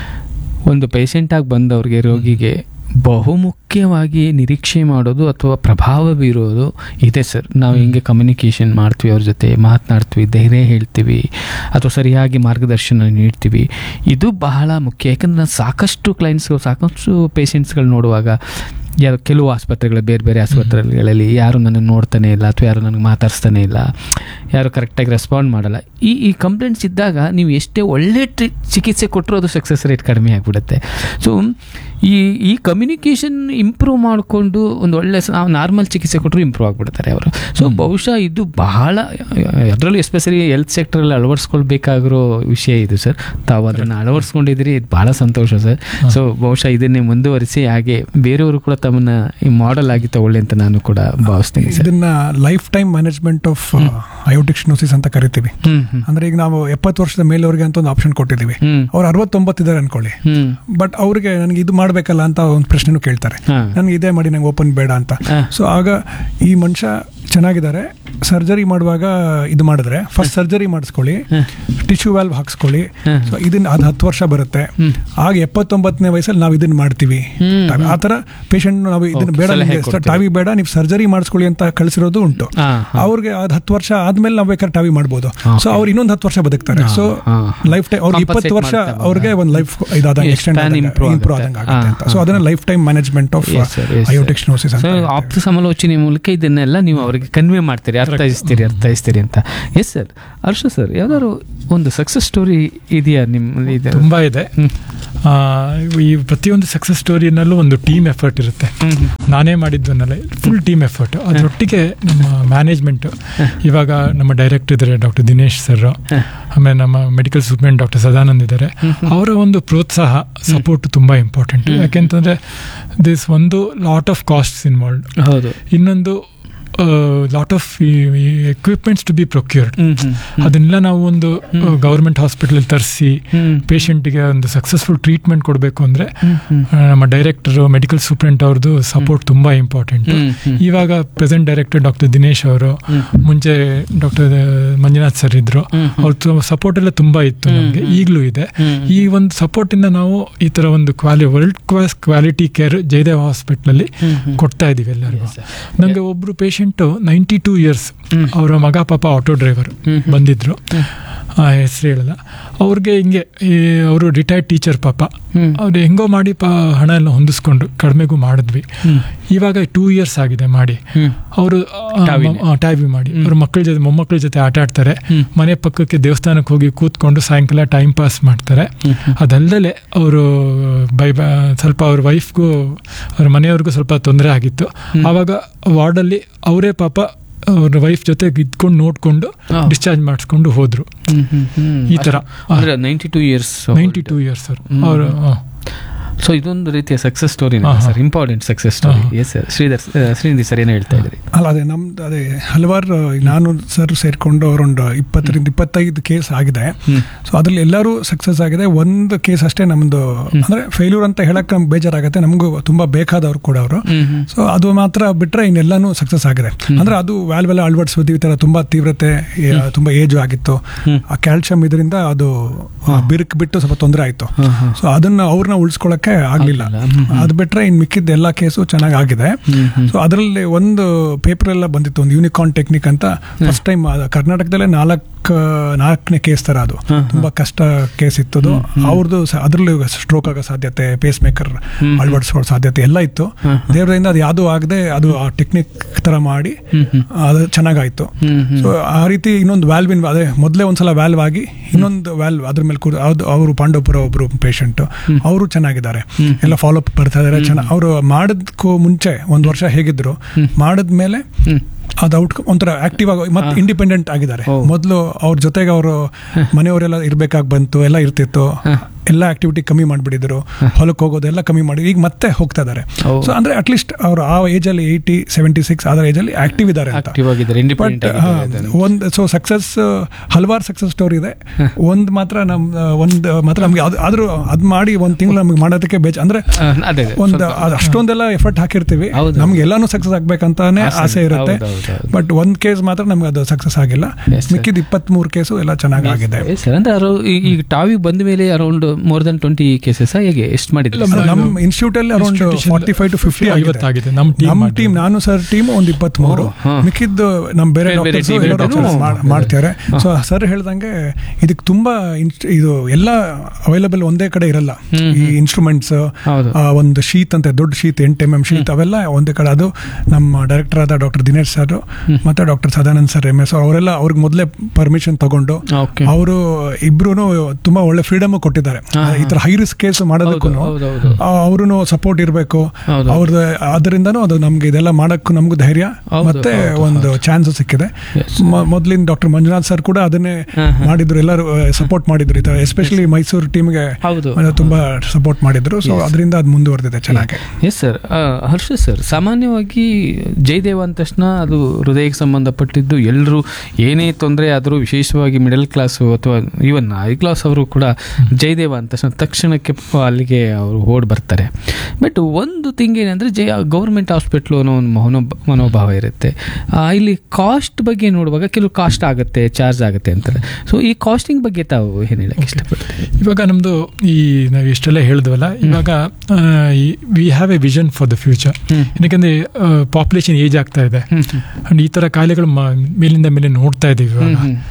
ಒಂದು ಪೇಷಂಟಾಗಿ ಬಂದವ್ರಿಗೆ ರೋಗಿಗೆ ಬಹುಮುಖ್ಯವಾಗಿ ನಿರೀಕ್ಷೆ ಮಾಡೋದು ಅಥವಾ ಪ್ರಭಾವ ಬೀರೋದು ಇದೆ ಸರ್ ನಾವು ಹಿಂಗೆ ಕಮ್ಯುನಿಕೇಷನ್ ಮಾಡ್ತೀವಿ ಅವ್ರ ಜೊತೆ ಮಾತನಾಡ್ತೀವಿ ಧೈರ್ಯ ಹೇಳ್ತೀವಿ ಅಥವಾ ಸರಿಯಾಗಿ ಮಾರ್ಗದರ್ಶನ ನೀಡ್ತೀವಿ ಇದು ಬಹಳ ಮುಖ್ಯ ಯಾಕಂದ್ರೆ ನಾನು ಸಾಕಷ್ಟು ಕ್ಲೈಂಟ್ಸ್ಗಳು ಸಾಕಷ್ಟು ಪೇಷಂಟ್ಸ್ಗಳು ನೋಡುವಾಗ ಯಾರು ಕೆಲವು ಆಸ್ಪತ್ರೆಗಳು ಬೇರೆ ಬೇರೆ ಆಸ್ಪತ್ರೆಗಳಲ್ಲಿ ಯಾರು ನನಗೆ ನೋಡ್ತಾನೆ ಇಲ್ಲ ಅಥವಾ ಯಾರು ನನಗೆ ಮಾತಾಡಿಸ್ತಾನೆ ಇಲ್ಲ ಯಾರು ಕರೆಕ್ಟಾಗಿ ರೆಸ್ಪಾಂಡ್ ಮಾಡಲ್ಲ ಈ ಈ ಕಂಪ್ಲೇಂಟ್ಸ್ ಇದ್ದಾಗ ನೀವು ಎಷ್ಟೇ ಒಳ್ಳೆ ಟ್ರೀ ಚಿಕಿತ್ಸೆ ಕೊಟ್ಟರು ಅದು ಸಕ್ಸಸ್ ರೇಟ್ ಕಡಿಮೆ ಆಗಿಬಿಡುತ್ತೆ ಸೊ ಈ ಈ ಕಮ್ಯುನಿಕೇಷನ್ ಇಂಪ್ರೂವ್ ಮಾಡಿಕೊಂಡು ಒಂದು ಒಳ್ಳೆ ಸ- ನಾವು ನಾರ್ಮಲ್ ಚಿಕಿತ್ಸೆ ಕೊಟ್ಟರು ಇಂಪ್ರೂವ್ ಆಗಿಬಿಡ್ತಾರೆ ಅವರು ಸೊ ಬಹುಶಃ ಇದು ಬಹಳ ಅದರಲ್ಲೂ ಎಸ್ಪೆಷಲಿ ಹೆಲ್ತ್ ಸೆಕ್ಟರಲ್ಲಿ ಅಳವಡಿಸ್ಕೊಳ್ಬೇಕಾಗಿರೋ ವಿಷಯ ಇದು ಸರ್ ತಾವು ಅದನ್ನು ಅಳವಡಿಸ್ಕೊಂಡಿದ್ದೀರಿ ಇದು ಭಾಳ ಸಂತೋಷ ಸರ್ ಸೊ ಬಹುಶಃ ಇದನ್ನೇ ಮುಂದುವರಿಸಿ ಹಾಗೆ ಬೇರೆಯವರು ಕೂಡ ತಮ್ಮನ್ನ ಈ ಮಾಡೆಲ್ ಆಗಿ ತಗೊಳ್ಳಿ ಅಂತ ನಾನು ಕೂಡ ಭಾವಿಸ್ತೀನಿ ಸರ್ ಇದನ್ನ life time management of aortic stenosis ಅಂತ ಕರಿತೀವಿ ಹ್ಮ್ ಹ್ಮ್ ಅಂದ್ರೆ ಈಗ ನಾವು ಎಪ್ಪತ್ತು ವರ್ಷದ ಮೇಲವ್ರಿಗೆ ಅಂತ ಒಂದು ಆಪ್ಷನ್ ಕೊಟ್ಟಿದ್ದೀವಿ ಹ್ಮ್ ಅವ್ರು ಅರವತ್ತೊಂಬತ್ತಿದ್ದಾರೆ ಅನ್ಕೊಳ್ಳಿ ಹ್ಮ್ ಬಟ್ ಅವ್ರಿಗೆ ನನಗೆ ಇದು ಮಾಡಬೇಕಲ್ಲ ಅಂತ ಒಂದು ಪ್ರಶ್ನೆನೂ ಕೇಳ್ತಾರೆ ಹಾ. ನನಗೆ ಇದೇ ಮಾಡಿ ನಂಗೆ ಓಪನ್ ಬೇಡ ಅಂತ ಹಾ. ಸೊ ಆಗ ಈ ಮನುಷ್ಯ ಚೆನ್ನಾಗಿದ್ದಾರೆ ಸರ್ಜರಿ ಮಾಡುವಾಗ ಇದು ಮಾಡಿದ್ರೆ ಫಸ್ಟ್ ಸರ್ಜರಿ ಮಾಡಿಸ್ಕೊಳ್ಳಿ ಟಿಶ್ಯೂ ವ್ಯಾಲ್ವ್ ಹಾಕ್ಸ್ಕೊಳ್ಳಿ ಹ್ಮ್. ಸೊ ಇದನ್ನ ಅದು ಹತ್ತು ವರ್ಷ ಬರುತ್ತೆ ಹ್ಮ್. ಆಗ ಎಪ್ಪತ್ತೊಂಬತ್ತನೇ ವಯಸ್ಸಲ್ಲಿ ನಾವು ಇದನ್ನ ಮಾಡ್ತೀವಿ ಹ್ಮ್. ಆ ಥರ ಪೇಷಂಟ್ ನಾವು ಇದನ್ನ Okay, ಬೇಡ ಸಲಹೆ ನಿಮ್ಗೆ ಕೊಡ್ತೀವಿ. ಟಾವಿ ಬೇಡ ನೀವು ಸರ್ಜರಿ ಮಾಡಿಸ್ಕೊಳ್ಳಿ ಅಂತ ಕಳಿಸಿರೋದು ಉಂಟು ಹಾ, ಹಾ. ಅವ್ರಿಗೆ ಅದು ಹತ್ತು ವರ್ಷ ಆದ್ಮೇಲೆ ನಾವು ಬೇಕಾದ್ರೆ ಟಾವಿ ಮಾಡ್ಬೋದು Okay. ಸೊ ಅವ್ರು ಇನ್ನೊಂದು ಹತ್ತು ವರ್ಷ ಬದುಕ್ತಾರೆ ಹಾ, ಸೊ ಹಾ. ಲೈಫ್ ಟೈಮ್ ಅವ್ರಿಗೆ Compensate ಇಪ್ಪತ್ತು ವರ್ಷ ಮಾಡ್ತಾರೆ. ಅವ್ರಿಗೆ ಒಂದು ಲೈಫ್ ಇದಾದಂಗೆ Yes, extend span improve improve ಆಗುತ್ತೆ. ಆದಂಗೆ ಆಗುತ್ತೆ ಅಂತ ಹಾ, ಸೊ ಹಾ. ಅದನ್ನ life time management of Yes, sir, yes, sir. Aortic stenosis ಅಂತ ಸೊ ಹೇಳ್ತಾರೆ. ಆಪ್ತ ಸಮಾಲೋಚನೆ ಮೂಲಕ ಇದನ್ನೆಲ್ಲ ನೀವು ಅವರಿಗೆ ಕನ್ವೆ ಮಾಡ್ತೀರಿ ಅರ್ಥೈಸ್ತೀರಿ ಅರ್ಥೈಸ್ತೀರಿ ಅಂತ ಎಸ್ ಸರ್ ಹರ್ಷ ಸರ್ ಯಾವ್ದಾದ್ರು ಒಂದು ಸಕ್ಸಸ್ ಸ್ಟೋರಿ ಇದೆಯಾ ನಿಮ್ಮ ಇದು ತುಂಬಾ ಇದೆ ಹ್ಮ್. ಆ, ಈ ಪ್ರತಿಯೊಂದು ಸಕ್ಸಸ್ ಸ್ಟೋರಿನಲ್ಲೂ ಒಂದು ಟೀಮ್ ಎಫರ್ಟ್ ಇರುತ್ತೆ ಹ್ಮ್. ನಾನೇ ಮಾಡಿದ್ದನ್ನೆಲ್ಲ ಫುಲ್ ಟೀಮ್ ಎಫರ್ಟ್ ಅದರೊಟ್ಟಿಗೆ ನಮ್ಮ ಮ್ಯಾನೇಜ್ಮೆಂಟ್ ಇವಾಗ ನಮ್ಮ ಡೈರೆಕ್ಟರ್ ಇದ್ದಾರೆ ಡಾಕ್ಟರ್ ದಿನೇಶ್ ಸರ್ ಆಮೇಲೆ ನಮ್ಮ ಮೆಡಿಕಲ್ ಸೂಪ್ರೆಂಟ್ ಡಾಕ್ಟರ್ ಸದಾನಂದ್ ಇದ್ದಾರೆ ಅವರ ಒಂದು ಪ್ರೋತ್ಸಾಹ ಸಪೋರ್ಟ್ ತುಂಬಾ ಇಂಪಾರ್ಟೆಂಟ್ ಯಾಕೆಂತಂದ್ರೆ ದಿಸ್ ಒಂದು ಲಾಟ್ ಆಫ್ ಕಾಸ್ಟ್ಸ್ ಇನ್ವಾಲ್ವ್ ಹೌದು ಇನ್ನೊಂದು lot of equipments to be procured ಹ್ಮ್, ಹ್ಮ್, ಹ್ಮ್. ಅದನ್ನೆಲ್ಲ ನಾವು ಒಂದು ಗೌರ್ಮೆಂಟ್ ಹಾಸ್ಪಿಟಲ್ ತರಿಸಿ ಹ್ಮ್. ಪೇಷಂಟ್ಗೆ ಒಂದು ಸಕ್ಸಸ್ಫುಲ್ ಟ್ರೀಟ್ಮೆಂಟ್ ಕೊಡಬೇಕು ಅಂದರೆ ಹ್ಮ್, ಹ್ಮ್. ನಮ್ಮ ಡೈರೆಕ್ಟರ್ ಮೆಡಿಕಲ್ ಸೂಪ್ರೆಂಟ್ ಅವ್ರದ್ದು ಸಪೋರ್ಟ್ ತುಂಬ ಇಂಪಾರ್ಟೆಂಟ್ ಹ್ಮ್, ಹ್ಮ್. ಇವಾಗ ಪ್ರೆಸೆಂಟ್ ಡೈರೆಕ್ಟರ್ ಡಾಕ್ಟರ್ ದಿನೇಶ್ ಅವರು ಮುಂಚೆ ಡಾಕ್ಟರ್ ಮಂಜುನಾಥ್ ಸರ್ ಇದ್ರು ಹ್ಮ್, ಹ್ಮ್. ಅವ್ರ ಸಪೋರ್ಟ್ ಎಲ್ಲ ತುಂಬ ಇತ್ತು ನಮಗೆ ಈಗಲೂ ಇದೆ ಹ್ಮ್. ಈ ಒಂದು ಸಪೋರ್ಟಿಂದ ನಾವು ಈ ಥರ ಒಂದು ಕ್ವಾಲಿ world class quality care Jayadeva ಹಾಸ್ಪಿಟ್ಲಲ್ಲಿ ಹ್ಮ್, ಹ್ಮ್. ಕೊಡ್ತಾ ಇದೀವಿ ಎಲ್ಲರಿಗೂ Yes, sir. ನನಗೆ ಒಬ್ರು ಪೇಷಂಟು ನೈಂಟಿ ಟೂ ಇಯರ್ಸ್ ಹ್ಮ್. ಅವರ ಮಗ ಪಾಪ ಆಟೋ ಡ್ರೈವರ್ ಹ್ಮ್, ಹ್ಮ್. ಬಂದಿದ್ರು ಹೆಸರು ಹೇಳಲ್ಲ ಅವ್ರಿಗೆ ಹಿಂಗೆ ಈ ಅವರು ರಿಟೈರ್ಡ್ ಟೀಚರ್ ಪಾಪ ಹ್ಮ್. ಅವ್ರು ಹೆಂಗೋ ಮಾಡಿ ಪಾ ಹಣ ಎಲ್ಲ ಹೊಂದಿಸ್ಕೊಂಡು ಕಡಿಮೆಗೂ ಮಾಡಿದ್ವಿ ಹ್ಮ್. ಇವಾಗ ಟೂ ಇಯರ್ಸ್ ಆಗಿದೆ ಮಾಡಿ ಹ್ಮ್. ಅವರು ಟಾವಿಲಿ. ಟಾವಿ ಮಾಡಿ ಹ್ಮ್. ಅವ್ರ ಮಕ್ಕಳ ಜೊತೆ ಮೊಮ್ಮಕ್ಕಳ ಜೊತೆ ಆಟ ಆಡ್ತಾರೆ ಹ್ಮ್. ಮನೆ ಪಕ್ಕಕ್ಕೆ ದೇವಸ್ಥಾನಕ್ಕೆ ಹೋಗಿ ಕೂತ್ಕೊಂಡು ಸಾಯಂಕಾಲ ಟೈಮ್ ಪಾಸ್ ಮಾಡ್ತಾರೆ ಹ್ಮ್, ಹ್ಮ್. ಅದಲ್ಲದೆ ಅವರು ಬೈ ಬ- ಸ್ವಲ್ಪ ಅವ್ರ ವೈಫ್ಗೂ ಅವ್ರ ಮನೆಯವ್ರಿಗೂ ಸ್ವಲ್ಪ ತೊಂದರೆ ಆಗಿತ್ತು ಆವಾಗ ವಾರ್ಡಲ್ಲಿ ಅವರೇ ಪಾಪ ಅವ್ರ ವೈಫ್ ಜೊತೆ ಇದ್ಕೊಂಡು ನೋಡ್ಕೊಂಡು ಹಾ. ಡಿಸ್ಚಾರ್ಜ್ ಮಾಡಿಸ್ಕೊಂಡು ಹೋದ್ರು ಹ್ಮ್, ಹ್ಮ್, ಹ್ಮ್. ಈ ಥರ. ಅಂದ್ರೆ ninety two years ninety two years ಅವರು ಹ್ಮ್. ಅವರು ಸೊ ಇದೊಂದು ರೀತಿಯ ಸಕ್ಸಸ್ ಸ್ಟೋರಿ ಹಾ, ಹಾ. ಸರ್ ಇಂಪಾರ್ಟೆಂಟ್ ಸಕ್ಸಸ್ ಸ್ಟೋರಿ ಹಾ. Yes sir Shridhar Srinidhi sir ಏನೋ ಹೇಳ್ತಾ ಇದ್ರಿ ಅಲ್ಲ ಅದೇ ನಮ್ದು ಅದೇ ಹಲವಾರು ನಾನು ಸರ್ ಸೇರ್ಕೊಂಡು ಅವರೊಂದು ಇಪ್ಪತ್ತರಿಂದ ಇಪ್ಪತ್ತೈದು ಕೇಸ್ ಆಗಿದೆ ಹ್ಮ್. ಸೊ ಅದ್ರಲ್ಲಿ ಎಲ್ಲರೂ ಸಕ್ಸಸ್ ಆಗಿದೆ ಒಂದು ಕೇಸ್ ಅಷ್ಟೇ ನಮ್ದು ಅಂದ್ರೆ ಫೇಲ್ಯೂರ್ ಅಂತ ಹೇಳಕ್ ನಮ್ಗೆ ಬೇಜಾರಾಗುತ್ತೆ ನಮಗೂ ತುಂಬಾ ಬೇಕಾದವ್ರು ಕೂಡ ಅವರು ಹ್ಮ್, ಹ್ಮ್. ಸೊ ಅದು ಮಾತ್ರ ಬಿಟ್ರೆ ಇನ್ನೆಲ್ಲಾನು ಸಕ್ಸಸ್ ಆಗಿದೆ ಅಂದ್ರೆ ಅದು ವ್ಯಾಲ್ವ್ ಎಲ್ಲ ಅಳವಡಿಸೋದು ಈ ತರ ತುಂಬಾ ತೀವ್ರತೆ ಏ, ತುಂಬಾ ಏಜು ಆಗಿತ್ತು ಹ್ಮ್. ಆ ಕ್ಯಾಲ್ಸಿಯಂ ಇದರಿಂದ ಅದು ಬಿರುಕು ಬಿಟ್ಟು ಸ್ವಲ್ಪ ತೊಂದರೆ ಆಯ್ತು ಹಾ, ಹಾ. ಸೊ ಅದನ್ನ ಅವ್ರನ್ನ ಉಳಿಸ್ಕೊಳಕ್ಕೆ ಆಗ್ಲಿಲ್ಲ ಆಗ್ಲಿಲ್ಲ. ಹ್ಮ್, ಹ್ಮ್. ಅದು ಬಿಟ್ರೆ ಇನ್ ಮಿಕ್ಕಿದ ಎಲ್ಲಾ ಕೇಸು ಚೆನ್ನಾಗಿ ಆಗಿದೆ ಹ್ಮ್, ಹ್ಮ್. ಸೊ ಅದರಲ್ಲಿ ಒಂದು ಪೇಪರ್ ಎಲ್ಲ ಬಂದಿತ್ತು ಒಂದು ಯೂನಿಕಾರ್ನ್ ಟೆಕ್ನಿಕ್ ಅಂತ ಫಸ್ಟ್ ಟೈಮ್ ಕರ್ನಾಟಕದಲ್ಲೇ ನಾಲ್ಕು ನಾಲ್ಕನೇ ಕೇಸ್ ತರ ಅದು ಹಾ, ಹಾ. ತುಂಬಾ ಕಷ್ಟ ಕೇಸ್ ಇತ್ತು ಅದು ಅವ್ರದ್ದು ಅದರಲ್ಲೂ ಸ್ಟ್ರೋಕ್ ಆಗೋ ಸಾಧ್ಯತೆ ಪೇಸ್ ಮೇಕರ್ ಹ್ಮ್. ಅಳವಡಿಸೋ ಸಾಧ್ಯತೆ ಎಲ್ಲ ಇತ್ತು ಹಾ, ಹಾ. ದೇವರಿಂದ ಅದು ಯಾವುದೂ ಆಗದೆ ಅದು ಆ ಟೆಕ್ನಿಕ್ ತರ ಮಾಡಿ ಹ್ಮ್, ಹ್ಮ್. ಅದು ಚೆನ್ನಾಗಾಯ್ತು ಹ್ಮ್, ಹ್ಮ್. ಸೊ ಆ ರೀತಿ ಇನ್ನೊಂದು ವ್ಯಾಲ್ವಿನ್ ಅದೇ ಮೊದಲೇ ಒಂದ್ಸಲ ವ್ಯಾಲ್ವ್ ಆಗಿ ಇನ್ನೊಂದು ವ್ಯಾಲ್ವ್ ಅದ್ರ ಮೇಲೆ ಕೂಡ ಅದು ಅವರು ಪಾಂಡವಪುರ ಒಬ್ರು ಪೇಷಂಟ್ ಅವರು ಚೆನ್ನಾಗಿದ್ದಾರೆ ಎಲ್ಲ ಫಾಲೋ ಅಪ್ ಬರ್ತಾ ಇದಾರೆ ಚೆನ್ನಾಗಿ ಅವರು ಮಾಡೋದಕ್ಕೂ ಮುಂಚೆ ಒಂದು ವರ್ಷ ಹೇಗಿದ್ರು ಮಾಡಿದ್ಮೇಲೆ ಹ್ಮ್. ಅದು ಔಟ್ ಒಂಥರ ಆಕ್ಟಿವ್ ಆಗಿ ಮತ್ತೆ ಇಂಡಿಪೆಂಡೆಂಟ್ ಆಗಿದ್ದಾರೆ ಓ. ಮೊದಲು ಅವ್ರ ಜೊತೆಗೆ ಅವರು ಮನೆಯವರೆಲ್ಲ ಇರ್ಬೇಕಾಗಿ ಬಂತು ಎಲ್ಲ ಇರ್ತಿತ್ತು ಎಲ್ಲ ಆಕ್ಟಿವಿಟಿ ಕಮ್ಮಿ ಮಾಡಿಬಿಟ್ಟಿದ್ರು ಹೊಲಕ್ಕೆ ಹೋಗೋದು ಎಲ್ಲ ಕಮ್ಮಿ ಮಾಡಿ ಈಗ ಮತ್ತೆ ಹೋಗ್ತಾ ಇದ್ದಾರೆ ಓ. ಸೊ ಅಂದ್ರೆ ಅಟ್ಲೀಸ್ಟ್ ಅವರು ಆ ಏಜ್ ಅಲ್ಲಿ ಏಯ್ಟಿ ಸೆವೆಂಟಿ ಸಿಕ್ಸ್ ಆದ ಏಜ್ ಅಲ್ಲಿ ಆಕ್ಟಿವ್ ಇದ್ದಾರೆ ಅಂತ ಆಕ್ಟಿವ್ ಆಗಿದ್ದಾರೆ ಇಂಡಿಪೆಂಡೆಂಟ್ ಬಟ್ ಆಗಿದ್ದಾರೆ ಒಂದು ಸೊ ಸಕ್ಸಸ್ ಹಲವಾರು ಸಕ್ಸಸ್ ಸ್ಟೋರಿ ಇದೆ ಒಂದು ಮಾತ್ರ ನಮ್ ಒಂದು ಮಾತ್ರ ನಮ್ಗೆ ಅದು ಆದ್ರೂ ಅದ್ ಮಾಡಿ ಒಂದು ತಿಂಗಳು ನಮ್ಗೆ ಮಾಡೋದಕ್ಕೆ ಬೇಜ ಅಂದ್ರೆ ಆ, ಅದೇ ಅದೇ, ಒಂದು ಸ್ವಲ್ಪ- ಅದ್ ಅಷ್ಟೊಂದೆಲ್ಲ ಎಫರ್ಟ್ ಹಾಕಿರ್ತೀವಿ ಹೌದು. ನಮ್ಗೆ ಎಲ್ಲಾನು ಸಕ್ಸಸ್ ಆಗ್ಬೇಕಂತಾನೆ ಆಸೆ ಆಸೆ ಇರುತ್ತೆ ಹೌದು, ಹೌದು, ಹೌದು. ಬಟ್ ಒಂದ್ ಕೇಸ್ ಮಾತ್ರ ನಮ್ಗೆ ಅದು ಸಕ್ಸಸ್ ಆಗಿಲ್ಲ Yes, sir. ಮಿಕ್ಕಿದ ಇಪ್ಪತ್ತ್ ಮೂರು ಕೇಸು ಎಲ್ಲ ಚೆನ್ನಾಗಿ ಆಗಿದೆ Yes, sir. ಅಂದ್ರೆ ಅರೋ- ಈ- ಈಗ ಟಾವಿ ಬಂದ ಮೇಲೆ around more than twenty cases ಹೇಗೆ ಎಷ್ಟು ಮಾಡಿದ್ರಿ ಇಲ್ಲ, sir? ನಮ್ಮ ಇನ್ಸ್ಟಿಟ್ಯೂಟ್ ಅಲ್ಲಿ around Institution forty five to fifty ಐವತ್ತಾಗಿದೆ. ನಮ್ಮ team ನಮ್ಮ ಮಾಡಿರೋದು. ಟೀಮ್ ನಾನು ಸರ್ ಟೀಮ್ ಒಂದು ಇಪ್ಪತ್ತ್ ಮೂರು ಓ, ಹಾ. ಮಿಕ್ಕಿದ್ದು ನಮ್ಮ ಬೇರೆ ಬೇರೆ ಬೇರೆ ಡಾಕ್ಟರ್ಸ್ team ಎಲ್ಲ ಇರೋದು. doctors ಮಾಡ್- ಮಾಡ್ತಾರೆ ಸೊ ಸರ್ ಹೇಳ್ದಂಗೆ ಇದಕ್ಕೆ ತುಂಬಾ ಇನ್ಸ್ಟ್- ಇದು ಎಲ್ಲ ಅವೈಲಬಲ್ ಒಂದೇ ಕಡೆ ಇರಲ್ಲ ಹ್ಮ್, ಈ ಇನ್ಸ್ಟ್ರೂಮೆಂಟ್ಸ್ ಹೌದು. ಒಂದು ಶೀತ್ ಅಂತ ದೊಡ್ಡ ಶೀತ್ ಎಂಟು ಎಮ್ ಎಂ ಶೀತ್ ಅವೆಲ್ಲ ಒಂದೇ ಕಡೆ ಅದು ನಮ್ಮ ಡೈರೆಕ್ಟರ್ ಆದ ಡಾಕ್ಟರ್ ದಿನೇಶ್ ಸರ್ ಮತ್ತೆ doctor Sadanand sir M S ಅವರೆಲ್ಲ ಅವ್ರಿಗೆ ಮೊದಲೇ ಪರ್ಮಿಷನ್ ತಗೊಂಡು Okay. ಅವರು ಇಬ್ರು ತುಂಬಾ ಒಳ್ಳೆ ಫ್ರೀಡಮ್ ಕೊಟ್ಟಿದ್ದಾರೆ ಹಾ, ಈ ತರ ಹೈ ರಿಸ್ಕ್ ಕೇಸ್ ಮಾಡೋದಕ್ಕೂ ಹೌದು, ಹೌದು, ಅವರು ಸಪೋರ್ಟ್ ಇರಬೇಕು ಹೌದು. ಅವ್ರದ್ದು ಅದರಿಂದನೂ ಅದು ನಮ್ಗೆ ಇದೆಲ್ಲ ಮಾಡಕ್ಕೂ ನಮಗೂ ಧೈರ್ಯ ಹೌದು, ಮತ್ತೆ ಹೌದು, ಒಂದು ಚಾನ್ಸ್ ಸಿಕ್ಕಿದೆ Yes. ಮ- ಮೊದ್ಲಿನ ಡಾಕ್ಟರ್ ಮಂಜುನಾಥ್ ಸರ್ ಕೂಡ ಅದನ್ನೇ ಹಾ, ಹಾ. ಮಾಡಿದ್ರು ಎಲ್ಲರೂ ಸಪೋರ್ಟ್ ಮಾಡಿದ್ರು ಎಸ್ಪೆಷಲಿ ಮೈಸೂರು ಟೀಮ್ಗೆ ಹೌದು. ತುಂಬಾ ಸಪೋರ್ಟ್ ಮಾಡಿದ್ರು ಸೊ ಅದರಿಂದ ಅದು ಮುಂದುವರೆದಿದೆ ಚೆನ್ನಾಗಿ ಎಸ್ ಸರ್ ಹರ್ಷ ಸರ್ ಸಾಮಾನ್ಯವಾಗಿ ಜಯದೇವ ಅಂದ ತಕ್ಷಣ ಅದು ಹೃದಯಕ್ಕೆ ಸಂಬಂಧಪಟ್ಟಿದ್ದು ಎಲ್ಲರೂ ಏನೇ ತೊಂದರೆ ಆದರೂ ವಿಶೇಷವಾಗಿ ಮಿಡಲ್ ಕ್ಲಾಸು ಅಥವಾ ಈವನ್ ಹೈ ಕ್ಲಾಸ್ ಅವರು ಕೂಡ ಜಯದೇವ ಅಂದ ತಕ್ಷಣ ತಕ್ಷಣಕ್ಕೆ ಪ- ಅಲ್ಲಿಗೆ ಅವರು ಓಡ್ ಬರ್ತಾರೆ ಬಟ್ ಒಂದು ಥಿಂಗ್ ಏನಂದರೆ ಜಯ ಗೌರ್ಮೆಂಟ್ ಹಾಸ್ಪಿಟ್ಲು ಅನ್ನೋ ಒಂದು ಮನೋಭ ಮನೋಭಾವ ಇರುತ್ತೆ ಆ, ಇಲ್ಲಿ ಕಾಸ್ಟ್ ಬಗ್ಗೆ ನೋಡುವಾಗ ಕೆಲವು ಕಾಸ್ಟ್ ಆಗುತ್ತೆ ಚಾರ್ಜ್ ಆಗುತ್ತೆ ಅಂತಾರೆ ಸೊ ಈ ಕಾಸ್ಟಿಂಗ್ ಬಗ್ಗೆ ತಾವು ಏನು ಹೇಳಕ್ಕೆ ಇಷ್ಟಪಡ್ತೀವಿ ಇವಾಗ ನಮ್ದು ಈ ನಾವು ಇಷ್ಟೆಲ್ಲ ಹೇಳಿದ್ವಲ್ಲ ಇವಾಗ we have a vision for the future ಹ್ಮ್. ಏನಕ್ಕೆ ಪಾಪ್ಯುಲೇಷನ್ ಏಜ್ ಆಗ್ತಾ ಇದೆ ಅಂಡ್ ಈ ತರ ಕಾಯಿಲೆಗಳು ಮ- ಮೇಲಿಂದ ಮೇಲೆ ನೋಡ್ತಾ ಇದೀವಿ ಇವಾಗ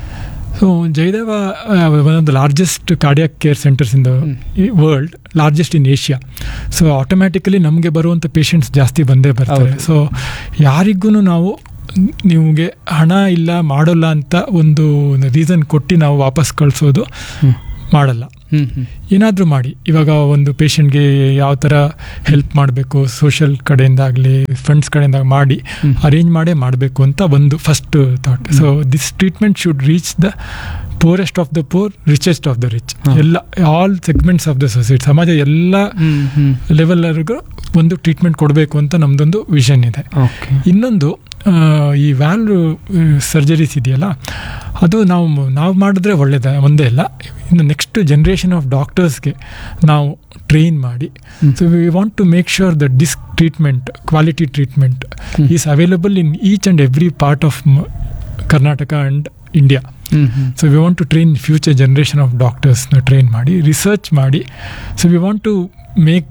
so Jayadeva one of the largest cardiac care centres in the world largest in Asia so automatically ನಮಗೆ ಬರುವಂಥ ಪೇಷಂಟ್ಸ್ ಜಾಸ್ತಿ ಬಂದೇ ಬರ್ತಾರೆ ಹೌದು. ಸೊ ಯಾರಿಗೂ ನಾವು ನಿಮಗೆ ಹಣ ಇಲ್ಲ ಮಾಡೋಲ್ಲ ಅಂತ ಒಂದು ರೀಸನ್ ಕೊಟ್ಟು ನಾವು ವಾಪಸ್ ಕಳಿಸೋದು ಮಾಡಲ್ಲ ಹ್ಮ್ ಹ್ಮ್ ಏನಾದರೂ ಮಾಡಿ ಇವಾಗ ಒಂದು ಪೇಷಂಟ್ಗೆ ಯಾವ ಥರ ಹೆಲ್ಪ್ ಮಾಡಬೇಕು ಸೋಷಲ್ ಕಡೆಯಿಂದ ಆಗಲಿ ಫಂಡ್ಸ್ ಕಡೆಯಿಂದ ಮಾಡಿ ಅರೇಂಜ್ ಮಾಡೇ ಮಾಡಬೇಕು ಅಂತ ಒಂದು first thought so this treatment should reach the poorest of the poor richest of the rich ಎಲ್ಲ all segments of the society ಸಮಾಜ ಎಲ್ಲ ಹ್ಮ್ ಹ್ಮ್ ಲೆವೆಲ್ವರೆಗೂ ಒಂದು ಟ್ರೀಟ್ಮೆಂಟ್ ಕೊಡಬೇಕು ಅಂತ ನಮ್ಮದೊಂದು ವಿಷನ್ ಇದೆ ಓಕೆ ಇನ್ನೊಂದು ಆ, ಈ ವ್ಯಾಲ್ವ್ ಸರ್ಜರೀಸ್ ಇದೆಯಲ್ಲ ಅದು ನಾವು ನಾವು ಮಾಡಿದ್ರೆ ಒಳ್ಳೇದ ಒಂದೇ ಅಲ್ಲ ಇನ್ನು ನೆಕ್ಸ್ಟ್ ಜನ್ರೇಷನ್ ಆಫ್ ಡಾಕ್ಟರ್ಸ್ಗೆ ನಾವು ಟ್ರೈನ್ ಮಾಡಿ so we want to make sure the ಡಿಸ್ಕ್ treatment quality treatment is available in each and every part of Karnataka and India ಹ್ಮ್ ಹ್ಮ್ so we want to train future generation of ಡಾಕ್ಟರ್ಸ್ನ train ಮಾಡಿ research ಮಾಡಿ so we want to make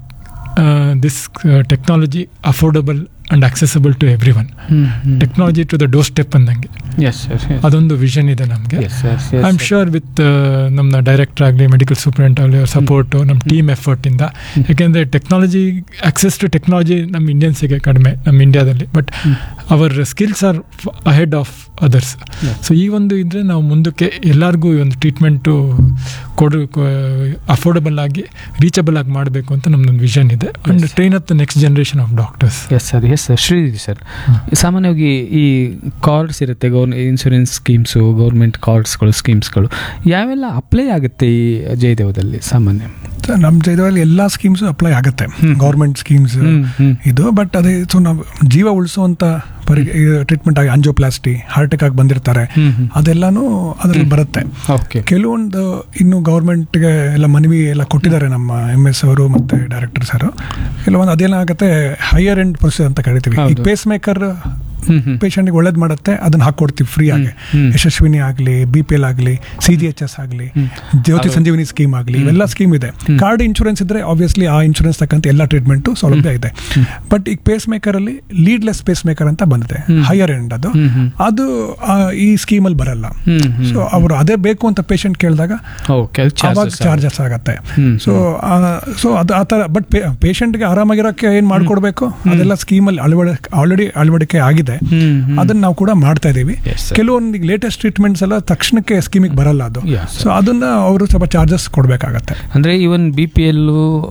this technology affordable and accessible to everyone ಹ್ಮ್ ಹ್ಮ್ technology to the doorstep ಅಂದಂಗೆ yes sir ಅದೊಂದು vision ಇದೆ ನಮಗೆ yes sir I am sure with ನಮ್ಮ ಡೈರೆಕ್ಟರ್ ಆಗಲಿ ಮೆಡಿಕಲ್ ಸೂಪರಿಂಟ್ ಆಗಲಿ ಅವ್ರ ಸಪೋರ್ಟು ನಮ್ಮ ಟೀಮ್ ಎಫರ್ಟಿಂದ ಯಾಕೆಂದರೆ ಟೆಕ್ನಾಲಜಿ ಆಕ್ಸೆಸ್ ಟು ಟೆಕ್ನಾಲಜಿ ನಮ್ಮ ಇಂಡಿಯನ್ಸಿಗೆ ಕಡಿಮೆ ನಮ್ಮ ಇಂಡಿಯಾದಲ್ಲಿ but our skills are ahead of others so ಈ ಒಂದು ಇದ್ರೆ ನಾವು ಮುಂದಕ್ಕೆ ಎಲ್ಲರಿಗೂ ಈ ಒಂದು ಟ್ರೀಟ್ಮೆಂಟು ಕೊಡು ಅಫೋರ್ಡಬಲ್ ಆಗಿ ರೀಚಬಲ್ ಆಗಿ ಮಾಡಬೇಕು ಅಂತ ನಮ್ದೊಂದು ವಿಷನ್ ಇದೆ and train up the next generation of doctors yes sir yes sir Srinidhi sir ಸಾಮಾನ್ಯವಾಗಿ ಈ ಕಾರ್ಡ್ಸ್ ಇರುತ್ತೆ ಗೌರ್ ಇನ್ಶೂರೆನ್ಸ್ ಸ್ಕೀಮ್ಸು ಗೌರ್ಮೆಂಟ್ ಕಾರ್ಡ್ಸ್ಗಳು ಸ್ಕೀಮ್ಸ್ಗಳು ಯಾವೆಲ್ಲ ಅಪ್ಲೈ ಆಗುತ್ತೆ ಈ ಜಯದೇವದಲ್ಲಿ ಸಾಮಾನ್ಯ ನಮ್ಮ ಜೈದವಲ್ಲಿ ಎಲ್ಲಾ ಸ್ಕೀಮ್ಸ್ ಅಪ್ಲೈ ಆಗುತ್ತೆ ಗೌರ್ಮೆಂಟ್ ಸ್ಕೀಮ್ಸ್ ಹ್ಮ್, ಹ್ಮ್. ಇದು ಬಟ್ ಅದೇ ಸೊ ನಾವು ಜೀವ ಉಳಿಸುವಂತ ಪರಿ ಟ್ರೀಟ್ಮೆಂಟ್ ಆಗಿ ಅಂಜೋಪ್ಲಾಸ್ಟಿ ಹಾರ್ಟ್ ಅಟ್ಯಾಕ್ ಆಗಿ ಬಂದಿರ್ತಾರೆ ಹ್ಮ್, ಹ್ಮ್. ಅದೆಲ್ಲಾನು ಅದ್ರಲ್ಲಿ ಬರುತ್ತೆ ಓಕೆ ಕೆಲವೊಂದು ಇನ್ನು ಗೌರ್ಮೆಂಟ್ಗೆ ಎಲ್ಲ ಮನವಿ ಎಲ್ಲ ಕೊಟ್ಟಿದ್ದಾರೆ ನಮ್ಮ ಎಮ್ ಎಸ್ ಅವರು ಮತ್ತೆ ಡೈರೆಕ್ಟರ್ ಸರ್ ಕೆಲವೊಂದು ಅದೇನಾಗುತ್ತೆ ಹೈಯರ್ ಎಂಡ್ ಪ್ರೊಸೆಸ್ ಅಂತ ಕರಿತೀವಿ ಈ ಹೌದು. ಪೇಸ್ ಮೇಕರ್ ಹ್ಮ್ ಹ್ಮ್ ಪೇಷಂಟ್ಗೆ ಒಳ್ಳೇದು ಮಾಡುತ್ತೆ ಅದನ್ನ ಹಾಕೊಡ್ತೀವಿ ಫ್ರೀ ಆಗಿ ಹ್ಮ್. ಯಶಸ್ವಿನಿ ಆಗಲಿ ಬಿ ಪಿ ಎಲ್ ಆಗಲಿ ಸಿ ಜಿ ಎಚ್ ಎಸ್ ಆಗಲಿ ಜ್ಯೋತಿ ಸಂಜೀವಿನಿ ಸ್ಕೀಮ್ ಆಗಲಿ ಇವೆಲ್ಲ ಸ್ಕೀಮ್ ಇದೆ ಕಾರ್ಡ್ ಇನ್ಶೂರೆನ್ಸ್ ಇದ್ರೆ ಆಬ್ವಿಯಸ್ಲಿ ಆ ಇನ್ಶೂರೆನ್ಸ್ ತಕ್ಕಂತೆ ಎಲ್ಲ ಟ್ರೀಟ್ಮೆಂಟು ಸೌಲಭ್ಯ ಇದೆ ಬಟ್ ಈಗ ಪೇಸ್ ಮೇಕರ್ ಅಲ್ಲಿ ಲೀಡ್ಲೆಸ್ ಪೇಸ್ ಮೇಕರ್ ಅಂತ ಬಂದಿದೆ ಹೈಯರ್ ಎಂಡ್ ಅದು ಹ್ಮ್, ಹ್ಮ್. ಅದು ಆ, ಈ ಸ್ಕೀಮಲ್ಲಿ ಬರಲ್ಲ ಹ್ಮ್, ಹ್ಮ್. ಸೊ ಅವರು ಅದೇ ಬೇಕು ಅಂತ ಪೇಷಂಟ್ ಕೇಳಿದಾಗ ಓಕೆ ಅವಾಗ ಚಾರ್ಜಸ್ ಆಗತ್ತೆ ಹ್ಮ್, ಸೊ ಸೊ ಅದು ಆ ಥರ ಬಟ್ ಪೇಷಂಟ್ಗೆ ಆರಾಮಾಗಿರೋಕ್ಕೆ ಏನು ಮಾಡ್ಕೊಡ್ಬೇಕು ಅದೆಲ್ಲ ಸ್ಕೀಮಲ್ಲಿ ಅಳವಡಿ ಆಲ್ರೆಡಿ ಅಳವಡಿಕೆ ಆಗಿದೆ ಹ್ಮ್, ಹ್ಮ್. ಅದನ್ನ ನಾವು ಕೂಡ ಮಾಡ್ತಾ ಇದೀವಿ Yes, sir. ಕೆಲವೊಂದು ಲೇಟೆಸ್ಟ್ ಟ್ರೀಟ್ಮೆಂಟ್ಸ್ ಎಲ್ಲ ತಕ್ಷಣಕ್ಕೆ ಸ್ಕೀಮಿಗೆ ಬರಲ್ಲ ಅದು Yes, sir. ಸೊ ಅದನ್ನ ಅವರು ಸ್ವಲ್ಪ ಚಾರ್ಜಸ್ ಕೊಡಬೇಕಾಗತ್ತೆ ಅಂದ್ರೆ ಇವನ್ ಬಿ ಪಿ ಎಲ್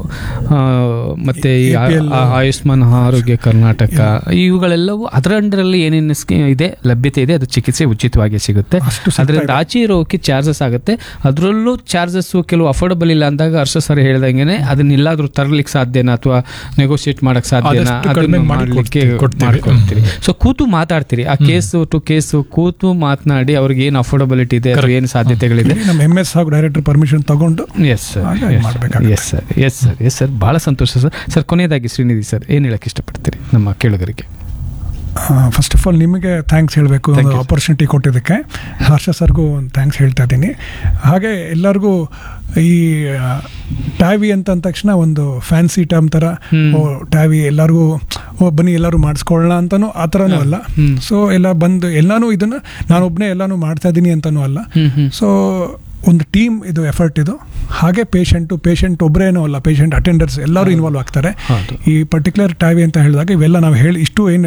ಮತ್ತೆ ಈ ಆ- APL. ಆ- ಆಯುಷ್ಮಾನ್ ಆರೋಗ್ಯ ಕರ್ನಾಟಕ ಇವುಗಳೆಲ್ಲವೂ ಅದರ ಅಂಡರಲ್ಲಿ ಏನೇನು ಸ್ಕೀಮ್ ಇದೆ ಲಭ್ಯತೆ ಇದೆ ಅದು ಚಿಕಿತ್ಸೆ ಉಚಿತವಾಗಿ ಸಿಗುತ್ತೆ ಅಷ್ಟು ಸಿಗ್ತಾ ಅದರಿಂದ ಇದೆ. ಆಚೆ ಇರೋಕೆ ಚಾರ್ಜಸ್ ಆಗುತ್ತೆ ಅದರಲ್ಲೂ ಚಾರ್ಜಸ್ ಕೆಲವು ಅಫೋರ್ಡಬಲ್ ಇಲ್ಲ ಅಂದಾಗ ಹರ್ಷ ಸರ್ ಹೇಳ್ದಂಗೆನೆ ಅದನ್ನೆಲ್ಲಾದ್ರೂ ತರಲಿಕ್ಕೆ ಸಾಧ್ಯನಾ ಅಥವಾ ನೆಗೋಸಿಯೇಟ್ ಮಾಡಕ್ ಸಾಧ್ಯನಾ ಆದಷ್ಟು ಕಡಿಮೆ ಅದನ್ನು ಮಾಡಿ ಮಾಡ್ಲಿಕ್ಕೆ ಕೊಡ್ತೀವಿ- ಕೊಡ್ತೀವಿ. ಮಾಡ್ಕೊಡ್ತೀರಿ ಸೊ ಕೂತು ಮಾತಾಡ್ತೀರಿ ಆ ಕೇಸು ಟು ಕೇಸು ಕೂತು ಮಾತನಾಡಿ ಅವ್ರಿಗೆ ಏನು ಅಫೋರ್ಡಬಿಲಿಟಿ ಇದೆ ಅಥವಾ ಏನು ಸಾಧ್ಯತೆಗಳಿದೆ ನಮ್ಮ ಎಮ್ ಎಸ್ ಹಾಗೂ ಡೈರೆಕ್ಟರ್ ಪರ್ಮಿಷನ್ ತಗೊಂಡು ಎಸ್ ಸರ್ ಹಾಗೆ ಅದ್ ಮಾಡ್ಬೇಕಾಗುತ್ತೆ. Yes sir yes sir yes sir ಭಾಳ ಸಂತೋಷ ಸರ್ ಸರ್ ಕೊನೆಯದಾಗಿ ಶ್ರೀನಿಧಿ ಸರ್ ಏನು ಹೇಳಕ್ಕೆ ಇಷ್ಟಪಡ್ತೀರಿ ನಮ್ಮ ಕೇಳುಗರಿಗೆ ಫಸ್ಟ್ ಆಫ್ ಆಲ್ ನಿಮಗೆ ಥ್ಯಾಂಕ್ಸ್ ಹೇಳಬೇಕು Thank you, sir. ಆಪರ್ಚುನಿಟಿ ಕೊಟ್ಟಿದ್ದಕ್ಕೆ ಹರ್ಷ ಸರ್ಗೂ ಒಂದು ಥ್ಯಾಂಕ್ಸ್ ಹೇಳ್ತಾ ಇದ್ದೀನಿ ಹಾಗೆ ಎಲ್ಲರಿಗೂ ಈ ಟ್ಯಾವಿ ಅಂತ ಅಂದ ತಕ್ಷಣ ಒಂದು ಫ್ಯಾನ್ಸಿ ಟರ್ಮ್ ಥರ ಹ್ಮ್. ಓ ಟ್ಯಾವಿ ಎಲ್ಲರಿಗೂ ಓ ಬನ್ನಿ ಎಲ್ಲರೂ ಮಾಡಿಸ್ಕೊಳ್ಳೋಣ ಅಂತನೂ ಆ ಥರನೂ ಅಲ್ಲ ಹ್ಮ್. ಸೊ ಎಲ್ಲ ಬಂದು ಎಲ್ಲಾನು ಇದನ್ನ ನಾನೊಬ್ಬನೇ ಎಲ್ಲಾನು ಮಾಡ್ತಾ ಇದ್ದೀನಿ ಅಂತನೂ ಅಲ್ಲ ಹ್ಮ್, ಹ್ಮ್. ಸೊ ಒಂದು ಟೀಮ್ ಇದು ಎಫರ್ಟ್ ಇದು ಹಾಗೆ ಪೇಷಂಟು ಪೇಷಂಟ್ ಒಬ್ಬರೇನೂ ಅಲ್ಲ ಪೇಷಂಟ್ ಅಟೆಂಡರ್ಸ್ ಎಲ್ಲರೂ ಇನ್ವಾಲ್ವ್ ಆಗ್ತಾರೆ ಹೌದು. ಈ ಪರ್ಟಿಕ್ಯುಲರ್ ಟ್ಯಾವಿ ಅಂತ ಹೇಳಿದಾಗ ಇವೆಲ್ಲ ನಾವು ಹೇಳಿ ಇಷ್ಟು ಏನು ಇಷ್ಟು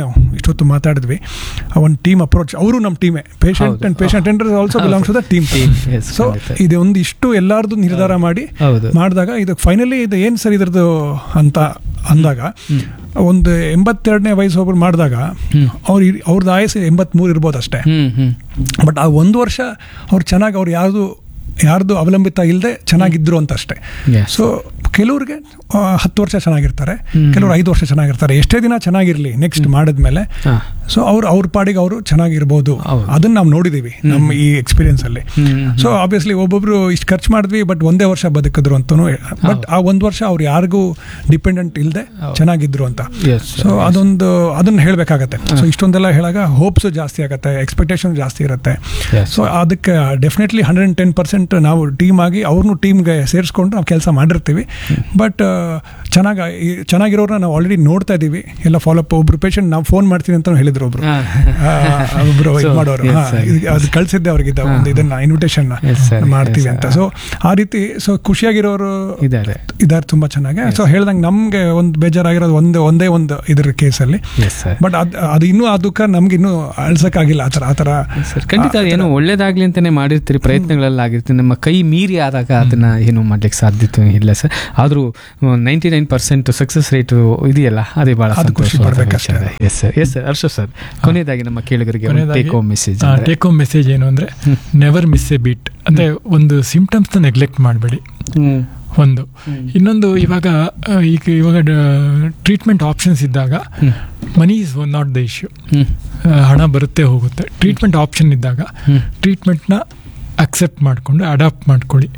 ಇಷ್ಟೊತ್ತು ಮಾತಾಡಿದ್ವಿ ಒಂದು ಟೀಮ್ ಅಪ್ರೋಚ್ ಅವರು ನಮ್ಮ ಟೀಮೇ ಪೇಷಂಟ್ ಹೌದು. And patient tender also belongs to the team Team, yes, so ಖಂಡಿತ. ಇದು ಒಂದು ಇಷ್ಟು ಎಲ್ಲಾರ್ದು ನಿರ್ಧಾರ ಮಾಡಿ ಹೌದು. ಮಾಡಿದಾಗ ಇದು ಫೈನಲಿ ಇದು ಏನು ಸರ್ ಇದ್ರದ್ದು ಅಂತ ಅಂದಾಗ ಒಂದು ಎಂಬತ್ತೆರಡನೇ ವಯಸ್ಸು ಒಬ್ರು ಮಾಡಿದಾಗ ಹ್ಮ್. ಅವ್ರ ಅವ್ರದ್ದು ಆಯಸ್ಸು ಎಂಬತ್ಮೂರು ಇರ್ಬೋದು ಅಷ್ಟೇ ಹ್ಮ್ ಹ್ಮ್ ಬಟ್ ಆ ಒಂದು ವರ್ಷ ಅವ್ರು ಚೆನ್ನಾಗಿ ಅವ್ರು ಯಾರ್ದು ಯಾರ್ದು ಅವಲಂಬಿತ ಇಲ್ಲದೆ ಚೆನ್ನಾಗಿದ್ರು ಅಂತ ಅಷ್ಟೇ Yes. ಸೊ ಕೆಲವ್ರಿಗೆ ಆ, ಹತ್ತು ವರ್ಷ ಚೆನ್ನಾಗಿರ್ತಾರೆ ಹ್ಮ್. ಕೆಲವ್ರು ಐದು ವರ್ಷ ಚೆನ್ನಾಗಿರ್ತಾರೆ ಎಷ್ಟೇ ದಿನ ಚೆನ್ನಾಗಿರ್ಲಿ ನೆಕ್ಸ್ಟ್ ಮಾಡಿದ್ಮೇಲೆ ಹಾ. ಸೊ ಅವ್ರು ಅವ್ರ ಪಾಡಿಗೆ ಅವರು ಚೆನ್ನಾಗಿರ್ಬೋದು ಹೌದು. ಅದನ್ನ ನಾವು ನೋಡಿದೀವಿ ನಮ್ಮ ಈ ಎಕ್ಸ್ಪೀರಿಯನ್ಸ್ ಅಲ್ಲಿ ಹ್ಮ್, ಹ್ಮ್. ಸೊ ಆಬ್ವಿಯಸ್ಲಿ ಒಬ್ಬೊಬ್ರು ಇಷ್ಟು ಖರ್ಚು ಮಾಡಿದ್ವಿ ಬಟ್ ಒಂದೇ ವರ್ಷ ಬದುಕಿದ್ರು ಅಂತೂ ಬಟ್ ಆ ಒಂದು ವರ್ಷ ಅವ್ರು ಯಾರಿಗೂ ಡಿಪೆಂಡೆಂಟ್ ಇಲ್ಲದೆ ಚೆನ್ನಾಗಿದ್ರು ಅಂತ Yes, ಸೊ ಅದೊಂದು ಅದನ್ನ ಹೇಳಬೇಕಾಗತ್ತೆ ಸೊ ಇಷ್ಟೊಂದೆಲ್ಲ ಹೇಳಾಗ ಹೋಪ್ಸ್ ಜಾಸ್ತಿ ಆಗುತ್ತೆ ಎಕ್ಸ್ಪೆಕ್ಟೇಷನ್ ಜಾಸ್ತಿ ಇರುತ್ತೆ Yes. ಸೊ ಅದಕ್ಕೆ ಡೆಫಿನೆಟ್ಲಿ ಹಂಡ್ರೆಡ್ ಟೆನ್ ಪರ್ಸೆಂಟ್ ನಾವು ಟೀಮ್ ಆಗಿ ಅವ್ರನ್ನೂ ಟೀಮ್ಗೆ ಸೇರಿಸ್ಕೊಂಡು ನಾವು ಕೆಲಸ ಮಾಡಿರ್ತೀವಿ ಬಟ್ ಚೆನ್ನಾಗಿ ಚೆನ್ನಾಗಿರೋರನ್ನ ನಾವು ಆಲ್ರೆಡಿ ನೋಡ್ತಾ ಇದ್ದೀವಿ ಎಲ್ಲ ಫಾಲೋಅಪ್ ಒಬ್ರು ಪೇಷಂಟ್ ನಾವು ಫೋನ್ ಮಾಡ್ತೀನಿ ಅಂತ ಹೇಳಿದ್ರು ಒಬ್ರು ಹಾ. ಆ, ಒಬ್ರು ಇದು So, ಮಾಡೋರು yes, ಹಾ, sir, ಇದು- ಅದು ಕಳ್ಸಿದ್ದೆ ಅವ್ರಿಗೆ ಇದು ಒಂದು ಇದನ್ನ ಇನ್ವಿಟೇಷನ್ Yes, sir, ಮಾಡ್ತೀವಿ yes, ಅಂತ sir. ಸೊ ಆ ರೀತಿ ಸೊ ಖುಷಿಯಾಗಿರೋರು ಇದ್ದಾರೆ ಇದಾರೆ ತುಂಬಾ ಚೆನ್ನಾಗಿ ಸೊ ಹೇಳ್ದಂಗೆ ನಮ್ಗೆ ಒಂದು ಬೇಜಾರಾಗಿರೋದು ಒಂದು ಒಂದೇ ಒಂದು ಇದ್ರ ಕೇಸಲ್ಲಿ ಎಸ್ ಸರ್ ಬಟ್ ಅದು ಅದು ಇನ್ನೂ ಆ ದುಃಖ ನಮ್ಗೆ ಇನ್ನೂ ಅಳ್ಸಕ್ಕಾಗಿಲ್ಲ ಆ ಥರ ಆ ಥರ ಸರ್ ಖಂಡಿತ ಅದು ಏನೋ ಒಳ್ಳೇದಾಗ್ಲಿ ಅಂತಾನೆ ಮಾಡಿರ್ತೀರಿ ಪ್ರಯತ್ನಗಳೆಲ್ಲ ಆಗಿರ್ತೀರಿ ನಮ್ಮ ಕೈ ಮೀರಿ ಆದಾಗ ಅದನ್ನ ಏನು ಮಾಡ್ಲಿಕ್ಕೆ ಸಾಧ್ಯತೆ ಇಲ್ಲ ಸರ್ ಆದ್ರೂ ninety nine percent success rate ಇದೆಯಲ್ಲ ಅದೇ ಬಹಳ ಅದು ಖುಷಿ ಸಂತೋಷವಾದ ಪಡ್ಬೇಕಷ್ಟೇ. ವಿಚಾರ yes sir yes sir Harsha sir ಕೊನೆಯದಾಗಿ ನಮ್ಮ ಕೇಳಿಗರಿಗೆ take home message take home message ಏನು ಅಂದ್ರೆ ನೆವರ್ ಮಿಸ್ ಎ ಬೀಟ್ ಅಂದ್ರೆ ಒಂದು ಸಿಂಪ್ಟಮ್ಸ್ನ ನೆಗ್ಲೆಕ್ಟ್ ಮಾಡಬೇಡಿ ಒಂದು ಇನ್ನೊಂದು ಇವಾಗ ಆ, ಈಗ ಇವಾಗ ಟ್ರೀಟ್ಮೆಂಟ್ ಆಪ್ಷನ್ಸ್ ಇದ್ದಾಗ money is not the issue ಹಣ ಬರುತ್ತೆ ಹೋಗುತ್ತೆ ಟ್ರೀಟ್ಮೆಂಟ್ ಆಪ್ಷನ್ ಇದ್ದಾಗ ಟ್ರೀಟ್ಮೆಂಟ್ನ ಅಕ್ಸೆಪ್ಟ್ ಮಾಡಿಕೊಂಡು ಅಡಾಪ್ಟ್ ಮಾಡ್ಕೊಳ್ಳಿ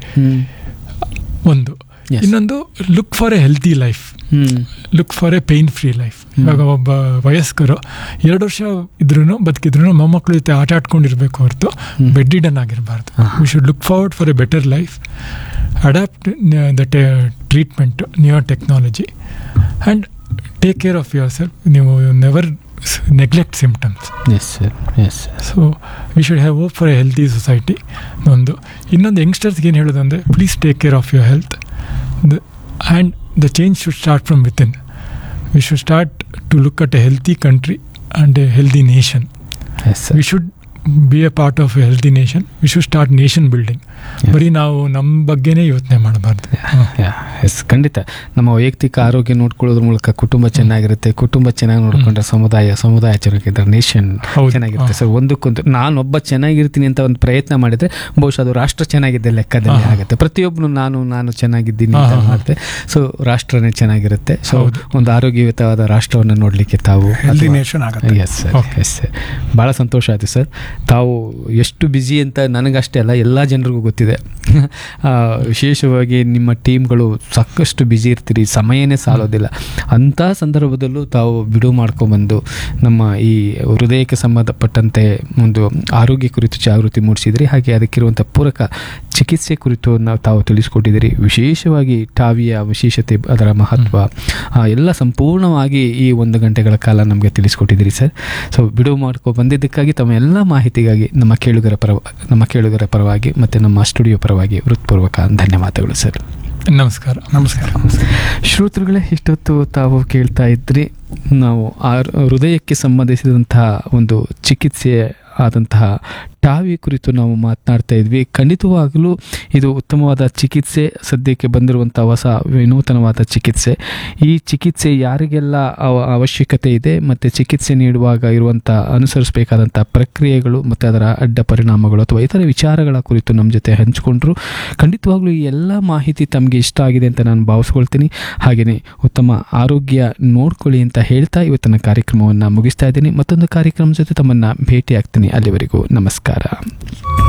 ಒಂದು Yes. ಇನ್ನೊಂದು look for a healthy life look for a pain free life ಇವಾಗ ಒಬ್ಬ ವಯಸ್ಕರು ಎರಡು ವರ್ಷ ಇದ್ರೂ ಬದುಕಿದ್ರು ಮೊಮ್ಮಕ್ಕಳ ಜೊತೆ ಆಟ ಆಡ್ಕೊಂಡಿರ್ಬೇಕು ಹೊರತು ಬೆಡ್ ಇಡನ್ ಆಗಿರಬಾರ್ದು we should look forward for a better life adapt the treatment newer technology and take care of yourself ನೀವು never neglect symptoms yes sir yes so we should have hope for a healthy society ಒಂದು ಇನ್ನೊಂದು ಯಂಗ್ಸ್ಟರ್ಸ್ಗೆ ಏನು ಹೇಳೋದು ಅಂದರೆ please take care of your health and the change should start from within we should start to look at a healthy country and a healthy nation yes sir we should be a part of a healthy nation we should start nation building ಬರೀ ನಾವು ನಮ್ಮ ಬಗ್ಗೆನೇ ಯೋಚನೆ ಮಾಡಬಾರ್ದು S ಖಂಡಿತ ನಮ್ಮ ವೈಯಕ್ತಿಕ ಆರೋಗ್ಯ ನೋಡ್ಕೊಳ್ಳೋದ್ರ ಮೂಲಕ ಕುಟುಂಬ ಚೆನ್ನಾಗಿರುತ್ತೆ ಕುಟುಂಬ ಚೆನ್ನಾಗಿ ನೋಡ್ಕೊಂಡ್ರೆ ಸಮುದಾಯ ಸಮುದಾಯ ಚೆನ್ನಾಗಿದ್ರೆ ನೇಷನ್ ಹೌದು. ಚೆನ್ನಾಗಿರುತ್ತೆ ಹಾ. ಸರ್ ಒಂದಕ್ಕೊಂದು ನಾನೊಬ್ಬ ಚೆನ್ನಾಗಿರ್ತೀನಿ ಅಂತ ಒಂದು ಪ್ರಯತ್ನ ಮಾಡಿದ್ರೆ ಬಹುಶಃ ಅದು ರಾಷ್ಟ್ರ ಚೆನ್ನಾಗಿದ್ದ ಲೆಕ್ಕದಲ್ಲಿ ಹಾ. ಆಗುತ್ತೆ ಪ್ರತಿಯೊಬ್ಬನು ನಾನು ನಾನು ಚೆನ್ನಾಗಿದ್ದೀನಿ ಹಾ, ಅಂತ ಹಾ, ಹಾ. ಮಾಡುತ್ತೆ ಸೊ ರಾಷ್ಟ್ರನೇ ಚೆನ್ನಾಗಿರುತ್ತೆ ಸೊ ಹೌದು. ಒಂದು ಆರೋಗ್ಯಯುತವಾದ ರಾಷ್ಟ್ರವನ್ನು ನೋಡ್ಲಿಕ್ಕೆ ತಾವು ಹೆಲ್ದಿ ಅಥವಾ- ನೇಷನ್ ಆಗುತ್ತೆ yes sir Okay. Yes sir ಭಾಳ ಸಂತೋಷ ಆಯ್ತು ಸರ್ ತಾವು ಎಷ್ಟು ಬ್ಯುಸಿ ಅಂತ ನನಗಷ್ಟೇ ಅಲ್ಲ ಎಲ್ಲ ಜನರಿಗೂ ಗೊತ್ತಿದೆ ಆ, ವಿಶೇಷವಾಗಿ ನಿಮ್ಮ ಟೀಮ್ಗಳು ಸಾಕಷ್ಟು ಬ್ಯುಸಿ ಇರ್ತೀರಿ ಸಮಯನೇ ಸಾಲೋದಿಲ್ಲ ಅಂಥ ಸಂದರ್ಭದಲ್ಲೂ ತಾವು ಬಿಡುವು ಮಾಡ್ಕೊಂಬಂದು ನಮ್ಮ ಈ ಹೃದಯಕ್ಕೆ ಸಂಬಂಧಪಟ್ಟಂತೆ ಒಂದು ಆರೋಗ್ಯ ಕುರಿತು ಜಾಗೃತಿ ಮೂಡಿಸಿದ್ರಿ ಹಾಗೆ ಅದಕ್ಕಿರುವಂಥ ಪೂರಕ ಚಿಕಿತ್ಸೆ ಕುರಿತು ನಾವು ತಾವು ತಿಳಿಸ್ಕೊಟ್ಟಿದ್ದೀರಿ ವಿಶೇಷವಾಗಿ ಟಾವಿಯ ವಿಶೇಷತೆ ಅದರ ಮಹತ್ವ ಆ, ಎಲ್ಲ ಸಂಪೂರ್ಣವಾಗಿ ಈ ಒಂದು ಗಂಟೆಗಳ ಕಾಲ ನಮಗೆ ತಿಳಿಸ್ಕೊಟ್ಟಿದ್ದೀರಿ ಸರ್ ಸೊ ಬಿಡುವು ಮಾಡ್ಕೊ ಬಂದಿದ್ದಕ್ಕಾಗಿ ತಮ್ಮ ಎಲ್ಲ ಮಾಹಿತಿಗಾಗಿ ನಮ್ಮ ಕೇಳುಗರ ಪರ ನಮ್ಮ ಕೇಳುಗರ ಪರವಾಗಿ ಮತ್ತು ನಮ್ಮ ಸ್ಟುಡಿಯೋ ಪರವಾಗಿ ಹೃತ್ಪೂರ್ವಕ ಧನ್ಯವಾದಗಳು ಸರ್ ನಮಸ್ಕಾರ ನಮಸ್ಕಾರ ಶ್ರೋತೃಗಳೇ ಇಷ್ಟೊತ್ತು ತಾವು ಕೇಳ್ತಾ ಇದ್ರಿ ನಾವು ಆ ಹೃದಯಕ್ಕೆ ಸಂಬಂಧಿಸಿದಂತಹ ಒಂದು ಚಿಕಿತ್ಸೆ ಆದಂತಹ ಟಾವಿ ಕುರಿತು ನಾವು ಮಾತನಾಡ್ತಾ ಇದ್ವಿ ಖಂಡಿತವಾಗಲೂ ಇದು ಉತ್ತಮವಾದ ಚಿಕಿತ್ಸೆ ಸದ್ಯಕ್ಕೆ ಬಂದಿರುವಂಥ ಹೊಸ ವಿನೂತನವಾದ ಚಿಕಿತ್ಸೆ ಈ ಚಿಕಿತ್ಸೆ ಯಾರಿಗೆಲ್ಲ ಅವ- ಅವಶ್ಯಕತೆ ಇದೆ ಮತ್ತು ಚಿಕಿತ್ಸೆ ನೀಡುವಾಗ ಇರುವಂಥ ಅನುಸರಿಸಬೇಕಾದಂಥ ಪ್ರಕ್ರಿಯೆಗಳು ಮತ್ತು ಅದರ ಅಡ್ಡ ಪರಿಣಾಮಗಳು ಅಥವಾ ಇತರ ವಿಚಾರಗಳ ಕುರಿತು ನಮ್ಮ ಜೊತೆ ಹಂಚಿಕೊಂಡ್ರು ಖಂಡಿತವಾಗ್ಲೂ ಈ ಎಲ್ಲ ಮಾಹಿತಿ ತಮಗೆ ಇಷ್ಟ ಆಗಿದೆ ಅಂತ ನಾನು ಭಾವಿಸ್ಕೊಳ್ತೀನಿ ಹಾಗೆಯೇ ಉತ್ತಮ ಆರೋಗ್ಯ ನೋಡ್ಕೊಳ್ಳಿ ಅಂತ ಹೇಳ್ತಾ ಇವತ್ತಿನ ಕಾರ್ಯಕ್ರಮವನ್ನು ಮುಗಿಸ್ತಾ ಇದ್ದೀನಿ ಮತ್ತೊಂದು ಕಾರ್ಯಕ್ರಮ ಜೊತೆ ತಮ್ಮನ್ನು ಭೇಟಿ ಆಗ್ತೀನಿ ಅಲ್ಲಿವರೆಗೂ ನಮಸ್ಕಾರ